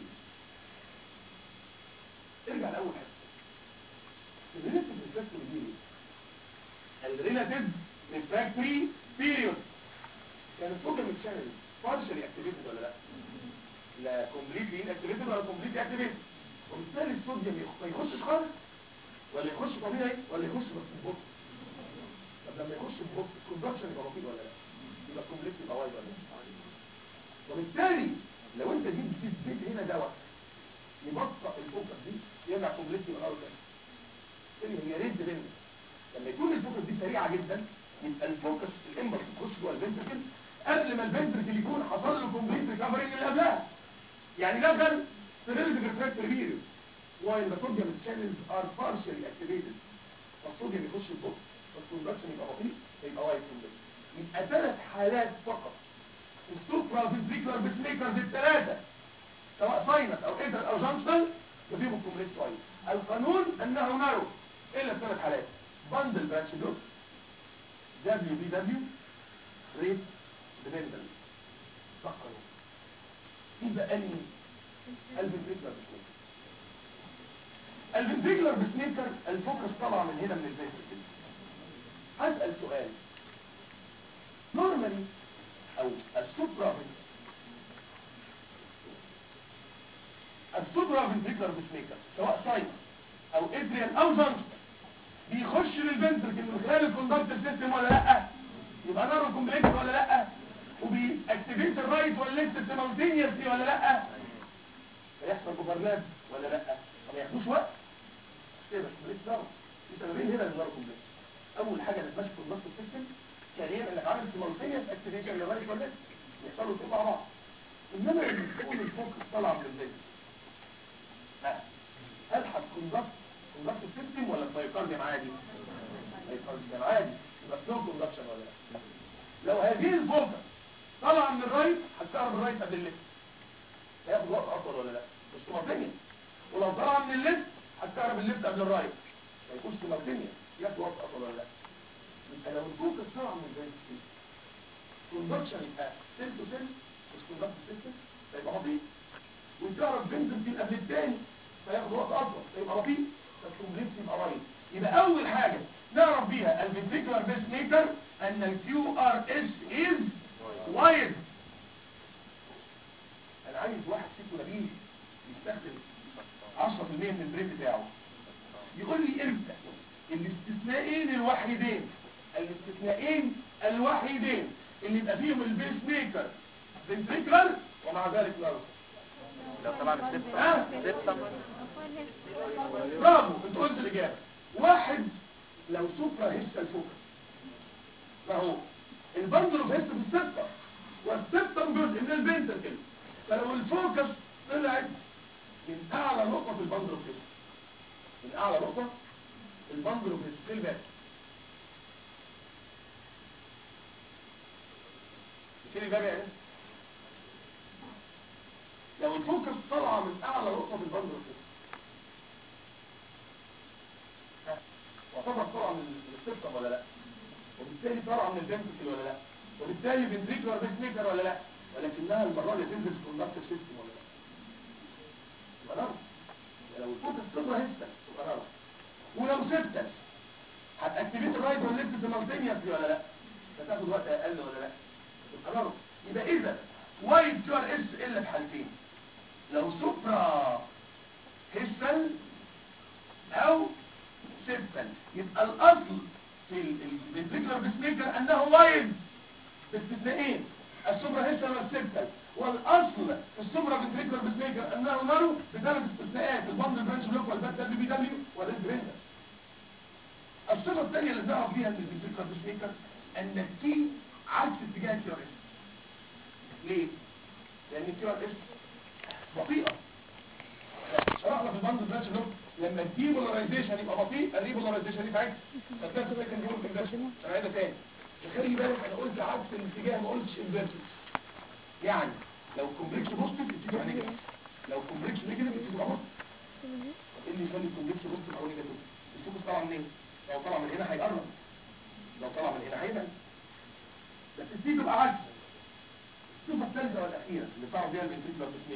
S1: ارجع لاول حاجه الريلاتيف ريفراكتوري بيريود الريلاتيف ريفراكتوري بيريود كان الفوكال متشانل بارشلي اكتيفيتد ولا لا لا كومبليتلي اكتيفيتد ولا كومبليتلي اكتيفيتد وبالتالي الصوديوم يخ- ما يخشش خالص ولا يخش طبيعي ولا يخش بس ببطء طب لما يخش ببطء الكوندكشن يبقى بطيء ولا لا يبقى الكومبليت يبقى وايد ولا لا وبالتالي لو انت جيت جيت هنا دواء يبطئ الفوكس دي يرجع كومبليت يبقى غلط تاني هي ريد بند لما يكون الفوكس دي سريعه جدا يبقى الفوكس الامبلس تخش جوه الفنتركل قبل ما الفنتركل يكون حصل له كومبليت ريكفري من اللي قبلها يعني دخل في ريليتيف ريفراكتوري بيريود while the sodium channels are partially activated فالصوديوم يخش البطء والكوندكشن يبقى بطيء يبقى وايد كومبليت يبقى ثلاث حالات فقط السوبرا فينتريكولار بيس ميكرز الثلاثه سواء ساينس او ادر او جانكشن يفيهم كومبليت وايد القانون انه نارو الا في ثلاث حالات باندل برانش دوت دبليو بي دبليو ريت ديبندنت ده قانون يبقى اني الفنتريكولار بيس ميكر الفنتريكولار بيس ميكر الفوكس طالع من هنا من الفنتريكل هسأل سؤال نورمالي او السوبرا السوبرا فنتريكولار بيسميكر سواء ساين او ادريان او جانكشن بيخش للفنتركل من خلال الكوندكتور سيستم ولا لا يبقى نارو كومبلكس ولا لا وبيأكتيفيت الرايت والليفت سيمالتينيوسلي ولا لا هيحصل اوفرلاب ولا لا ما ياخدوش وقت كده بس ماليش دعوه في سببين هنا للنارو كومبلكس اول حاجه انك ماشي في الكوندكتور سيستم ثانيا انك عامل سيمالتينيوس اكتيفيشن للرايت والليفت يحصلوا الاثنين مع بعض انما لما تكون الفوكس طالعه من البيت لا هل هتكوندكت كوندكتور سيستم ولا بايكارديوم عادي بايكارديوم عادي يبقى سلو كوندكشن ولا لا لو هذه الفوكس طالعه من الرايت هتكهرب الرايت قبل الليفت هياخد وقت اطول ولا لا مش سيمالتينيوس ولو طالعه من الليفت هتكهرب الليفت قبل الرايت ما يكونش سيمالتينيوس ياخد وقت اطول ولا لا يبقى لو الفوكس طالعه من الرايت كوندكشن يبقى سيل تو سيل مش كوندكتور سيستم فيبقى بطيء ويكهرب فنتركل قبل الثاني فياخد وقت اطول فيبقى بطيء فالكومبلكس يبقى رايت يبقى اول حاجه نعرف بيها الفنتريكولار بيس ميكر ان الكيو ار اس از وايد انا عايز واحد فيكم نبيل يستخدم 10% من البريد بتاعه يقول لي امتى الاستثنائين الوحيدين الاستثنائين الوحيدين اللي يبقى فيهم البيس ميكر فنتريكولار ومع ذلك لا
S4: لو طلع من
S1: ها؟
S4: سبتم
S1: برافو انت قلت الاجابه واحد لو سوبرا هيستا الفوكس ما هو البندل اوف هيستا في السبتم والسبتم جزء من البنتكل فلو الفوكس طلعت من اعلى نقطه في البندل اوف هيستا من اعلى نقطه في البندل اوف هيستا في الباك شيل الباب يعني لو الفوكس طالعه من اعلى نقطه في البندل اوف هيستا وطبعا طالعه من السبتم ولا لا وبالتالي طالعه من الفنتكل ولا لا وبالتالي فنتريكولار بيس ميكر ولا لا ولكنها المره دي تنزل في كوندكتور سيستم ولا لا يبقى نار لو الفوكس تبقى هيستا تبقى نار ولو سبتس هتاكتيفيت الرايت والليفت سيمالتينيوسلي ولا لا هتاخد وقت اقل ولا لا يبقى نار يبقى اذا وايد كيو ار اس الا في حالتين لو سوبرا هيستل او سبتل يبقى الاصل في الفنتريكولار بيس ميكر انه وايد باستثنائين السوبرا هيستل والسبتل والاصل في السوبرا فنتريكولار بيس ميكر انه نارو بثلاث استثناءات البندل برانش بلوك والبات بي بي دبليو والريدرينجر الصفه الثانيه اللي بنعرف بيها من الفنتريكولار بيس ميكر ان التي عكس اتجاه الكيو ار اس ليه؟ لان الكيو ار اس بطيئه شرحنا في البند برانش بلوك لما الديبولاريزيشن يبقى بطيء الريبولاريزيشن يبقى عكس فده سكند ديبول انفيرجن هنعيدها تاني خلي بالك انا قلت عكس الاتجاه ما قلتش انفيرجن يعني لو كومبلكس بوزيتيف تبقى نيجاتيف لو كومبلكس نيجاتيف تبقى بوزيتيف ايه اللي يخلي الكومبلكس بوزيتيف او نيجاتيف الفوكس طالع منين لو طالع من هنا هيقرب لو طالع من هنا هيبعد بس دي تبقى عكس الصفه الثالثه والاخيره اللي تعرف بيها الفنتريكولار بيسميكر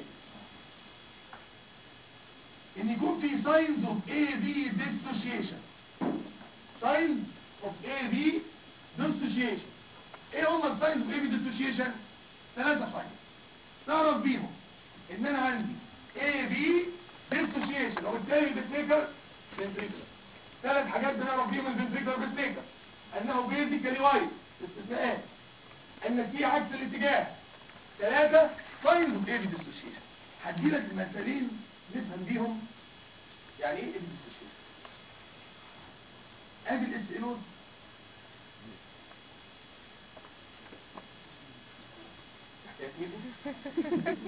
S1: ان يكون في signs of AV dissociation signs of AV dissociation ايه هم ال signs of AV dissociation ثلاثة signs تعرف بيهم ان انا عندي AV dissociation وبالتالي البسميكر ventricular ثلاث حاجات بنعرف بيهم الفنتريكولار بسميكر انه بيزيكالي وايد استثناءات ان في عكس الاتجاه ثلاثة signs of AV dissociation هديلك مثالين نفهم بيهم يعني ايه ابن السوشيال ادي الاس انود حكايه مين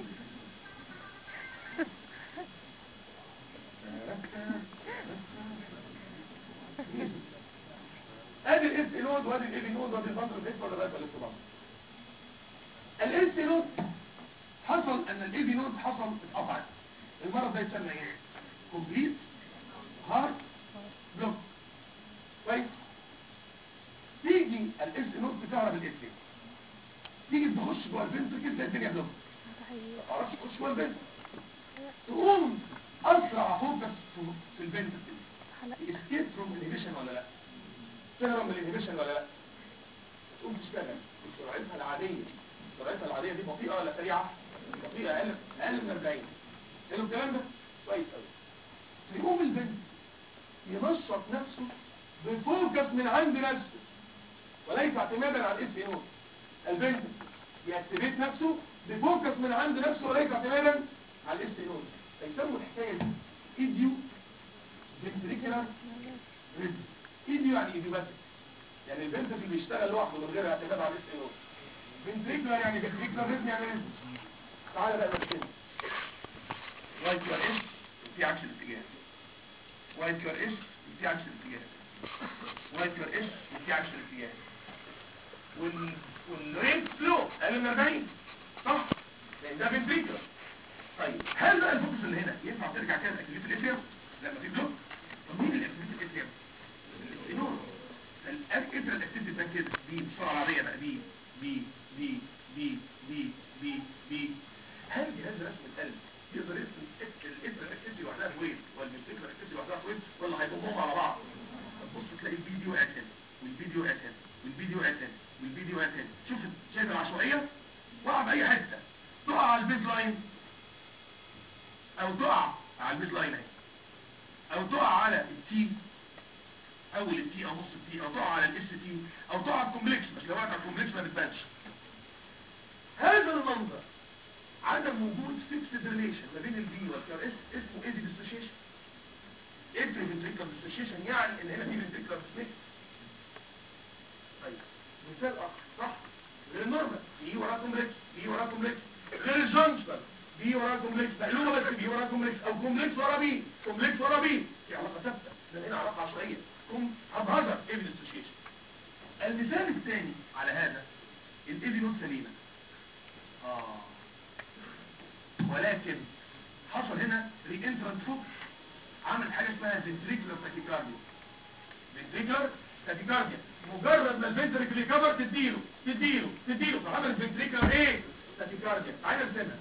S1: ادي الاس انود وادي الاي نود وادي البندر الاس ولا بقى الاستباط الاس نود حصل ان الاي نود حصل اتقطعت المرض ده يسمى ايه كومبليت هارت بلوك كويس تيجي الاس نوت بتهرب الاس تيجي تخش جوه الفنتركل تلاقي الدنيا بلوك ما تعرفش تخش جوه الفنتركل تقوم اسرع فوكس في- في الفنتركل اسكيب فروم انهبيشن ولا لا تهرب من الانهبيشن ولا لا تقوم تشتغل بسرعتها العاديه حياتها العاديه دي بطيئه ولا سريعه بطيئه اقل اقل من 40 حلو الكلام ده كويس قوي يقوم البنت ينشط نفسه بفوكس من عند نفسه وليس اعتمادا على الاس نوت البنت يكتبت نفسه بفوكس من عند نفسه وليس اعتمادا على الاس نوت فيسموا الحكايه دي ايديو فنتريكولار ريزم ايديو يعني ايديوباتيك يعني البنت اللي بيشتغل لوحده من غير اعتماد على الاس نوت فنتريكولار يعني فنتريكولار ريزم يعني ريزم تعالى بقى نرسم وايت كيو ار اس في عكس الاتجاه وايت كيو ار اس في عكس الاتجاه وايت كيو ار اس في عكس الاتجاه وال والريت فلو اقل من 40 صح لان ده فنتريكولار طيب هل بقى الفوكس اللي هنا ينفع ترجع كده اكتيفيت الاتريوم لما في بلوك طب مين الاكتيفيت الاتريوم النور الاتريوم الاكتيفيت ده كده دي بسرعه عاديه بقى دي دي دي دي دي دي دي هل جهاز رسم القلب يقدر يرسم الاتر الاكتيفيتي لوحدها في ويت والفنتريكولار الاكتيفيتي لوحدها في ويت ولا هيضمهم على بعض طب بص تلاقي الفيديو قاتل والفيديو قاتل والفيديو قاتل والفيديو قاتل شوف شايف العشوائيه وقع في اي حته تقع على البيز لاين او تقع على البيز لاين اهي او تقع على التي اول التي او نص التي او تقع على الاس تي او تقع على الكومبلكس بس لو وقعت على الكومبلكس ما بتبانش هذا المنظر عدم وجود فيكسد ريليشن ما بين البي والكار اس اسمه ايدي ديسوشيشن اتري فنتريكولار ديسوشيشن يعني ان هنا في فنتريكولار سميك طيب مثال اخر صح غير النورمال بي وراه كومبلكس بي وراه كومبلكس غير الجانكشن بي وراه كومبلكس مقلوبه بس بي وراه كومبلكس او كومبلكس ورا بي كومبلكس ورا بي في علاقه ثابته ده هنا علاقه عشوائيه كوم هبهزر ايدي ديسوشيشن المثال الثاني على هذا الايدي نوت سليمه اه ولكن حصل هنا ري انترنت فوق عمل حاجه اسمها فنتريكولار تاكيكارديا فنتريكولار تاكيكارديا مجرد ما الفنتريكل ريكفر تديله تديله تديله فعمل فنتريكولار ايه تاكيكارديا تعالى نرسمها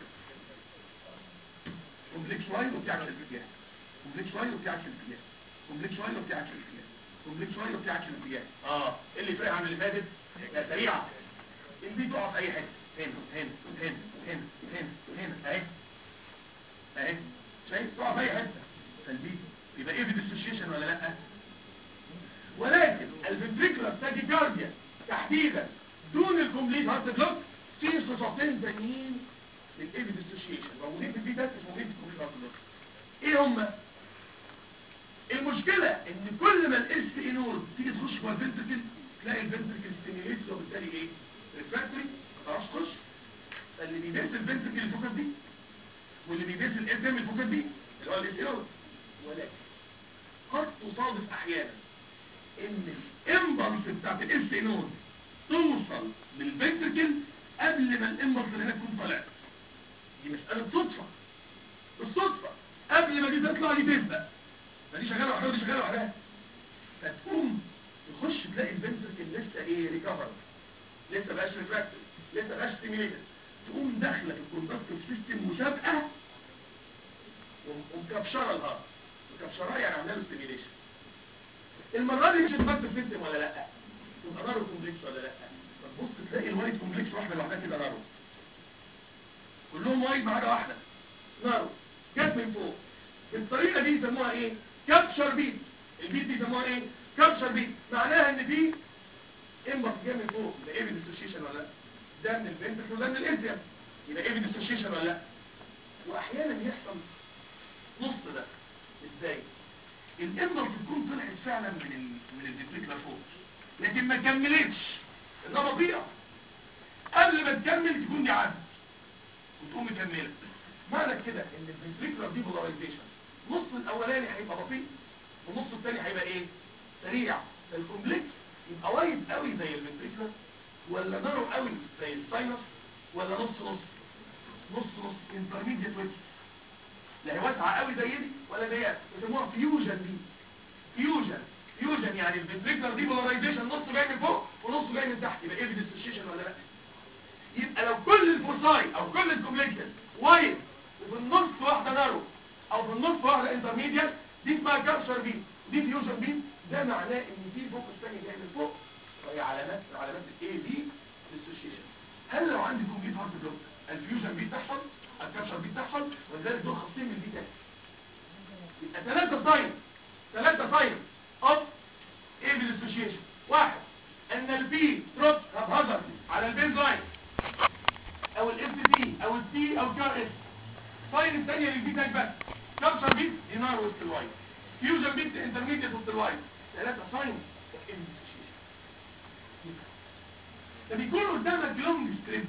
S1: كومبلكس واي وبتاعك الاتجاه كومبلكس واي وبتاعك الاتجاه كومبلكس واي وبتاعك الاتجاه كومبلكس واي وبتاعك الاتجاه اه ايه اللي فرق عن اللي فاتت ده سريعه البي تقع في اي حته هنا هنا هنا هنا هنا هنا اهي اهي شايف تقع في اي حته فالبي يبقى ايه ديسوشيشن ولا لا ولكن الفنتريكولار تاكيكارديا تحديدا دون الكومبليت هارت بلوك في صفتين تانيين للايه ديسوشيشن موجودين في البي ده مش موجودين في الكومبليت هارت بلوك ايه هما المشكلة ان كل ما الاس اي نود تيجي تخش جوه الفنتركل تلاقي الفنتركل ستيميليتس وبالتالي ايه ريفراكتوري ما تعرفش تخش فاللي بيبيس الفنتركل الفوكس دي واللي بيبيس الاس ام الفوكس دي اللي هو الاس اي نود ولكن قد تصادف احيانا ان الامبلس بتاعت الاس اي نود توصل للفنتركل قبل ما الامبلس اللي هنا تكون طلعت دي مسألة صدفة بالصدفة قبل ما دي تطلع دي تسبق ما دي شغاله لوحدها ودي شغاله لوحدها فتقوم تخش تلاقي الفنتركل لسه ايه ريكفر لسه بقاش ريفراكتور لسه بقاش ستيميليتد تقوم داخله في الكوندكتيف سيستم مسابقه ومكبشره الهارت مكبشره يعني عامله له ستيميليشن المره دي مش الكوندكتيف سيستم ولا لا تبقى نارو كومبلكس ولا لا فتبص تلاقي الوايت كومبلكس واحده لوحدها كده نارو كلهم وايت ما عدا واحده نارو جت من فوق بالطريقه دي يسموها ايه كابشر بيت البيت دي يسموها ايه كابشر بيت معناها ان دي امبر جاي من فوق ده ايه ديسوشيشن ولا لا ده من الفنتركل وده من الانتيم يبقى ايه ديسوشيشن ولا لا واحيانا يحصل نص ده ازاي الامبر تكون طلعت فعلا من ال من الفنتركل فوق لكن ما كملتش انها بطيئه قبل ما تكمل تكون دي عدت وتقوم مكمله معنى كده ان الفنتريكولار دي بولاريزيشن نص الاولاني هيبقى بطيء والنص الثاني هيبقى ايه سريع فالكومبلكس يبقى وايد قوي زي الفنتريكولار ولا نارو قوي زي الساينس ولا نص نص نص نص انترميديت ويت لا هي واسعه قوي زي دي ولا دي يسموها فيوجن دي فيوجن فيوجن يعني الفنتريكولار دي بولاريزيشن نص جاي من فوق ونص جاي من تحت يبقى ايه ديسوشيشن ولا لا يبقى لو كل الفورساي او كل الكومبلكسز وايد وفي النص واحدة نارو او في النص واحدة انترميديال دي اسمها كابشر بي دي فيوجن بي ده معناه ان في فوكس ثاني جاي من فوق وهي علامات علامات الاي بي ديسوشيشن هل لو عندي كومبليت هارت بلوك الفيوجن بي تحصل الكابشر بي تحصل ولذلك دول خاصين من البي تاني يبقى ثلاثة ساين ثلاثة ساين اوف ايه بالاسوشيشن واحد ان البي تروت هتهزر على البيز لاين او الاف تي او التي او كار اس ساين الثانية للبي تاني بس كابشر بيت دينار وسط الوايت فيوجن بيت انترميديت وسط الوايت ثلاثة ساين اوف ايه بالاسوشيشن ده بيكون قدامك لونج ستريب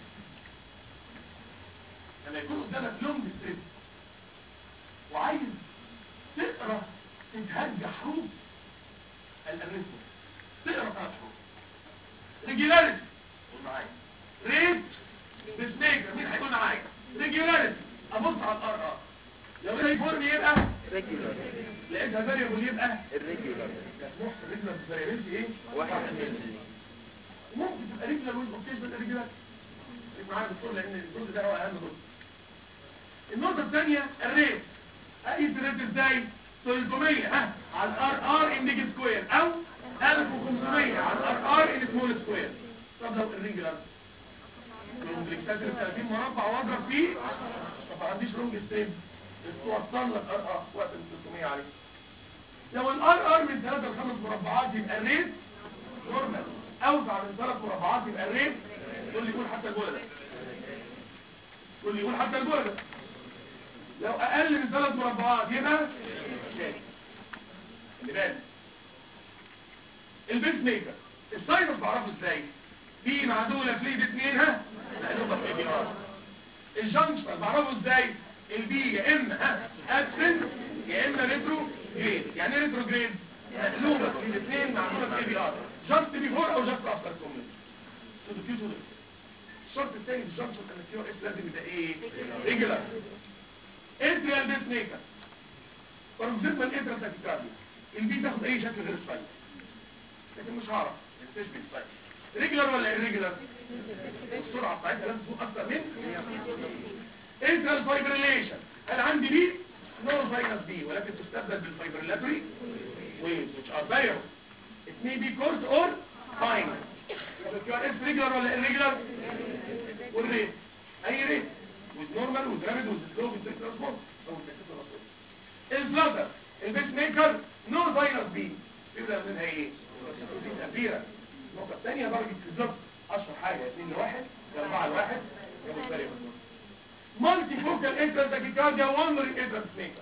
S1: لما يكون قدامك لونج ستريب وعايز تقرا تتهجى حروف الاريثم تقرا ثلاث حروف ريجولاريتي قول معايا ريت بسميكر مين هيقول معايا ريجولاريتي ابص على الار ار لو لقيت فورم يبقى
S4: ريجولار
S1: لقيتها فاريبل يبقى
S4: الريجولار
S1: مسموح في الريجولار فاريبل ايه
S4: واحد من
S1: ممكن تبقى ريجولار والاوكيشنال ريجولار معايا دكتور لان الجزء ده هو اهم جزء النقطة الثانية الريت اقيس الريت ازاي 300 ها على الار ار ان بيج سكوير او 1500 على الار ار ان سمول سكوير طب لو الريجولار كومبلكسات ال 30 مربع واضرب فيه طب ما عنديش لونج ستريب توصل لك ار ار وقت ال 300 عليه لو الار ار من 3 ل 5 مربعات يبقى الريت نورمال اوسع من 3 مربعات يبقى الريت تقول لي قول حتى الجوله ده تقول لي قول حتى الجوله ده لو اقل من ثلاث مربعات يبقى تاني اللي بالك البيس ميكر الساينس بعرفه ازاي في معدوله في ليد اتنين ها مقلوبه في بي ار الجنكشن بعرفه ازاي البي يا اما ها ابسنت يا اما ريترو جريد يعني ايه ريترو جريد مقلوبه في الاثنين معموله في بي ار جاست بيفور او جاست افتر كومنت سو ذا فيوتشر الشرط الثاني في الجنكشن ان الكيو اس لازم يبقى ايه ريجولار اتريال بيس ميكر بارمزيرمال اتريال تاكيكارديا البي تاخد اي شكل غير السايد لكن مش هعرف تشبه السايد ريجولار ولا irregular السرعه بتاعتها لازم تكون اكتر من اتريال فايبريليشن هل عندي دي نو فاينس دي ولكن تستبدل بالفايبريلاتوري ويفز which are variable it may be coarse or fine طب الكيو ار اس ريجولار ولا irregular والريت اي ريت with normal with rapid with slow with quick response او with excessive response الفلاتر البيس ميكر نو فاينس دي يبقى منها ايه كبيرة النقطة الثانية درجة الزبط اشهر حاجة 2 لواحد 4 لواحد يبقى فرق مالتي فوكال انترنت تاكيكارديا وامري انترنت ميكر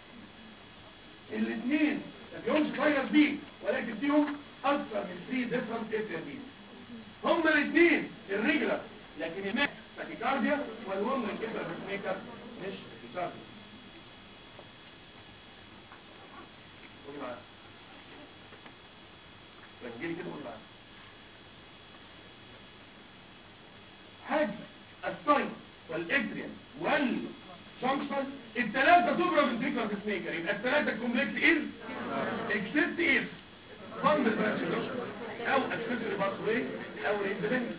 S1: الاثنين ما فيهمش فاينس بي ولكن فيهم اكثر من 3 ديفرنت اتريال بي هما الاثنين الريجولار لكن الماك تاكيكارديا والومن انترنت ميكر مش تاكيكارديا قولي معايا رجلي كده قولي معايا حاجة الساين والادريان والجنكشن الثلاثة تبرى من تريكر بسميكر يبقى الثلاثة كومبلكس از اكسبت از فاندر برانش او اكسبت باثوي او اندبندنت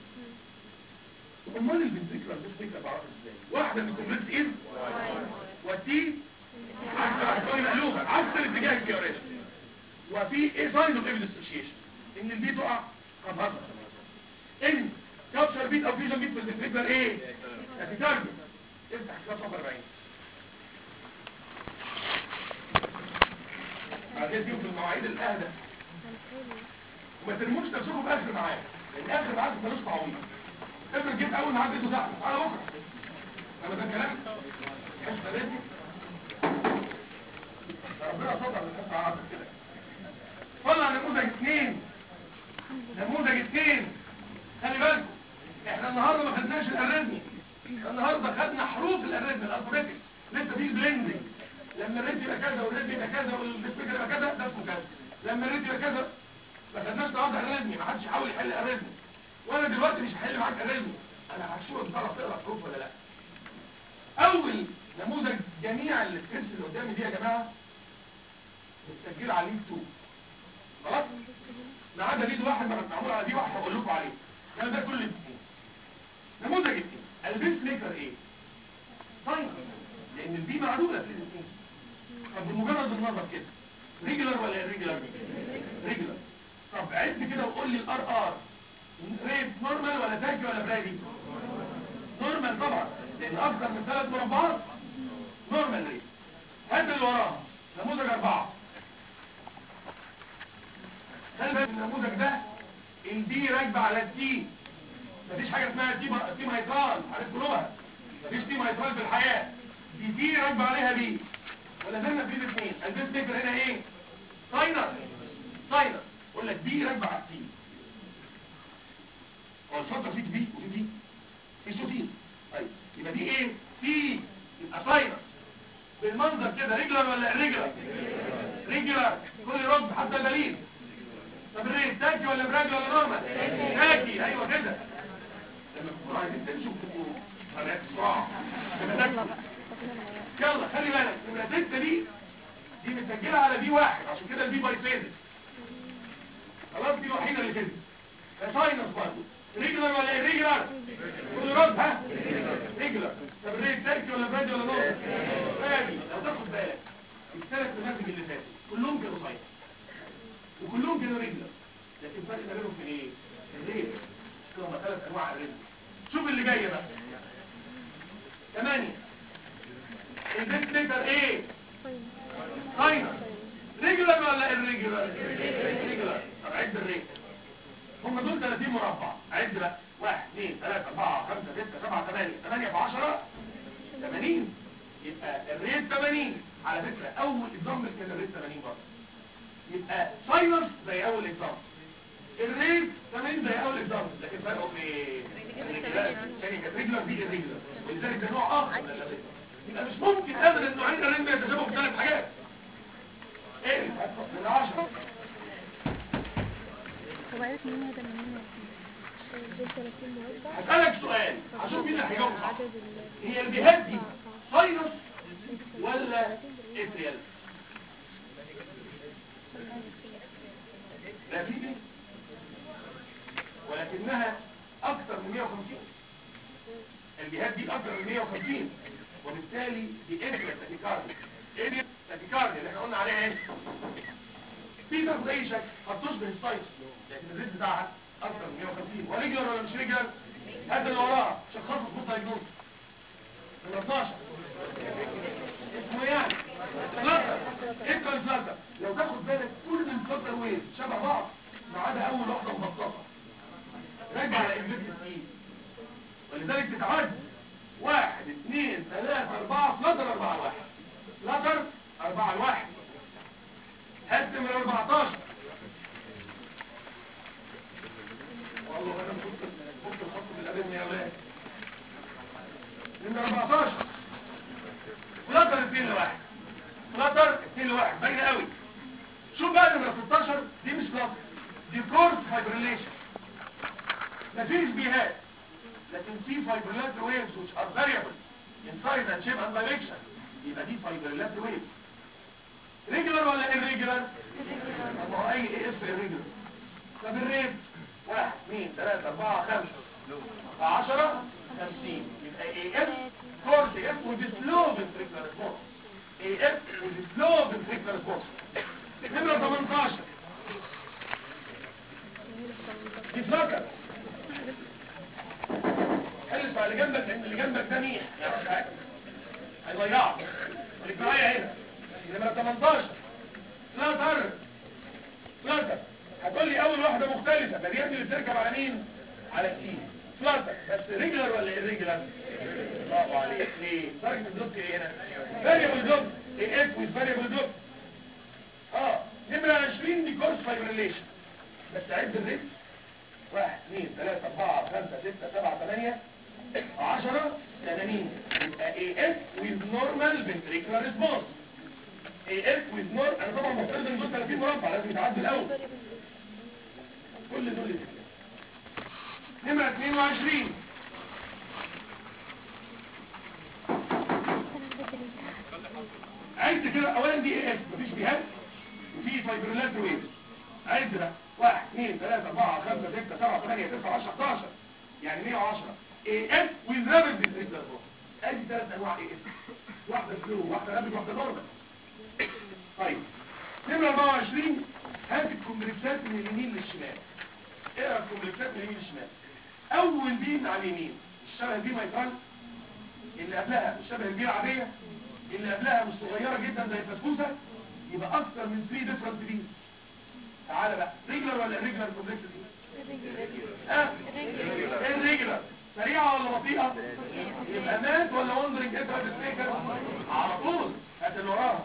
S1: امال الفنتريكولار بسميكر بعرف ازاي واحدة من الكومبلكس از والتي عكس عكسوني مقلوبة عكس الاتجاه الكيوريش وفي ايه ساين اوف ايفيدنس اسوشيشن ان البي تقع خلاص ان كابشر بيت او فيجن بيت في الفنتريكولار ايه تاكيكارديا افتح كتاب صفحه 40 بعدين دي في المواعيد الاهدى وما ترموش نفسكم في اخر معايا لان اخر معاك ملوش تعويض افرض جيت اول معاك اديته ساعه على بكره انا ده كلام مش فاهمني ربنا صدق من كفر عرض كده طلع نموذج اثنين نموذج اثنين خلي بالكم احنا النهارده ما خدناش الاريزمي النهارده خدنا حروف الاريزمي الالفابيتكس لسه في بليندنج لما الريت يبقى كذا والريت يبقى كذا والسبيكر يبقى كذا ده اسمه كذا لما الريت يبقى كذا ما خدناش توضع الاريزمي ما حدش يحاول يحل الاريزمي وانا دلوقتي مش هحل معاك الاريزمي انا هشوفك تعرف تقرا حروف ولا لا اول نموذج جميع السكريبتس اللي قدامي دي يا جماعه التسجيل على ليد 2 خلاص ما عدا ليد واحد ما معمول على دي واحد هقول لكم عليه ده ده كل الاثنين نموذج اثنين البيس ميكر ايه طيب لان البي معدوله في الاثنين طب بمجرد النظر كده ريجولار ولا ريجولار ريجولار طب عد كده وقول لي الار ار ريت نورمال ولا تاكي ولا برادي نورمال طبعا لان اكثر من ثلاث مربعات نورمال ريت هات اللي وراها نموذج اربعة خلي بالك من النموذج ده البي راكبه على التي مفيش حاجه اسمها تي تي مايترال عارف قلوبها مفيش تي مايترال في الحياه دي تي راكبه عليها بي ولا زلنا في الاثنين البيت تكر هنا ايه ساينس ساينس يقول لك بي راكبه على التي هو الشرطه فيك بي وفي تي في سوتين طيب يبقى دي ايه تي يبقى ساينس بالمنظر كده ريجلر ولا ريجلر ريجلر كل رد حتى الدليل طب الريت تاكي ولا براجل ولا نورمال تاكي ايوه كده لما تكونوا عايزين تمشوا تبقوا طريقة بسرعة لما تاكلوا يلا خلي بالك نمرة ستة دي دي متسجلة على بي واحد عشان كده البي باي فيزيك خلاص دي الوحيدة اللي كده ساينس برضه ريجلر ولا irregular كل رد ها ريجلر طب الريت تاكي ولا براجل ولا نورمال براجل لو تاخد بالك الثلاث نماذج اللي فاتوا كلهم كانوا ساينس وكلهم كانوا رجلة لكن فرق ما بينهم في ايه الرجل هم ثلاث انواع الرجل شوف اللي جاي بقى ثمانية البيت ليتر ايه ساينس ريجولار ولا الريجولار ريجولار طب عد الريت هم دول 30 مربع عد بقى 1 2 3 4 5 6 7 8 8 في 10 80 يبقى الريت 80 على فكرة اول اكزامبل كان الريت 80 برضه يبقى ساينس زي اول اكزامبل الريت كمان زي اول اكزامبل لكن فرقه في ريجلر دي الريجلر ولذلك ده نوع اخر من الريجلر يبقى مش ممكن ابدا نوعين الريجلر يتشابهوا في ثلاث حاجات ايه من 10
S2: هو عارف مين هذا من مين دول 30 مربع
S1: هسألك سؤال هشوف مين اللي هيجاوب صح
S2: عدد ال
S1: هي الجهات دي ساينس ولا اتريال لا في دي ولكنها اكثر من 150 الجهات دي اكثر من 150 وبالتالي دي اتريال تاكيكارديا ايه تاكيكارديا اللي احنا قلنا عليها ايه في ده زي شكل هتشبه الساينس لكن الريت بتاعها اكثر من 150 وريجلر ولا مش ريجلر هذا اللي وراها شخصه في دايجنوز نمرة 12 اسمه يعني فلاتر انت الفلاتر لو تاخد بالك كل الفلاتر ويف شبه بعض ما عدا اول واحده مبسطه راجع على اجلس السين ولذلك تتعد واحد اثنين ثلاثة أربعة فلاتر أربعة واحد فلاتر أربعة الواحد هات من 14 والله انا كنت كنت الخط بالابن يا ولاد نمرة 14 فلاتر 2 لواحد فلاتر 2 لواحد باينه قوي شوف بقى نمرة 16 دي مش فلاتر دي كورس فايبريليشن مفيش بيهات لكن في فايبريلاتر ويفز which are variable in size and shape and direction يبقى دي فايبريلاتر ويفز ريجولار ولا irregular؟ ما هو اي اي اس irregular طب الريت واحد اثنين ثلاثة أربعة خمسة عشرة خمسين يبقى اي اف كورس اف وبسلو بالفريكلر ريسبونس اي اف وبسلو بالفريكلر ريسبونس نمرة 18 دي فلاتر حلس على اللي جنبك لان اللي جنبك ده ميح يعني مش عارف هيضيعك خليك معايا هنا نمرة 18 فلاتر فلاتر هتقول لي اول واحدة مختلفة ما دي اللي بتركب على مين على التين فلاتر بس ريجلر ولا irregular برافو عليك ليه درجة الدوك ايه هنا variable دوك ايه اف with variable دوك اه نمرة 20 دي كورس فايبريليشن بس عد الريت واحد اثنين ثلاثة أربعة خمسة ستة سبعة ثمانية عشرة ثمانين يبقى اي اف with normal ventricular response اي اف with normal انا طبعا مفترض ان دول 30 مربع لازم يتعدوا الاول كل دول يتكلم نمرة 22 عد كده اولا دي ايه اس مفيش بيهات وفي فايبريلات ويف عد بقى واحد اثنين ثلاثة أربعة خمسة ستة سبعة ثمانية تسعة عشرة 11 يعني 110 اي اس ويز رابد ديسريكلر ادي ثلاث انواع اي اس واحدة سلو واحدة رابد واحدة نورمال طيب نمرة 24 هات الكومبلكسات من اليمين للشمال اقرا الكومبلكسات من اليمين للشمال اول بيم على اليمين الشبه البي ميترال اللي قبلها الشبه البي العاديه اللي قبلها مش صغيره جدا زي الفسفوسه يبقى اكتر من 3 ديفرنت بيز تعالى بقى ريجلر ولا ريجلر كومبلكسيتي ها الريجلر سريعه ولا بطيئه يبقى مات ولا وندرنج انت بتفتكر على طول هات اللي وراها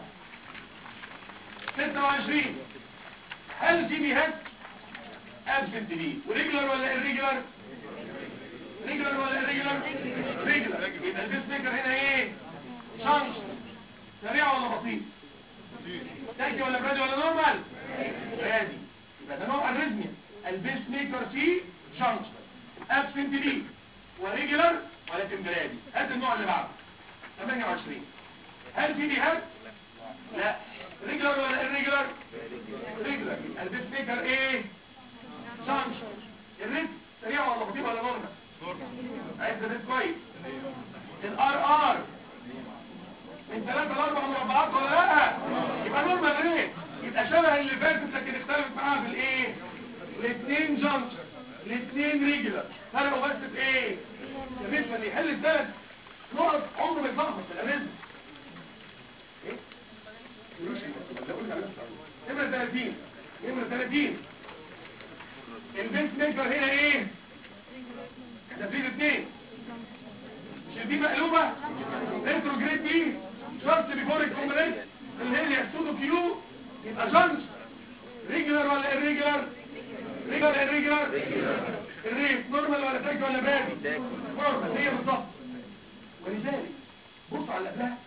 S1: 26 هل في بيهات ابسنت بي وريجلر ولا الريجلر ريجلر ولا الريجلر ريجلر يبقى البيس ميكر هنا ايه شانش سريع ولا بطيء تاكي ولا برادي ولا نورمال برادي يبقى ده نوع الريزميا البيس ميكر فيه شانش ابسنت بي وريجلر ولكن برادي هات النوع اللي بعده 28 هل في بيهات لا ريجلر ولا الريجلر ريجلر البيس ميكر ايه شانش الريت سريع ولا بطيء ولا نورمال عايز الريت كويس الار ار من ثلاثة لأربع مربعات ولا لا يبقى نورمال ريت يبقى شبه اللي فاتت لكن اختلفت معاها في الايه الاثنين جانش الاثنين ريجلر فرقوا بس في ايه بالنسبه اللي يحل الثلاث نقط عمره ما يتلخبط في الامازن ايه نمرة 30 نمرة 30 البيس ميكر هنا ايه احنا فين اثنين مش دي مقلوبة ريتروجريد دي شرط بيفور الكومبليت اللي هي يحسودوا كيو يبقى جانش ريجولار ولا irregular ريجولار irregular الريت نورمال ولا تاج ولا بادي نورمال هي بالظبط ولذلك بص على اللي قبلها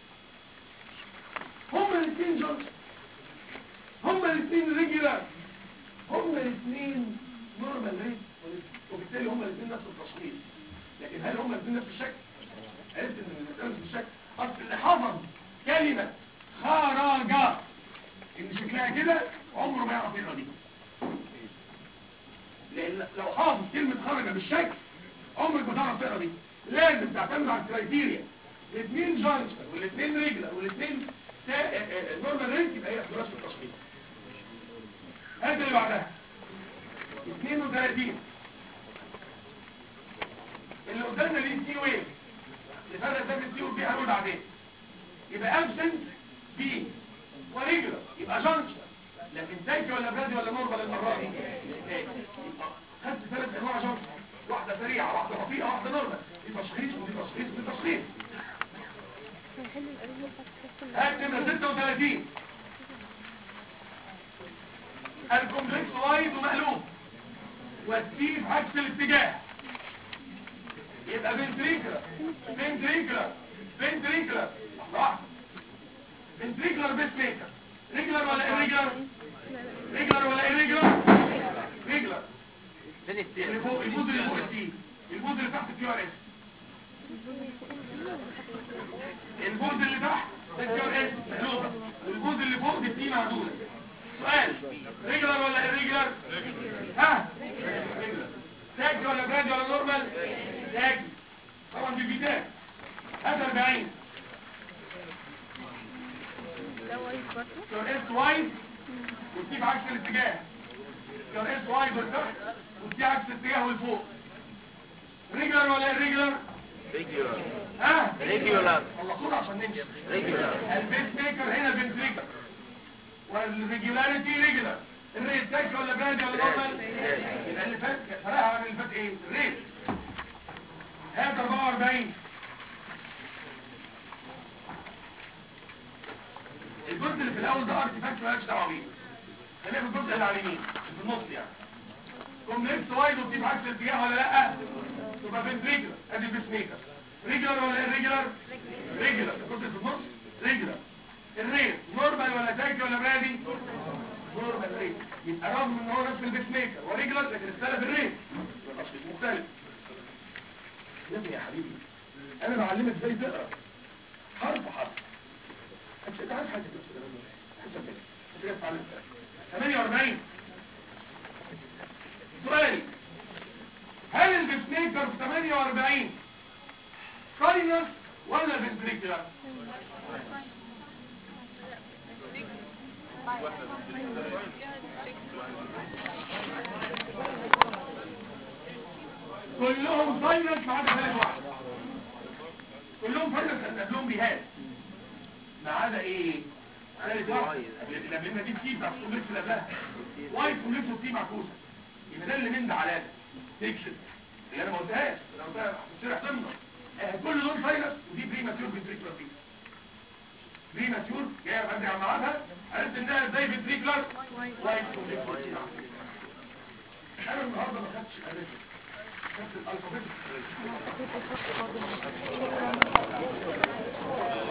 S1: هما الاثنين جانش هما الاثنين ريجولار هما الاثنين نورمال ريت وبالتالي هما الاثنين نفس التشخيص لكن هل هما الاثنين نفس الشكل عرفت ان الاثنين نفس الشكل اصل اللي حفظ كلمه خرج ان شكلها كده عمره ما يعرف يقرا دي لان لو حافظ كلمه خرج بالشكل عمرك ما تعرف تقرا دي لازم تعتمد على الكرايتيريا الاثنين جانشر والاثنين ريجلر والاثنين نورمال ريت يبقى هي نفس التشخيص هات اللي بعدها 32 اللي قدامنا دي سي ويف نفرق ده من سي وبي هنقول بعدين يبقى ابسنت بي وريجولار يبقى جانكشن لكن تاكي ولا برادي ولا نورمال المره دي تاكي. يبقى خدت ثلاث انواع جانكشن واحده سريعه واحده بطيئه واحده نورمال دي تشخيص ودي تشخيص ودي تشخيص
S2: هنحل الأرض بتاعت
S1: هات نمره 36 الكومبلكس وايد ومقلوب والسي في عكس الاتجاه يبقى فنتريكلر فنتريكلر فنتريكلر واحده فنتريكلر بيس ميكر ريجلر ولا irregular ريجلر ولا irregular ريجلر
S4: فين
S1: اللي
S4: السير
S1: فوق البوز اللي فوق السي البوز اللي تحت الكيو ار اس البوز اللي تحت ده الكيو ار اس مقلوبه والبوز اللي فوق دي السي معدوله سؤال ريجلر ولا irregular ها ريجلر تاج ولا برادي ولا نورمال تاج طبعا دي بيتاج هذا 40
S2: ده وايد برضه
S1: كيو ار اس وايد والسي بعكس الاتجاه كيو ار اس وايد لتحت والسي عكس الاتجاه والفوق ريجلر ولا irregular
S4: ريجولار
S1: ها
S4: ريجولار
S1: خلصونا عشان نمشي
S4: ريجولار
S1: البيس ميكر هنا فنتريكر والريجولاريتي ريجولار الريت تاك ولا برادي ولا نورمال يبقى اللي فات فرقها عن اللي فات ايه الريت هات 44 الجزء اللي في الاول ده ارتفاكت مالكش دعوه بيه خلينا في الجزء اللي على اليمين في النص يعني كومبلكس وايد وبتيجي عكس الاتجاه ولا لا تبقى فنتريكر ادي البيس ميكر ريجولار ولا irregular ريجولار الجزء في النص ريجولار الريت نورمال ولا تاكي ولا برادي نورمال ريت يبقى رغم ان هو نفس البيس ميكر وريجولار لكن اختلف الريت التشخيص مختلف يا ابني يا حبيبي انا بعلمك ازاي تقرا حرف حرف انت انت عارف حاجه كده حسب كده انت كده اتعلمت 48 سؤالي هل البيس ميكر في 48 ساينس ولا فنتريكولار كلهم فاينلز ما عدا ثالث واحد كلهم فاينلز كان قبلهم بيهاد ما عدا ايه ثالث واحد اللي قبلنا دي تي بتاع الكومبلكس اللي قبلها واي كومبلكس وتي معكوسه يبقى ده اللي من ده علامه تكشف اللي انا ما قلتهاش انا قلتها هتصير ضمن كل دول فاينلز ودي بري ماتيور فيتريكولار فيكس بري ماتيور جايه بدري على ميعادها عرفت انها زي فيتريكولار واي كومبلكس وتي معكوسه انا النهارده ما خدتش اداه خدت الالفابيت